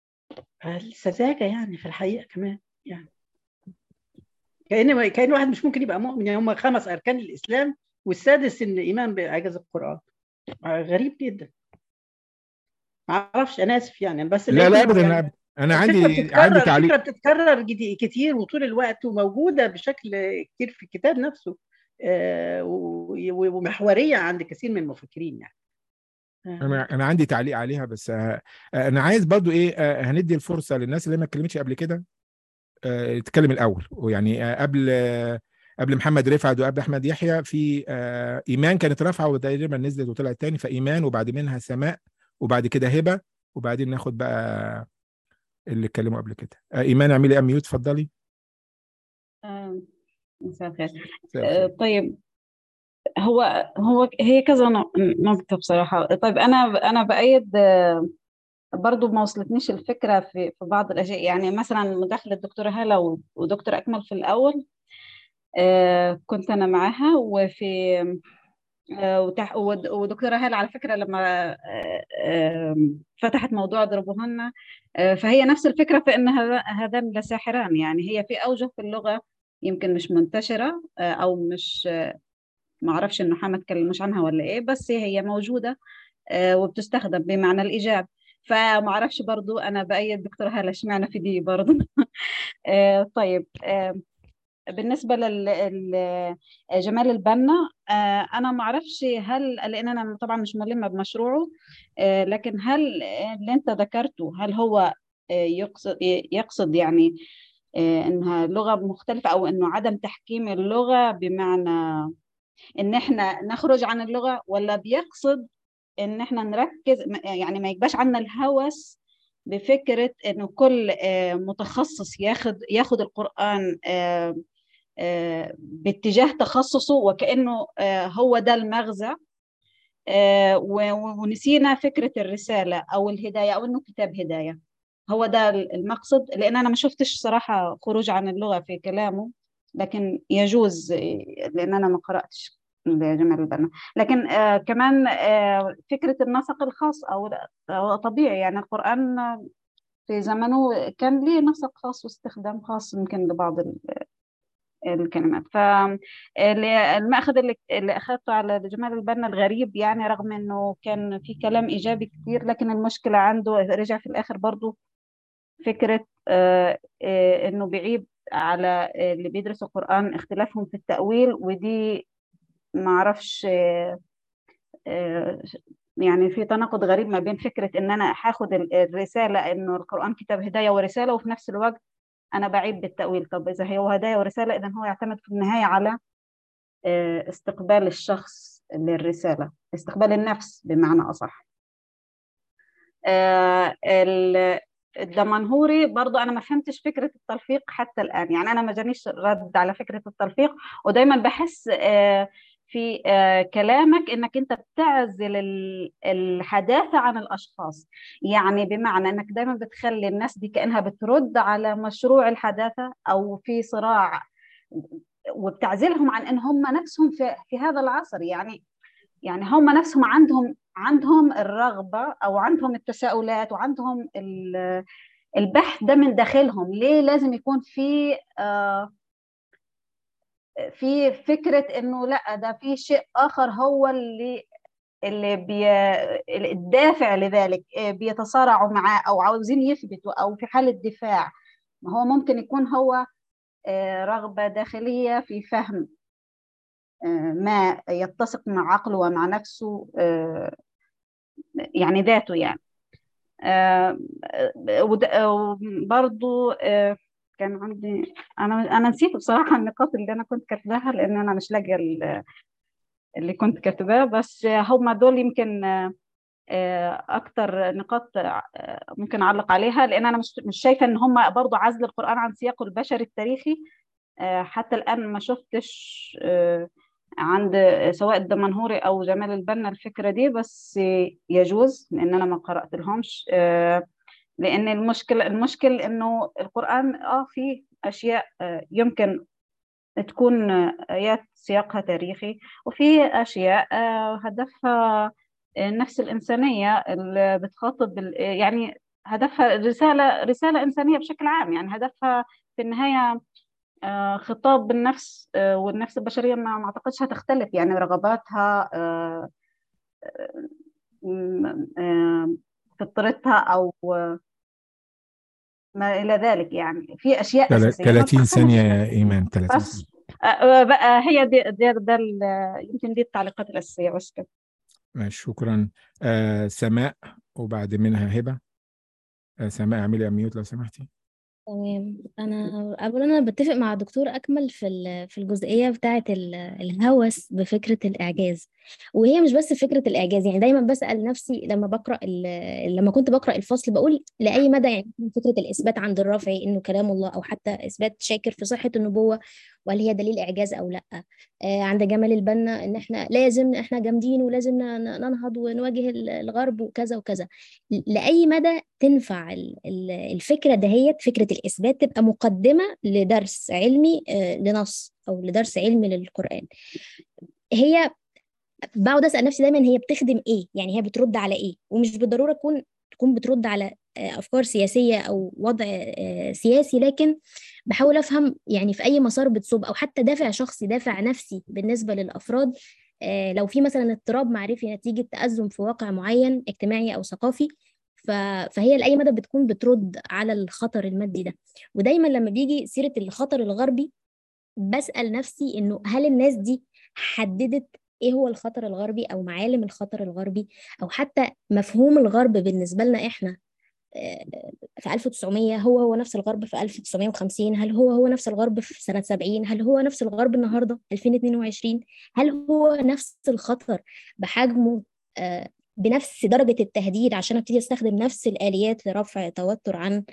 السذاجه يعني في الحقيقه كمان يعني كان كان واحد مش ممكن يبقى مؤمن يعني هم خمس اركان الاسلام والسادس ان ايمان باعجاز القران غريب جدا ما اعرفش انا اسف يعني بس لا لا لقيت إنه ابدا يعني لا أبداً. انا الفكرة عندي بتتكرر عندي تعليق الفكرة بتتكرر جدي- كتير وطول الوقت وموجودة بشكل كتير في الكتاب نفسه آه، و- و- ومحورية عند كثير من المفكرين يعني انا انا عندي تعليق عليها بس آه، آه، انا عايز برضو ايه آه، هندي الفرصه للناس اللي ما اتكلمتش قبل كده آه، تتكلم الاول ويعني آه، قبل آه، قبل محمد رفعت وقبل احمد يحيى في آه، ايمان كانت رافعه وتقريبا نزلت وطلعت تاني فايمان وبعد منها سماء وبعد كده هبه وبعدين ناخد بقى اللي اتكلموا قبل كده آه، ايمان اعملي ام ميوت اتفضلي آه، مساء الخير مساء آه، الخير. طيب هو هو هي كذا نق- نقطة بصراحة طيب أنا أنا بأيد آه، برضو ما وصلتنيش الفكرة في في بعض الأشياء يعني مثلا مداخلة الدكتورة هالة و- ودكتور أكمل في الأول آه، كنت أنا معاها وفي آه، وتح- ود- ودكتورة هالة على فكرة لما آه، آه، فتحت موضوع اضربوهن آه، فهي نفس الفكرة في أن هذا- هذان لساحران يعني هي في أوجه في اللغة يمكن مش منتشرة آه، أو مش آه، ما أعرفش إنه حما تكلمش عنها ولا إيه بس هي موجودة آه، وبتستخدم بمعنى الإيجاب فما اعرفش برضو انا بايد دكتور هاله اشمعنى في دي برضو آه، طيب آه، بالنسبه لجمال البنا آه، انا ما اعرفش هل لان انا طبعا مش ملمه بمشروعه آه، لكن هل اللي انت ذكرته هل هو آه، يقصد يقصد يعني آه، انها لغه مختلفه او انه عدم تحكيم اللغه بمعنى ان احنا نخرج عن اللغه ولا بيقصد ان احنا نركز يعني ما يبقاش عندنا الهوس بفكره انه كل آه، متخصص ياخد ياخد القران آه، آه، باتجاه تخصصه وكانه آه، هو ده المغزى آه، و- و- ونسينا فكره الرساله او الهدايه او انه كتاب هدايه هو ده المقصد لان انا ما شفتش صراحه خروج عن اللغه في كلامه لكن يجوز آه، لان انا ما قراتش لجمال البنا لكن آه كمان آه فكره النسق الخاص او أو طبيعي يعني القران في زمنه كان ليه نسق خاص واستخدام خاص يمكن لبعض ال- الكلمات فالمأخذ اللي, اللي أخذته على جمال البنا الغريب يعني رغم أنه كان في كلام إيجابي كتير لكن المشكلة عنده رجع في الآخر برضو فكرة آه، آه، أنه بيعيب على اللي بيدرسوا القرآن اختلافهم في التأويل ودي ما أعرفش آه، آه، يعني في تناقض غريب ما بين فكرة إن أنا هاخد ال- الرسالة إنه القرآن كتاب هداية ورسالة وفي نفس الوقت أنا بعيب بالتأويل طب إذا هو هداية ورسالة إذا هو يعتمد في النهاية على آه، استقبال الشخص للرسالة استقبال النفس بمعنى أصح آه، ال- الدمنهوري برضو أنا ما فهمتش فكرة التلفيق حتى الآن يعني أنا ما جانيش رد على فكرة التلفيق ودايما بحس آه، في آه، كلامك إنك أنت بتعزل ال- الحداثة عن الأشخاص يعني بمعنى إنك دايما بتخلي الناس دي كأنها بترد على مشروع الحداثة أو في صراع وبتعزلهم عن ان هم نفسهم في في هذا العصر يعني يعني هم نفسهم عندهم عندهم الرغبه او عندهم التساؤلات وعندهم ال- البحث ده من داخلهم ليه لازم يكون في آه، في فكره انه لا ده في شيء اخر هو اللي اللي بي الدافع لذلك آه، بيتصارعوا معاه او عاوزين يثبتوا او في حاله دفاع ما هو ممكن يكون هو آه، رغبه داخليه في فهم آه، ما يتسق مع عقله ومع نفسه آه، يعني ذاته يعني آه، ود- آه، برضو آه، كان عندي انا انا نسيت بصراحه النقاط اللي انا كنت كاتباها لان انا مش لاقيه ال- اللي كنت كاتباه بس هم دول يمكن آه، آه، اكتر نقاط آه، ممكن اعلق عليها لان انا مش مش شايفه ان هم برضو عزل القران عن سياقه البشري التاريخي آه، حتى الان ما شفتش آه، عند سواء الدمنهوري او جمال البنا الفكره دي بس يجوز لان انا ما قرات لهمش آه، لان المشكل المشكل انه القران اه فيه اشياء آه، يمكن تكون ايات سياقها تاريخي وفي اشياء آه، هدفها النفس الانسانيه اللي بتخاطب ال- يعني هدفها رساله رساله انسانيه بشكل عام يعني هدفها في النهايه آه، خطاب بالنفس آه، والنفس البشريه ما ما اعتقدش هتختلف يعني رغباتها آه، م- آه، فطرتها او ما الى ذلك يعني في اشياء تل- اساسيه ما 30 بتختلفش ثانية يا إيمان 30 بس ثانية آه، آه، بقى هي دي, دي ده ال- يمكن دي التعليقات الاساسيه بس كده ماشي شكرا آه سماء وبعد منها هبة آه سماء اعملي ميوت لو سمحتي تمام انا اولا انا بتفق مع الدكتور اكمل في ال- في الجزئيه بتاعه ال- الهوس بفكره الاعجاز وهي مش بس فكره الاعجاز يعني دايما بسال نفسي لما بقرا ال- لما كنت بقرا الفصل بقول لاي مدى يعني فكره الاثبات عند الرافعي انه كلام الله او حتى اثبات شاكر في صحه النبوه وهل هي دليل اعجاز او لا آه عند جمال البنا ان احنا لازم احنا جامدين ولازم ن- ننهض ونواجه ال- الغرب وكذا وكذا لاي مدى تنفع ال- ال- الفكره دهيت فكره الاثبات تبقى مقدمه لدرس علمي آه، لنص او لدرس علمي للقران هي بقعد اسال نفسي دايما هي بتخدم ايه يعني هي بترد على ايه ومش بالضروره تكون تكون بترد على آه، افكار سياسيه او وضع آه، سياسي لكن بحاول افهم يعني في اي مسار بتصب او حتى دافع شخصي دافع نفسي بالنسبه للافراد آه، لو في مثلا اضطراب معرفي نتيجه تازم في واقع معين اجتماعي او ثقافي ف... فهي لاي مدى بتكون بترد على الخطر المادي ده ودايما لما بيجي سيره الخطر الغربي بسال نفسي انه هل الناس دي حددت ايه هو الخطر الغربي او معالم الخطر الغربي او حتى مفهوم الغرب بالنسبه لنا احنا في 1900 هو هو نفس الغرب في 1950 هل هو هو نفس الغرب في سنة 70 هل هو نفس الغرب النهاردة 2022 هل هو نفس الخطر بحجمه بنفس درجة التهديد عشان ابتدي استخدم نفس الآليات لرفع توتر عن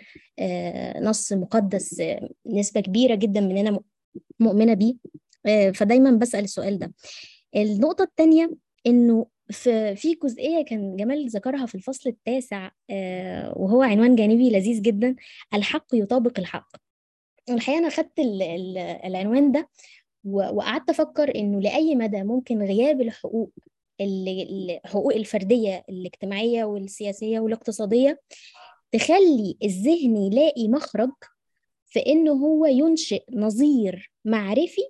نص مقدس نسبة كبيرة جدا مننا مؤمنة بيه فدايما بسأل السؤال ده النقطة الثانية إنه في في جزئيه كان جمال ذكرها في الفصل التاسع آه وهو عنوان جانبي لذيذ جدا الحق يطابق الحق الحقيقه انا خدت العنوان ده وقعدت افكر انه لاي مدى ممكن غياب الحقوق الحقوق الفرديه الاجتماعيه والسياسيه والاقتصاديه تخلي الذهن يلاقي مخرج في انه هو ينشئ نظير معرفي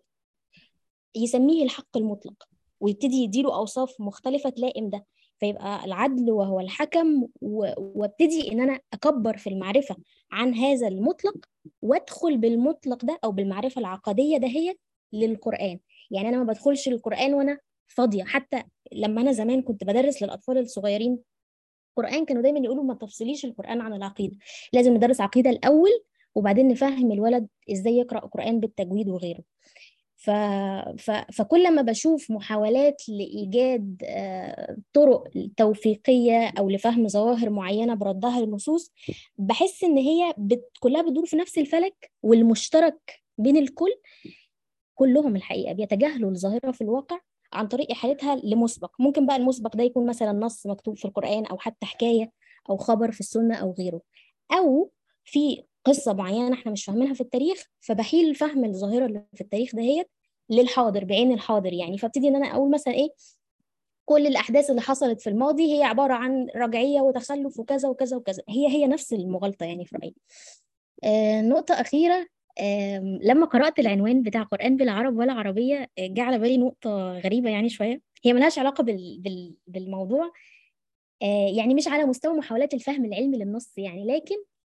يسميه الحق المطلق ويبتدي يديله اوصاف مختلفه تلائم ده فيبقى العدل وهو الحكم وابتدي ان انا اكبر في المعرفه عن هذا المطلق وادخل بالمطلق ده او بالمعرفه العقديه دهيت للقران يعني انا ما بدخلش القران وانا فاضيه حتى لما انا زمان كنت بدرس للاطفال الصغيرين قران كانوا دايما يقولوا ما تفصليش القران عن العقيده لازم ندرس عقيده الاول وبعدين نفهم الولد ازاي يقرا قران بالتجويد وغيره ف... ف... فكل ما بشوف محاولات لإيجاد طرق توفيقية أو لفهم ظواهر معينة بردها للنصوص بحس إن هي بت... كلها بتدور في نفس الفلك والمشترك بين الكل كلهم الحقيقة بيتجاهلوا الظاهرة في الواقع عن طريق إحالتها لمسبق ممكن بقى المسبق ده يكون مثلا نص مكتوب في القرآن أو حتى حكاية أو خبر في السنة أو غيره أو في قصة معينة احنا مش فاهمينها في التاريخ فبحيل فهم الظاهرة اللي في التاريخ دهيت للحاضر بعين الحاضر يعني فابتدي ان انا اقول مثلا ايه كل الاحداث اللي حصلت في الماضي هي عبارة عن رجعية وتخلف وكذا وكذا وكذا هي هي نفس المغالطة يعني في رأيي آه نقطة أخيرة آه لما قرأت العنوان بتاع قرآن بلا عرب ولا عربية آه جه على بالي نقطة غريبة يعني شوية هي ملهاش علاقة بال بال بالموضوع آه يعني مش على مستوى محاولات الفهم العلمي للنص يعني لكن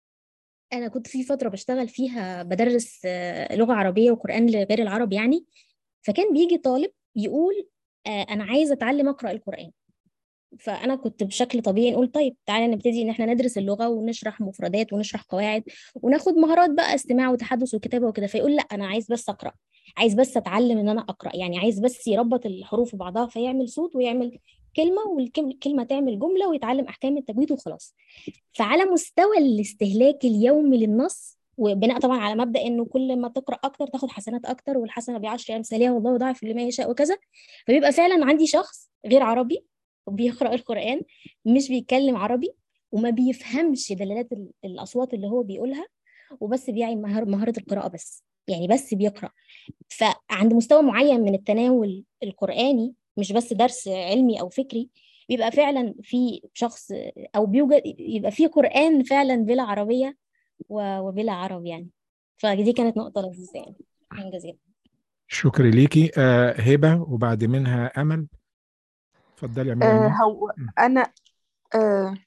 انا كنت في فتره بشتغل فيها بدرس لغه عربيه وقران لغير العرب يعني فكان بيجي طالب يقول انا عايز اتعلم اقرا القران فانا كنت بشكل طبيعي نقول طيب تعالى نبتدي ان احنا ندرس اللغه ونشرح مفردات ونشرح قواعد وناخد مهارات بقى استماع وتحدث وكتابه وكده فيقول لا انا عايز بس اقرا عايز بس اتعلم ان انا اقرا يعني عايز بس يربط الحروف ببعضها فيعمل صوت ويعمل كلمه والكلمه تعمل جمله ويتعلم احكام التجويد وخلاص فعلى مستوى الاستهلاك اليومي للنص وبناء طبعا على مبدا انه كل ما تقرا اكتر تاخد حسنات اكتر والحسنه بعشر امثالها والله يضاعف لما يشاء وكذا فبيبقى فعلا عندي شخص غير عربي وبيقرا القران مش بيتكلم عربي وما بيفهمش دلالات الاصوات اللي هو بيقولها وبس بيعي مهاره القراءه بس يعني بس بيقرا فعند مستوى معين من التناول القراني مش بس درس علمي او فكري بيبقى فعلا في شخص او بيوجد يبقى في قران فعلا بلا عربيه وبلا عرب يعني فدي كانت نقطه لذيذه يعني شكرا جزيلا شكرا ليكي آه هبه وبعد منها امل اتفضلي يا آه هو انا آه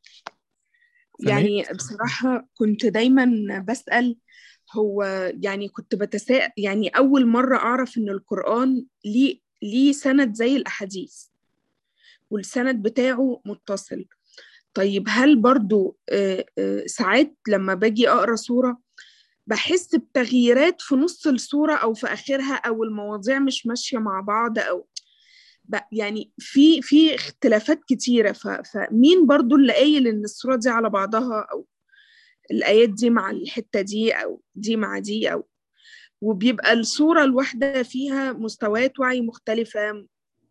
يعني بصراحه كنت دايما بسال هو يعني كنت بتساءل يعني اول مره اعرف ان القران ليه ليه سند زي الأحاديث والسند بتاعه متصل طيب هل برضو ساعات لما باجي أقرأ سورة بحس بتغييرات في نص السورة أو في آخرها أو المواضيع مش ماشية مع بعض أو يعني في في اختلافات كتيرة فمين برضو اللي قايل إن السورة دي على بعضها أو الآيات دي مع الحتة دي أو دي مع دي أو وبيبقى الصورة الواحدة فيها مستويات وعي مختلفة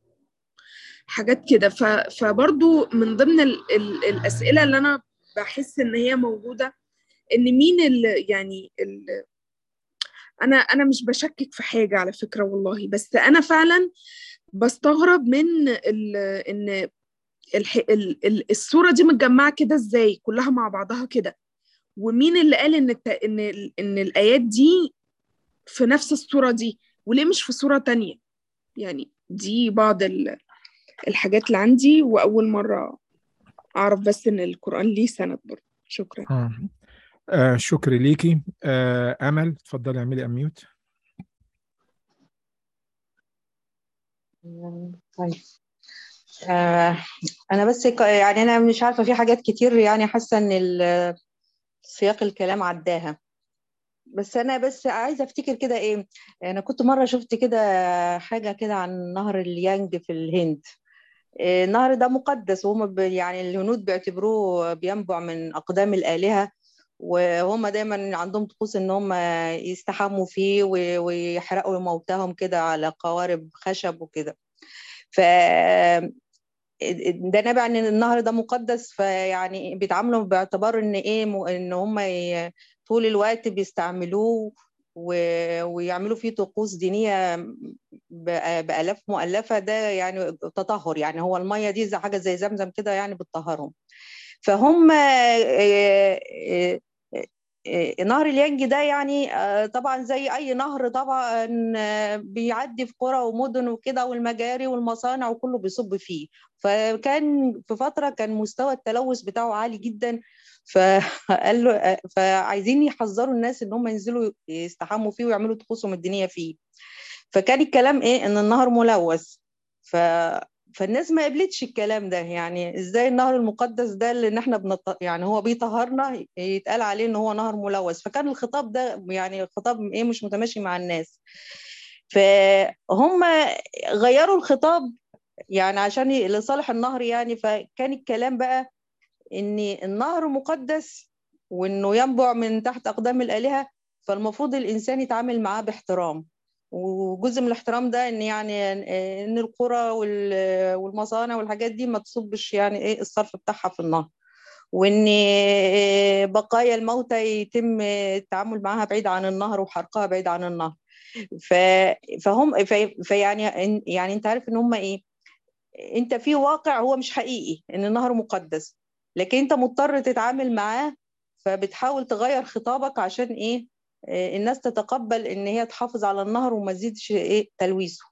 حاجات كده فبرضو من ضمن ال ال الأسئلة اللي أنا بحس إن هي موجودة إن مين ال يعني ال أنا أنا مش بشكك في حاجة على فكرة والله بس أنا فعلا بستغرب من ال إن الح ال ال الصورة دي متجمعة كده إزاي كلها مع بعضها كده ومين اللي قال إن الت... إن إن الآيات دي في نفس الصورة دي وليه مش في صورة تانية يعني دي بعض الحاجات اللي عندي وأول مرة اعرف بس ان القرآن ليه سند برضه شكرا آه. آه شكر ليكي آه امل اتفضلي اعملي اميوت طيب آه انا بس ك- يعني انا مش عارفه في حاجات كتير يعني حاسه ان ال- سياق الكلام عداها بس انا بس عايزه افتكر كده ايه انا كنت مره شفت كده حاجه كده عن نهر اليانج في الهند آه، النهر ده مقدس وهم ب- يعني الهنود بيعتبروه بينبع من اقدام الالهه وهم دايما عندهم طقوس ان هم يستحموا فيه و- ويحرقوا موتاهم كده على قوارب خشب وكده ف ده نابع عن ان النهر ده مقدس فيعني بيتعاملوا باعتبار ان ايه م- ان هم ي- طول الوقت بيستعملوه و- ويعملوا فيه طقوس دينيه ب- بالاف مؤلفه ده يعني تطهر يعني هو الميه دي زي حاجه زي زمزم كده يعني بتطهرهم فهم آه، آه، آه، نهر اليانج ده يعني آه، طبعا زي اي نهر طبعا آه، بيعدي في قرى ومدن وكده والمجاري والمصانع وكله بيصب فيه فكان في فتره كان مستوى التلوث بتاعه عالي جدا فقال له آه، فعايزين يحذروا الناس ان هم ينزلوا يستحموا فيه ويعملوا طقوسهم الدينيه فيه فكان الكلام ايه ان النهر ملوث ف فالناس ما قبلتش الكلام ده يعني ازاي النهر المقدس ده اللي ان احنا بنط... يعني هو بيطهرنا يتقال عليه ان هو نهر ملوث فكان الخطاب ده يعني خطاب ايه مش متماشي مع الناس فهم غيروا الخطاب يعني عشان ي- لصالح النهر يعني فكان الكلام بقى ان النهر مقدس وانه ينبع من تحت اقدام الالهه فالمفروض الانسان يتعامل معاه باحترام وجزء من الاحترام ده ان يعني ان القرى وال- والمصانع والحاجات دي ما تصبش يعني ايه الصرف بتاعها في النهر وان بقايا الموتى يتم التعامل معاها بعيد عن النهر وحرقها بعيد عن النهر ف... فهم في... فيعني يعني انت عارف ان هم ايه انت في واقع هو مش حقيقي ان النهر مقدس لكن انت مضطر تتعامل معاه فبتحاول تغير خطابك عشان ايه آه، الناس تتقبل ان هي تحافظ على النهر وما تزيدش ايه تلويثه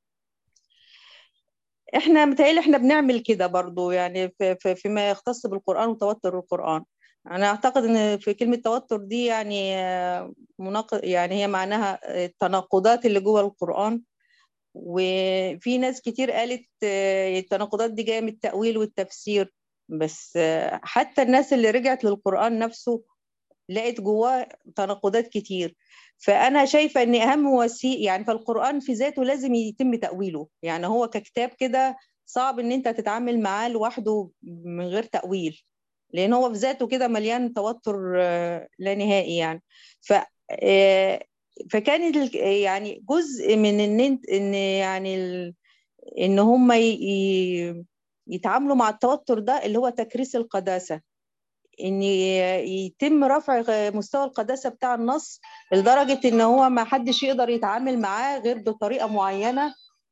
احنا متهيألي احنا بنعمل كده برضو يعني في في فيما يختص بالقرآن وتوتر القرآن انا اعتقد ان في كلمة توتر دي يعني آه، مناقض يعني هي معناها التناقضات اللي جوه القرآن وفي ناس كتير قالت آه، التناقضات دي جاية من التأويل والتفسير بس آه، حتى الناس اللي رجعت للقرآن نفسه لقيت جواه تناقضات كتير فأنا شايفة إن أهم وسيله يعني فالقرآن في ذاته لازم يتم تأويله يعني هو ككتاب كده صعب إن أنت تتعامل معاه لوحده من غير تأويل لأن هو في ذاته كده مليان توتر آه، لا نهائي يعني ف آه، فكان ال- يعني جزء من ان انت ان يعني ال- ان هم ي- ي- يتعاملوا مع التوتر ده اللي هو تكريس القداسه ان ي- يتم رفع غ- مستوى القداسه بتاع النص لدرجه ان هو ما حدش يقدر يتعامل معاه غير بطريقه معينه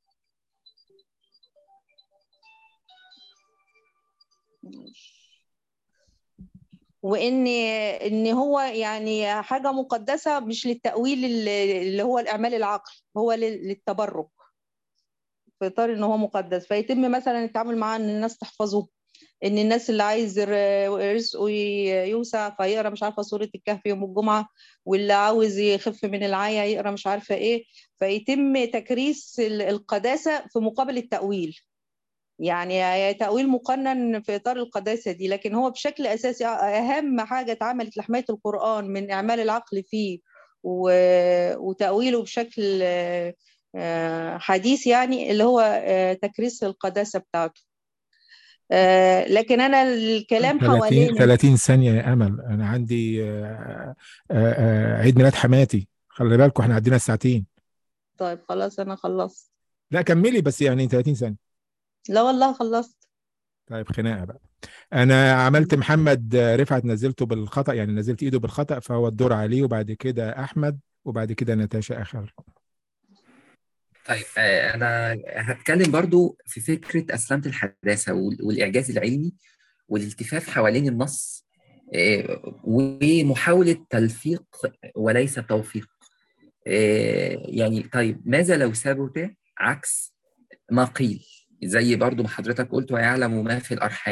وان ان هو يعني حاجه مقدسه مش للتاويل اللي اللي هو الاعمال العقل هو لل- للتبرك في اطار ان هو مقدس فيتم مثلا التعامل معاه ان الناس تحفظه ان الناس اللي عايز ر- رزقه ي- يوسع فيقرا مش عارفه سوره الكهف يوم الجمعه واللي عاوز يخف من العيا يقرا مش عارفه ايه فيتم تكريس ال- القداسه في مقابل التاويل يعني تأويل مقنن في إطار القداسة دي لكن هو بشكل أساسي أهم حاجة اتعملت لحماية القرآن من إعمال العقل فيه و- وتأويله بشكل آه، آه، حديث يعني اللي هو آه، تكريس القداسة بتاعته آه، لكن أنا الكلام 30 حوالين 30 ثانية يا أمل أنا عندي آه، آه، آه، عيد ميلاد حماتي خلي بالكم احنا عدينا الساعتين طيب خلاص أنا خلصت لا كملي بس يعني 30 ثانية لا والله خلصت طيب خناقة بقى أنا عملت محمد آه، رفعت نزلته بالخطأ يعني نزلت إيده بالخطأ فهو الدور عليه وبعد كده أحمد وبعد كده نتاشا آخر طيب آه، أنا هتكلم برضو في فكرة أسلمة الحداثة وال- والإعجاز العلمي والالتفاف حوالين النص آه، ومحاولة تلفيق وليس توفيق آه، يعني طيب ماذا لو ثبت عكس ما قيل زي برضو ما حضرتك قلت ويعلم ما في الأرحام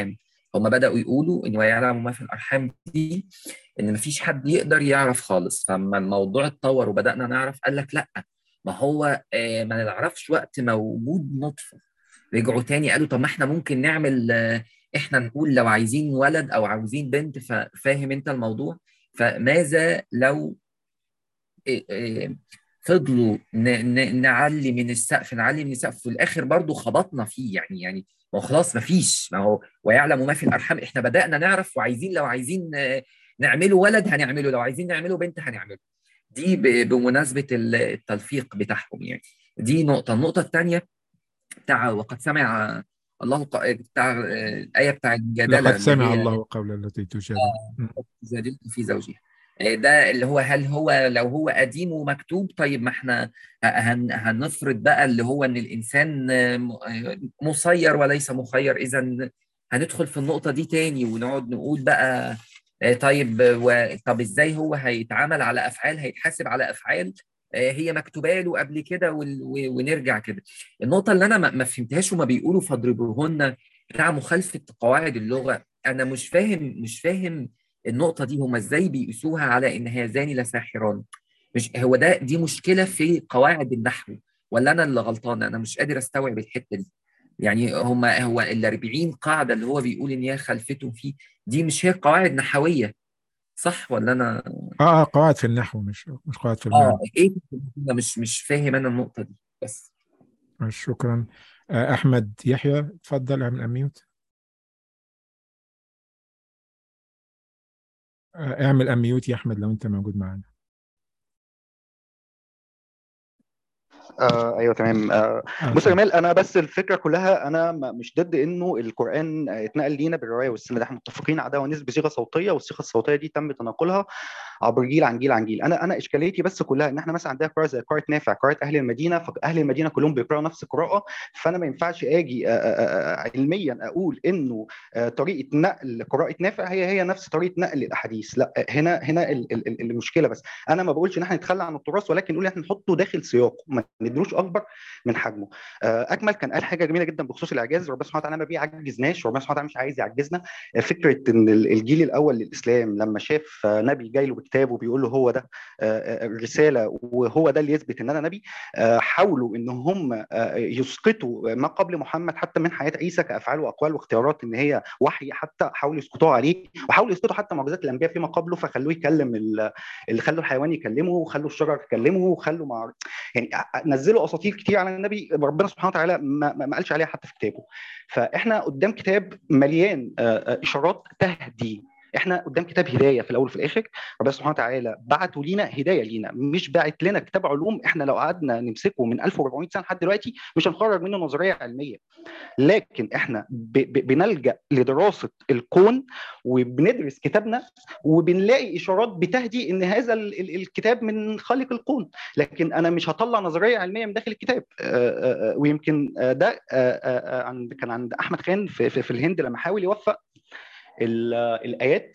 هم بداوا يقولوا ان ويعلم ما في الارحام دي ان مفيش حد يقدر يعرف خالص فلما الموضوع اتطور وبدانا نعرف قال لك لا ما هو آه، ما نعرفش وقت موجود نطفه رجعوا تاني قالوا طب ما احنا ممكن نعمل آه، احنا نقول لو عايزين ولد او عاوزين بنت فاهم انت الموضوع فماذا لو آه، آه، فضلوا ن- ن- نعلي من السقف نعلي من السقف في الاخر برضو خبطنا فيه يعني يعني ما هو خلاص ما فيش ما هو ويعلم ما في الارحام احنا بدانا نعرف وعايزين لو عايزين آه، نعمله ولد هنعمله لو عايزين نعمله بنت هنعمله دي ب- بمناسبه ال- التلفيق بتاعهم يعني دي نقطه النقطه الثانيه بتاع وقد سمع الله ق- بتاع آه، الايه بتاع المجادله لقد اللي سمع هي الله قول التي تجادل م. تجادلكم في زوجها آه، ده اللي هو هل هو لو هو قديم ومكتوب طيب ما احنا هن هنفرض بقى اللي هو ان الانسان آه، م- آه، مسير وليس مخير اذا هندخل في النقطه دي تاني ونقعد نقول بقى آه، طيب آه، و- طب ازاي هو هيتعامل على افعال هيتحاسب على افعال آه، هي مكتوبه له قبل كده وال- و- ونرجع كده النقطه اللي انا ما ما فهمتهاش هما بيقولوا فاضربوهن بتاع مخالفه قواعد اللغه انا مش فاهم مش فاهم النقطه دي هما ازاي بيقيسوها على ان هذان لساحران مش هو ده دي مشكله في قواعد النحو ولا انا اللي غلطان انا مش قادر استوعب الحته دي يعني هما هو ال 40 قاعده اللي هو بيقول ان هي خلفته فيه دي مش هي قواعد نحويه صح ولا انا اه اه قواعد في النحو مش مش قواعد في المعنى اه ايه أنا مش مش فاهم انا النقطه دي بس شكرا آه، احمد يحيى اتفضل اعمل اميوت اعمل اميوت يا احمد لو انت موجود معانا آه ايوه تمام آه آه، بص يا اتفضل. جمال انا بس الفكره كلها انا م- مش ضد انه القران اتنقل لينا بالروايه والسند احنا متفقين على ده ونسب بصيغه صوتيه والصيغه الصوتيه دي تم تناقلها عبر جيل عن جيل عن جيل انا انا اشكاليتي بس كلها ان احنا مثلا عندنا قراءه زي قراءه نافع قراءه اهل المدينه فاهل المدينه كلهم بيقراوا نفس القراءه فانا ما ينفعش اجي آه، آه، آه، علميا اقول انه آه، طريقه نقل قراءه نافع هي هي نفس طريقه نقل الاحاديث لا آه، هنا هنا ال- ال- ال- المشكله بس انا ما بقولش ان احنا نتخلى عن التراث ولكن نقول احنا نحطه داخل سياقه ما ندلوش اكبر من حجمه آه، اكمل كان قال حاجه جميله جدا بخصوص الاعجاز ربنا سبحانه وتعالى ما بيعجزناش ربنا سبحانه وتعالى مش عايز يعجزنا آه، فكره ان ال- الجيل الاول للاسلام لما شاف آه، نبي جاي له بكتاب وبيقول له هو ده آه، آه، الرساله وهو ده اللي يثبت ان انا نبي آه، حاولوا ان هم آه، يسقطوا ما قبل محمد حتى من حياه عيسى كافعال واقوال واختيارات ان هي وحي حتى حاولوا يسقطوها عليه وحاولوا يسقطوا حتى معجزات الانبياء فيما قبله فخلوه يكلم ال- اللي خلوا الحيوان يكلمه وخلوا الشجر تكلمه وخلوا مع يعني نزلوا اساطير كتير على النبي ربنا سبحانه وتعالى ما, ما ما قالش عليها حتى في كتابه فاحنا قدام كتاب مليان آه، آه، اشارات تهدي احنا قدام كتاب هدايه في الاول وفي الاخر ربنا سبحانه وتعالى بعته لينا هدايه لينا مش باعت لنا كتاب علوم احنا لو قعدنا نمسكه من 1400 سنه لحد دلوقتي مش هنخرج منه نظريه علميه لكن احنا ب ب بنلجا لدراسه الكون وبندرس كتابنا وبنلاقي اشارات بتهدي ان هذا ال ال الكتاب من خالق الكون لكن انا مش هطلع نظريه علميه من داخل الكتاب آه، آه، آه، ويمكن آه، ده آه، آه، آه، عند كان عند احمد خان في, في, في الهند لما حاول يوفق ال- آه، الايات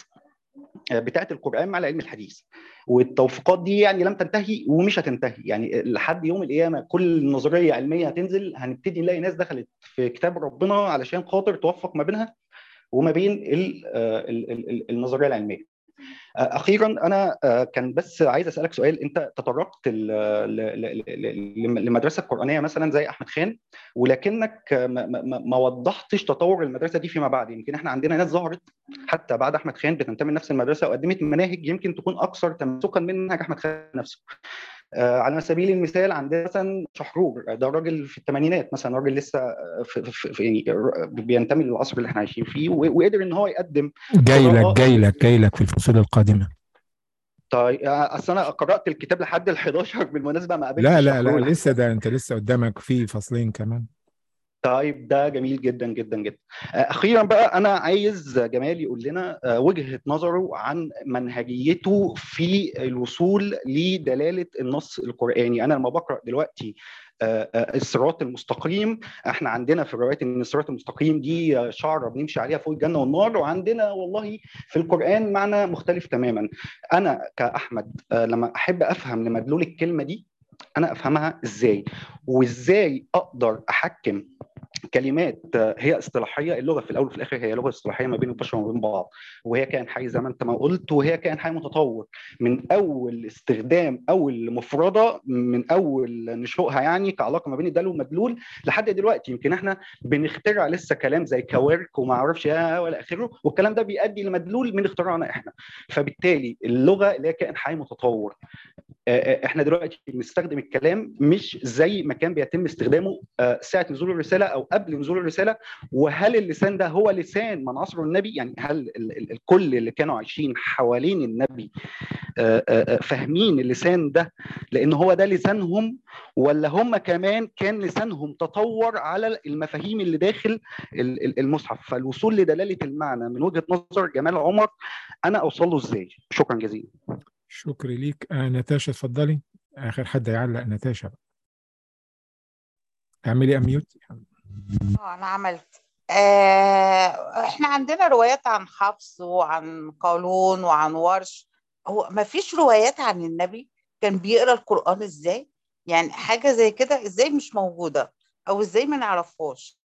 بتاعه القران مع العلم الحديث والتوفيقات دي يعني لم تنتهي ومش هتنتهي يعني لحد يوم القيامه كل نظريه علميه هتنزل هنبتدي نلاقي ناس دخلت في كتاب ربنا علشان خاطر توفق ما بينها وما بين ال- ال- ال- ال- النظريه العلميه اخيرا انا آه، كان بس عايز اسالك سؤال انت تطرقت ل- ل- ل- ل- لمدرسه قرانيه مثلا زي احمد خان ولكنك ما, ما, ما وضحتش تطور المدرسه دي فيما بعد يمكن احنا عندنا ناس ظهرت حتى بعد احمد خان بتنتمي لنفس المدرسه وقدمت مناهج يمكن تكون اكثر تمسكا من منهج احمد خان نفسه آه، على سبيل المثال عندنا مثلا شحرور ده راجل في الثمانينات مثلا راجل لسه في, في, في يعني بينتمي للعصر اللي احنا عايشين فيه و- وقدر ان هو يقدم جاي لك قراءة جاي لك جاي لك في الفصول القادمه طيب اصل انا قرات الكتاب لحد ال 11 بالمناسبه ما قابلتش لا لا لا شحرور لسه ده انت لسه قدامك في فصلين كمان طيب ده جميل جدا جدا جدا آه، اخيرا بقى انا عايز جمال يقول لنا آه، وجهه نظره عن منهجيته في الوصول لدلاله النص القراني انا لما بقرا دلوقتي آه، آه، الصراط المستقيم احنا عندنا في الروايات ان الصراط المستقيم دي آه، شعره بنمشي عليها فوق الجنه والنار وعندنا والله في القران معنى مختلف تماما انا كاحمد آه، لما احب افهم لمدلول الكلمه دي انا افهمها ازاي وازاي اقدر احكم كلمات آه، هي اصطلاحيه اللغه في الاول وفي الاخر هي لغه اصطلاحيه ما بين البشر وما بين بعض وهي كائن حي زي ما انت ما قلت وهي كائن حي متطور من اول استخدام اول مفرده من اول نشوئها يعني كعلاقه ما بين الدال والمدلول لحد دلوقتي يمكن احنا بنخترع لسه كلام زي كوارك وما اعرفش ايه ولا اخره والكلام ده بيؤدي لمدلول من اختراعنا احنا فبالتالي اللغه اللي هي كائن حي متطور آه، آه، احنا دلوقتي بنستخدم الكلام مش زي ما كان بيتم استخدامه آه، ساعه نزول الرساله او قبل نزول الرساله وهل اللسان ده هو لسان من عصره النبي يعني هل ال- ال- الكل اللي كانوا عايشين حوالين النبي آه، آه، آه، فاهمين اللسان ده لان هو ده لسانهم ولا هم كمان كان لسانهم تطور على المفاهيم اللي داخل ال- ال- المصحف فالوصول لدلاله المعنى من وجهه نظر جمال عمر انا اوصل له ازاي شكرا جزيلا شكرا ليك آه نتاشا اتفضلي اخر حد يعلق نتاشا بقى اعملي اميوت اه انا عملت آه احنا عندنا روايات عن حفص وعن قالون وعن ورش هو ما فيش روايات عن النبي كان بيقرا القرآن ازاي يعني حاجة زي كده ازاي مش موجودة او ازاي ما نعرفهاش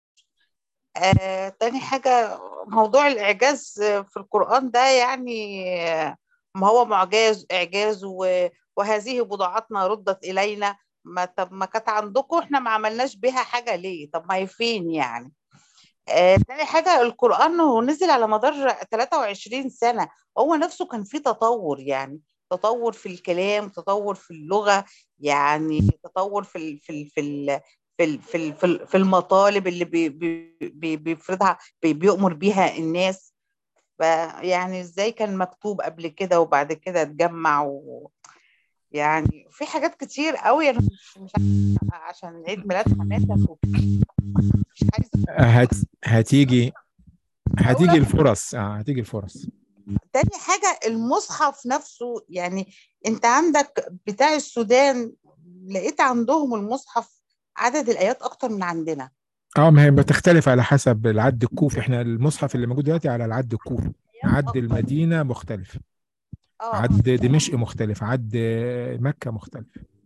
آه تاني حاجة موضوع الإعجاز في القرآن ده يعني آه، ما هو معجاز إعجاز و- وهذه بضاعتنا ردت إلينا ما طب ما كانت عندكم احنا ما عملناش بيها حاجة ليه طب ما هي فين يعني آه تاني حاجة القرآن هو نزل على مدار 23 سنة هو نفسه كان فيه تطور يعني تطور في الكلام تطور في اللغة يعني تطور في ال في ال في ال في ال في ال في ال- في المطالب اللي بي بي بي بيفرضها بي بيأمر بيها الناس فيعني ازاي كان مكتوب قبل كده وبعد كده اتجمع و يعني في حاجات كتير قوي انا مش مش عارفة عشان عيد ميلاد حماتك وكده. مش عايزه هت... هتيجي هتيجي الفرص اه هتيجي الفرص تاني حاجة المصحف نفسه يعني انت عندك بتاع السودان لقيت عندهم المصحف عدد الآيات أكتر من عندنا اه ما هي بتختلف على حسب العد الكوفي احنا المصحف اللي موجود دلوقتي على العد الكوفي عد المدينة مختلف اه عد دمشق مختلف عد مكة مختلف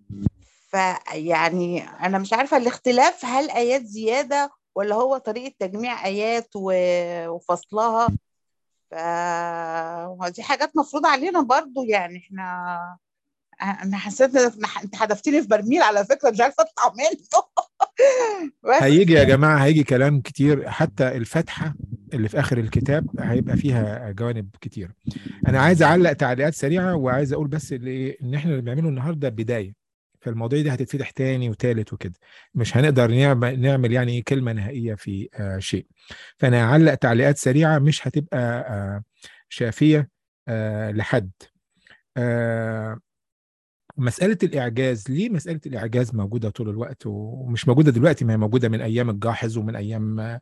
فيعني أنا مش عارفة الاختلاف هل آيات زيادة ولا هو طريقة تجميع آيات و- وفصلها ف دي حاجات مفروضة علينا برضو يعني احنا انا حسيت ان انت حدفتني في برميل على فكرة مش عارفة اطلع منه بس هيجي يا جماعة هيجي كلام كتير حتى الفاتحة اللي في آخر الكتاب هيبقى فيها جوانب كتير أنا عايز أعلق تعليقات سريعة وعايز أقول بس اللي إن إحنا اللي بنعمله النهاردة بداية فالمواضيع دي هتتفتح تاني وتالت وكده مش هنقدر نعمل, نعمل يعني إيه كلمة نهائية في آه شيء فأنا هعلق تعليقات سريعة مش هتبقى آه شافية آه لحد آه مسألة الإعجاز ليه مسألة الإعجاز موجودة طول الوقت ومش موجودة دلوقتي ما هي موجودة من أيام الجاحظ ومن أيام آآ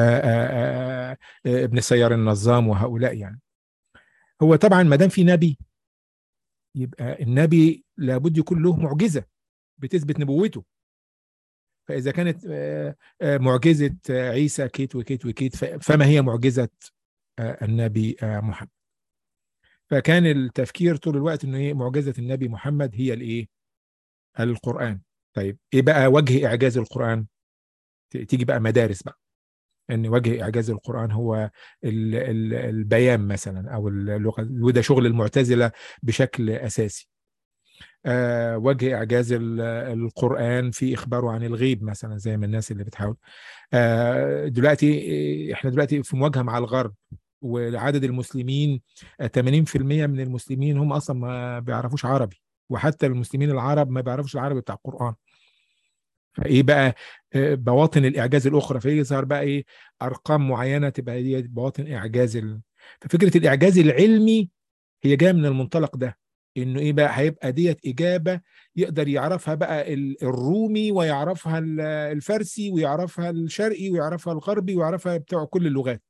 آآ آآ ابن سيار النظام وهؤلاء يعني هو طبعا ما دام في نبي يبقى النبي لابد يكون له معجزة بتثبت نبوته فإذا كانت معجزة عيسى كيت وكيت وكيت فما هي معجزة النبي محمد فكان التفكير طول الوقت انه ايه معجزه النبي محمد هي الايه القران طيب ايه بقى وجه اعجاز القران تيجي بقى مدارس بقى ان وجه اعجاز القران هو ال ال البيان مثلا او اللغه وده شغل المعتزله بشكل اساسي آه وجه اعجاز القران في اخباره عن الغيب مثلا زي ما الناس اللي بتحاول آه دلوقتي احنا دلوقتي في مواجهه مع الغرب وعدد المسلمين 80% من المسلمين هم اصلا ما بيعرفوش عربي وحتى المسلمين العرب ما بيعرفوش العربي بتاع القران فايه بقى بواطن الاعجاز الاخرى فيظهر بقى ايه ارقام معينه تبقى هي بواطن اعجاز ال... ففكره الاعجاز العلمي هي جايه من المنطلق ده انه ايه بقى هيبقى ديت اجابه يقدر يعرفها بقى الرومي ويعرفها الفارسي ويعرفها الشرقي ويعرفها الغربي ويعرفها بتوع كل اللغات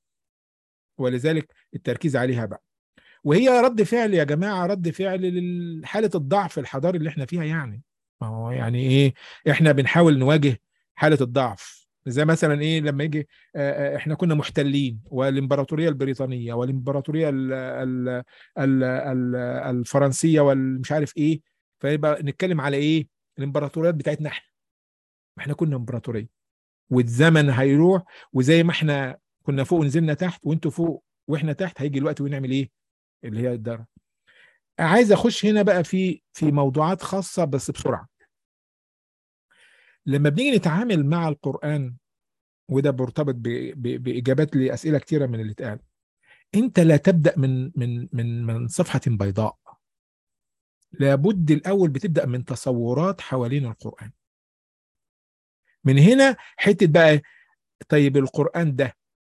ولذلك التركيز عليها بقى وهي رد فعل يا جماعه رد فعل لحاله الضعف الحضاري اللي احنا فيها يعني ما هو يعني ايه احنا بنحاول نواجه حاله الضعف زي مثلا ايه لما يجي احنا كنا محتلين والامبراطوريه البريطانيه والامبراطوريه ال ال ال ال الفرنسيه والمش عارف ايه فيبقى نتكلم على ايه الامبراطوريات بتاعتنا احنا احنا كنا امبراطوريه والزمن هيروح وزي ما احنا كنا فوق ونزلنا تحت وانتوا فوق واحنا تحت هيجي الوقت ونعمل ايه اللي هي الدرجه عايز اخش هنا بقى في في موضوعات خاصه بس بسرعه لما بنيجي نتعامل مع القران وده مرتبط باجابات لاسئله كتيره من اللي اتقال انت لا تبدا من من من من صفحه بيضاء لابد الاول بتبدا من تصورات حوالين القران من هنا حته بقى طيب القران ده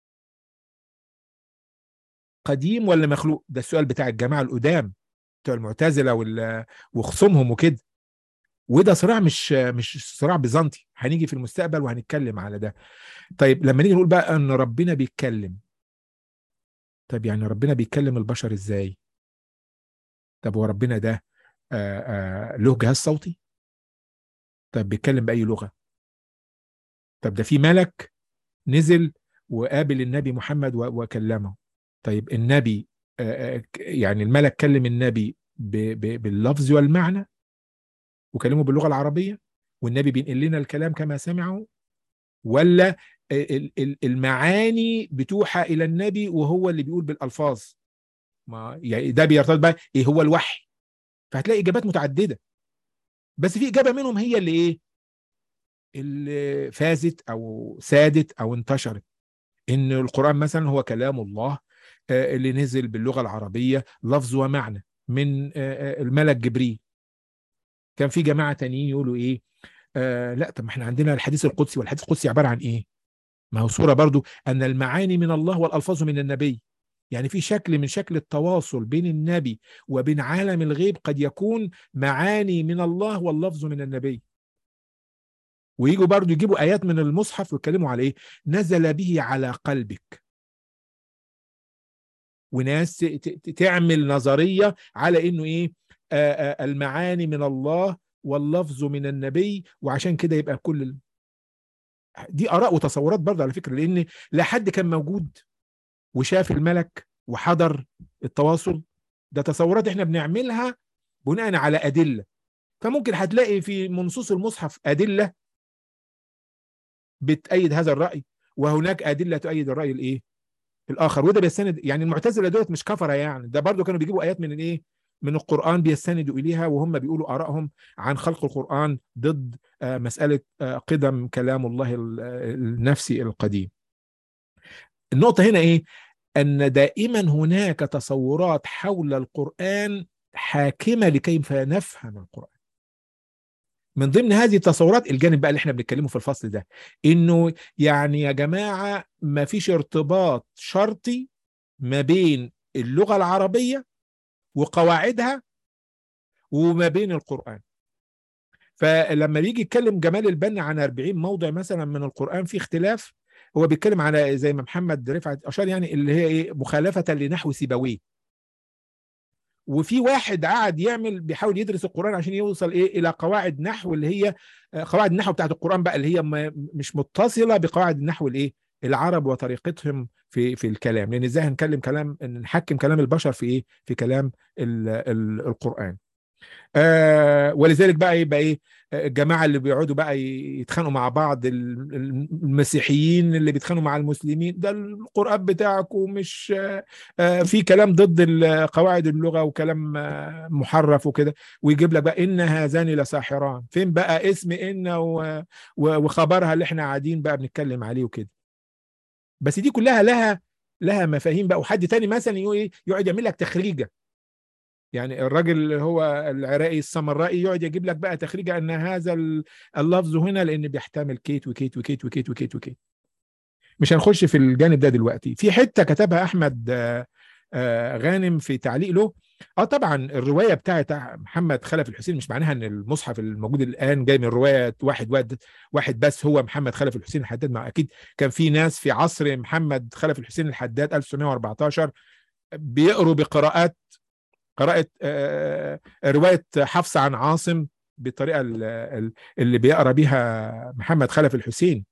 قديم ولا مخلوق ده السؤال بتاع الجماعه القدام بتوع المعتزله وخصومهم وكده وده صراع مش مش صراع بيزنطي هنيجي في المستقبل وهنتكلم على ده طيب لما نيجي نقول بقى ان ربنا بيتكلم طيب يعني ربنا بيتكلم البشر ازاي طب هو ربنا ده آآ آآ له جهاز صوتي طب بيتكلم باي لغه طب ده في ملك نزل وقابل النبي محمد وكلمه طيب النبي يعني الملك كلم النبي باللفظ والمعنى وكلمه باللغه العربيه والنبي بينقل لنا الكلام كما سمعه ولا المعاني بتوحى الى النبي وهو اللي بيقول بالالفاظ ما يعني ده بيرتبط بقى ايه هو الوحي فهتلاقي اجابات متعدده بس في اجابه منهم هي اللي ايه اللي فازت او سادت او انتشرت ان القران مثلا هو كلام الله اللي نزل باللغه العربيه لفظ ومعنى من الملك جبريل كان في جماعه تانيين يقولوا ايه آه لا طب ما احنا عندنا الحديث القدسي والحديث القدسي عباره عن ايه ما هو صوره برضو ان المعاني من الله والالفاظ من النبي يعني في شكل من شكل التواصل بين النبي وبين عالم الغيب قد يكون معاني من الله واللفظ من النبي ويجوا برضو يجيبوا ايات من المصحف ويتكلموا على ايه نزل به على قلبك وناس تعمل نظريه على انه ايه آآ آآ المعاني من الله واللفظ من النبي وعشان كده يبقى كل ال... دي اراء وتصورات برضه على فكره لان لا حد كان موجود وشاف الملك وحضر التواصل ده تصورات احنا بنعملها بناء على ادله فممكن هتلاقي في منصوص المصحف ادله بتأيد هذا الراي وهناك ادله تؤيد الراي الايه الاخر وده بيستند يعني المعتزله دولت مش كفره يعني ده برضه كانوا بيجيبوا ايات من الايه من القرآن بيستندوا إليها وهم بيقولوا آرائهم عن خلق القرآن ضد مسألة قدم كلام الله النفسي القديم النقطة هنا إيه؟ أن دائما هناك تصورات حول القرآن حاكمة لكي نفهم القرآن من ضمن هذه التصورات الجانب بقى اللي احنا بنتكلمه في الفصل ده انه يعني يا جماعه ما فيش ارتباط شرطي ما بين اللغه العربيه وقواعدها وما بين القرآن فلما بيجي يتكلم جمال البنا عن 40 موضع مثلا من القرآن في اختلاف هو بيتكلم على زي ما محمد رفعت أشار يعني اللي هي إيه مخالفة لنحو سيبويه وفي واحد قاعد يعمل بيحاول يدرس القرآن عشان يوصل إيه إلى قواعد نحو اللي هي قواعد النحو بتاعت القرآن بقى اللي هي مش متصلة بقواعد النحو الإيه العرب وطريقتهم في في الكلام لان ازاي هنكلم كلام نحكم كلام البشر في ايه في كلام ال ال القران آه ولذلك بقى يبقى ايه الجماعه اللي بيقعدوا بقى يتخانقوا مع بعض المسيحيين اللي بيتخانقوا مع المسلمين ده القران بتاعكم مش آه في كلام ضد قواعد اللغه وكلام آه محرف وكده ويجيب لك بقى ان هذان لساحران فين بقى اسم ان وخبرها اللي احنا قاعدين بقى بنتكلم عليه وكده بس دي كلها لها لها مفاهيم بقى وحد تاني مثلا يقعد يعمل لك تخريجه يعني الراجل اللي هو العراقي السمرائي يقعد يجيب لك بقى تخريجه ان هذا اللفظ هنا لان بيحتمل كيت وكيت وكيت وكيت وكيت وكيت مش هنخش في الجانب ده دلوقتي في حته كتبها احمد غانم في تعليق له اه طبعا الروايه بتاعت محمد خلف الحسين مش معناها ان المصحف الموجود الان جاي من روايه واحد واحد واحد بس هو محمد خلف الحسين الحداد مع اكيد كان في ناس في عصر محمد خلف الحسين الحداد 1914 بيقروا بقراءات قراءه آه روايه حفص عن عاصم بالطريقه اللي بيقرا بيها محمد خلف الحسين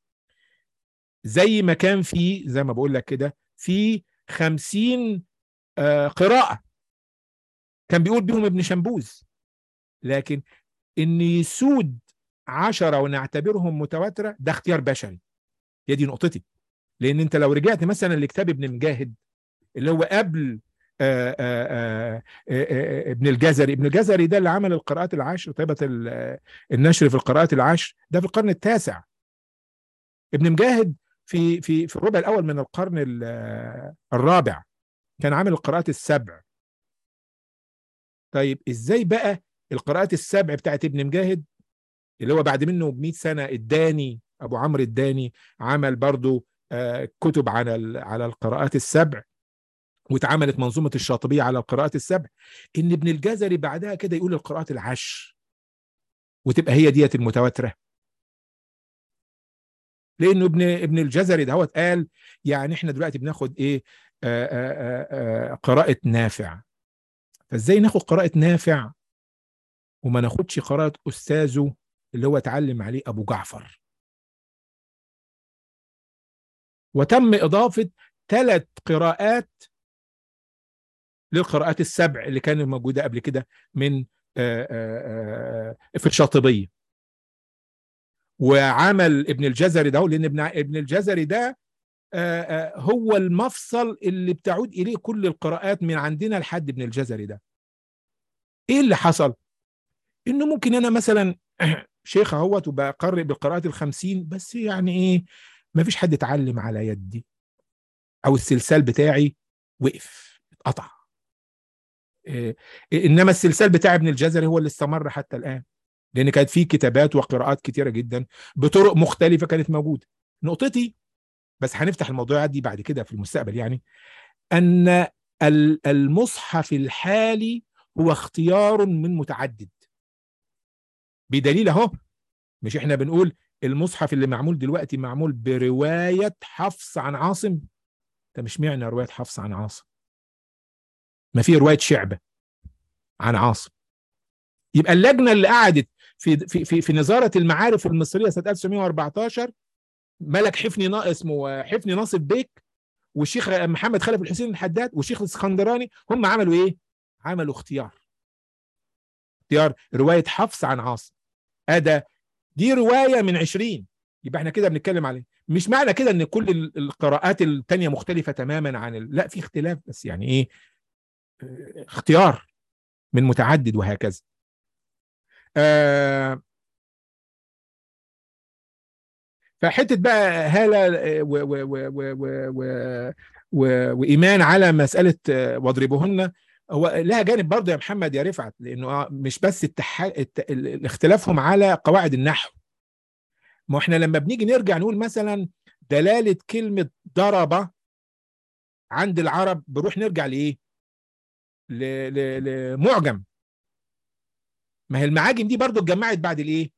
زي ما كان في زي ما بقول لك كده في خمسين آه قراءة كان بيقول بيهم ابن شمبوز لكن ان يسود عشرة ونعتبرهم متواترة ده اختيار بشري هي دي نقطتي لان انت لو رجعت مثلا لكتاب ابن مجاهد اللي هو قبل آآ آآ آآ ابن الجزري ابن الجزري ده اللي عمل القراءات العشر طيبة النشر في القراءات العشر ده في القرن التاسع ابن مجاهد في في في الربع الاول من القرن الرابع كان عامل القراءات السبع طيب ازاي بقى القراءات السبع بتاعت ابن مجاهد اللي هو بعد منه ب 100 سنه الداني ابو عمرو الداني عمل برضو كتب على على القراءات السبع واتعملت منظومه الشاطبيه على القراءات السبع ان ابن الجزري بعدها كده يقول القراءات العشر وتبقى هي ديت المتواتره لانه ابن ابن الجزري ده هو قال يعني احنا دلوقتي بناخد ايه آآ آآ آآ قراءه نافع فازاي ناخد قراءه نافع وما ناخدش قراءه استاذه اللي هو اتعلم عليه ابو جعفر وتم اضافه ثلاث قراءات للقراءات السبع اللي كانت موجوده قبل كده من في الشاطبيه وعمل ابن الجزري ده لان ابن ابن الجزري ده هو المفصل اللي بتعود اليه كل القراءات من عندنا لحد ابن الجزري ده ايه اللي حصل انه ممكن انا مثلا شيخ اهوت وبقرئ بالقراءات الخمسين بس يعني ايه ما فيش حد اتعلم على يدي او السلسال بتاعي وقف اتقطع إيه انما السلسال بتاع ابن الجزري هو اللي استمر حتى الان لان كانت فيه كتابات وقراءات كتيره جدا بطرق مختلفه كانت موجوده نقطتي بس هنفتح الموضوع دي بعد كده في المستقبل يعني ان المصحف الحالي هو اختيار من متعدد بدليل اهو مش احنا بنقول المصحف اللي معمول دلوقتي معمول بروايه حفص عن عاصم ده مش معنى روايه حفص عن عاصم ما في روايه شعبه عن عاصم يبقى اللجنه اللي قعدت في في في, في نظاره المعارف المصريه سنه 1914 ملك حفني نا اسمه حفني ناصف بيك والشيخ محمد خلف الحسين الحداد والشيخ الاسكندراني هم عملوا ايه؟ عملوا اختيار اختيار روايه حفص عن عاصم ادى دي روايه من 20 يبقى احنا كده بنتكلم عليه مش معنى كده ان كل القراءات التانية مختلفه تماما عن ال... لا في اختلاف بس يعني ايه اختيار من متعدد وهكذا آه فحته بقى هاله و و و و و و و وايمان على مساله واضربوهن هو لها جانب برضه يا محمد يا رفعت لانه مش بس التح... الت... اختلافهم على قواعد النحو ما احنا لما بنيجي نرجع نقول مثلا دلاله كلمه ضرب عند العرب بنروح نرجع لايه؟ ل... ل... لمعجم ما هي المعاجم دي برضه اتجمعت بعد الايه؟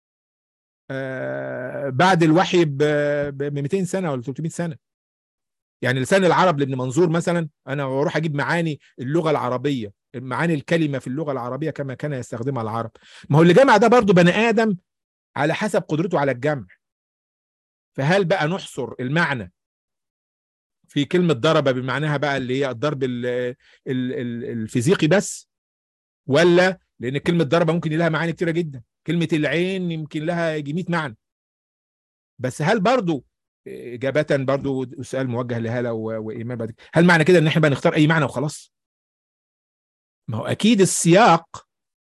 آه بعد الوحي ب 200 سنه ولا 300 سنه يعني لسان العرب لابن منظور مثلا انا اروح اجيب معاني اللغه العربيه معاني الكلمه في اللغه العربيه كما كان يستخدمها العرب ما هو اللي جمع ده برضه بني ادم على حسب قدرته على الجمع فهل بقى نحصر المعنى في كلمه ضرب بمعناها بقى اللي هي الضرب الفيزيقي بس ولا لان كلمه ضربه ممكن لها معاني كتيره جدا كلمه العين يمكن لها يجي 100 معنى بس هل برضو اجابه برضو سؤال موجه لهاله وايمان بعد هل معنى كده ان احنا بقى نختار اي معنى وخلاص ما هو اكيد السياق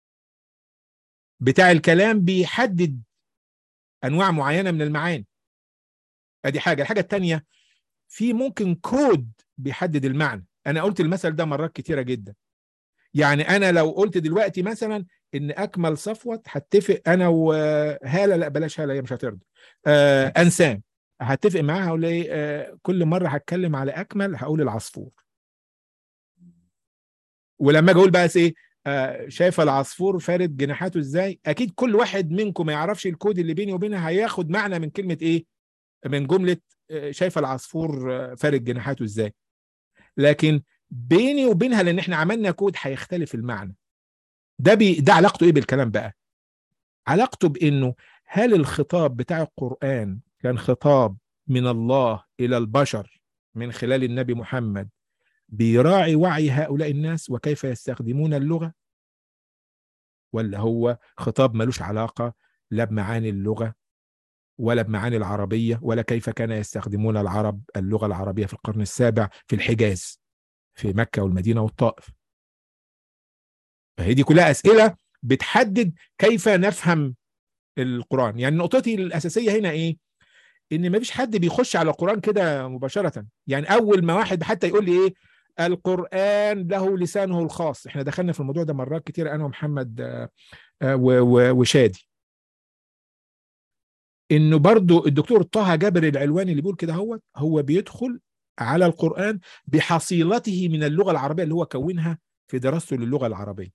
بتاع الكلام بيحدد انواع معينه من المعاني ادي حاجه الحاجه الثانيه في ممكن كود بيحدد المعنى انا قلت المثل ده مرات كتيره جدا يعني انا لو قلت دلوقتي مثلا ان اكمل صفوت هتفق انا وهاله لا بلاش هاله هي مش هترضى آه انسان هتفق معاها اقول ايه آه كل مره هتكلم على اكمل هقول العصفور ولما اجي اقول بقى ايه آه شايفه العصفور فارد جناحاته ازاي اكيد كل واحد منكم ما يعرفش الكود اللي بيني وبينها هياخد معنى من كلمه ايه من جمله آه شايفه العصفور آه فارد جناحاته ازاي لكن بيني وبينها لان احنا عملنا كود هيختلف المعنى ده بي ده علاقته ايه بالكلام بقى علاقته بانه هل الخطاب بتاع القران كان خطاب من الله الى البشر من خلال النبي محمد بيراعي وعي هؤلاء الناس وكيف يستخدمون اللغه ولا هو خطاب ملوش علاقه لا بمعاني اللغه ولا بمعاني العربية ولا كيف كان يستخدمون العرب اللغة العربية في القرن السابع في الحجاز في مكة والمدينة والطائف فهي دي كلها أسئلة بتحدد كيف نفهم القرآن يعني نقطتي الأساسية هنا إيه إن مفيش حد بيخش على القرآن كده مباشرة يعني أول ما واحد حتى يقول لي إيه القرآن له لسانه الخاص احنا دخلنا في الموضوع ده مرات كتير أنا ومحمد وشادي انه برضو الدكتور طه جابر العلواني اللي بيقول كده هو هو بيدخل على القرآن بحصيلته من اللغة العربية اللي هو كونها في دراسته للغة العربية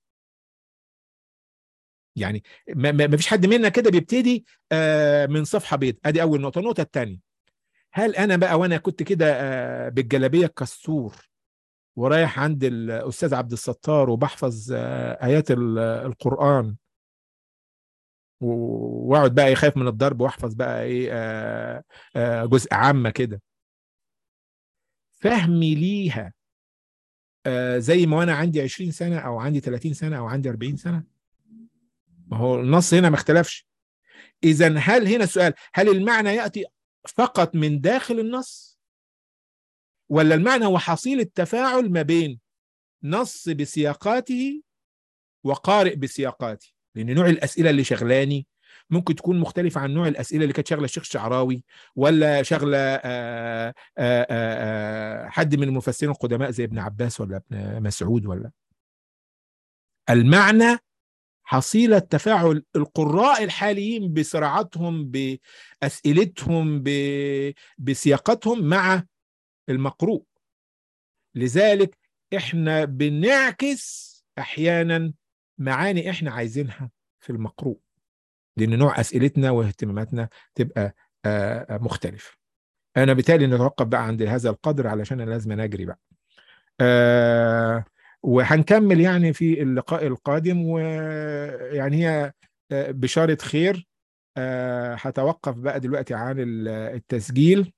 يعني ما فيش حد منا كده بيبتدي من صفحة بيض ادي اول نقطة النقطة الثانية هل انا بقى وانا كنت كده بالجلابية الكسور ورايح عند الاستاذ عبد الستار وبحفظ ايات القرآن واقعد بقى يخاف من الضرب واحفظ بقى ايه آآ آآ جزء عامة كده فهمي ليها زي ما انا عندي 20 سنة او عندي 30 سنة او عندي 40 سنة ما هو النص هنا ما اختلفش اذا هل هنا السؤال هل المعنى ياتي فقط من داخل النص ولا المعنى هو حصيل التفاعل ما بين نص بسياقاته وقارئ بسياقاته لان نوع الاسئله اللي شغلاني ممكن تكون مختلفة عن نوع الأسئلة اللي كانت شغلة الشيخ الشعراوي ولا شغلة آآ آآ آآ حد من المفسرين القدماء زي ابن عباس ولا ابن مسعود ولا المعنى حصيلة تفاعل القراء الحاليين بصراعاتهم بأسئلتهم بسياقتهم مع المقروء لذلك احنا بنعكس احيانا معاني احنا عايزينها في المقروء لان نوع اسئلتنا واهتماماتنا تبقى مختلف انا بالتالي نتوقف بقى عند هذا القدر علشان انا لازم نجري بقى أه وهنكمل يعني في اللقاء القادم ويعني هي بشارة خير هتوقف بقى دلوقتي عن التسجيل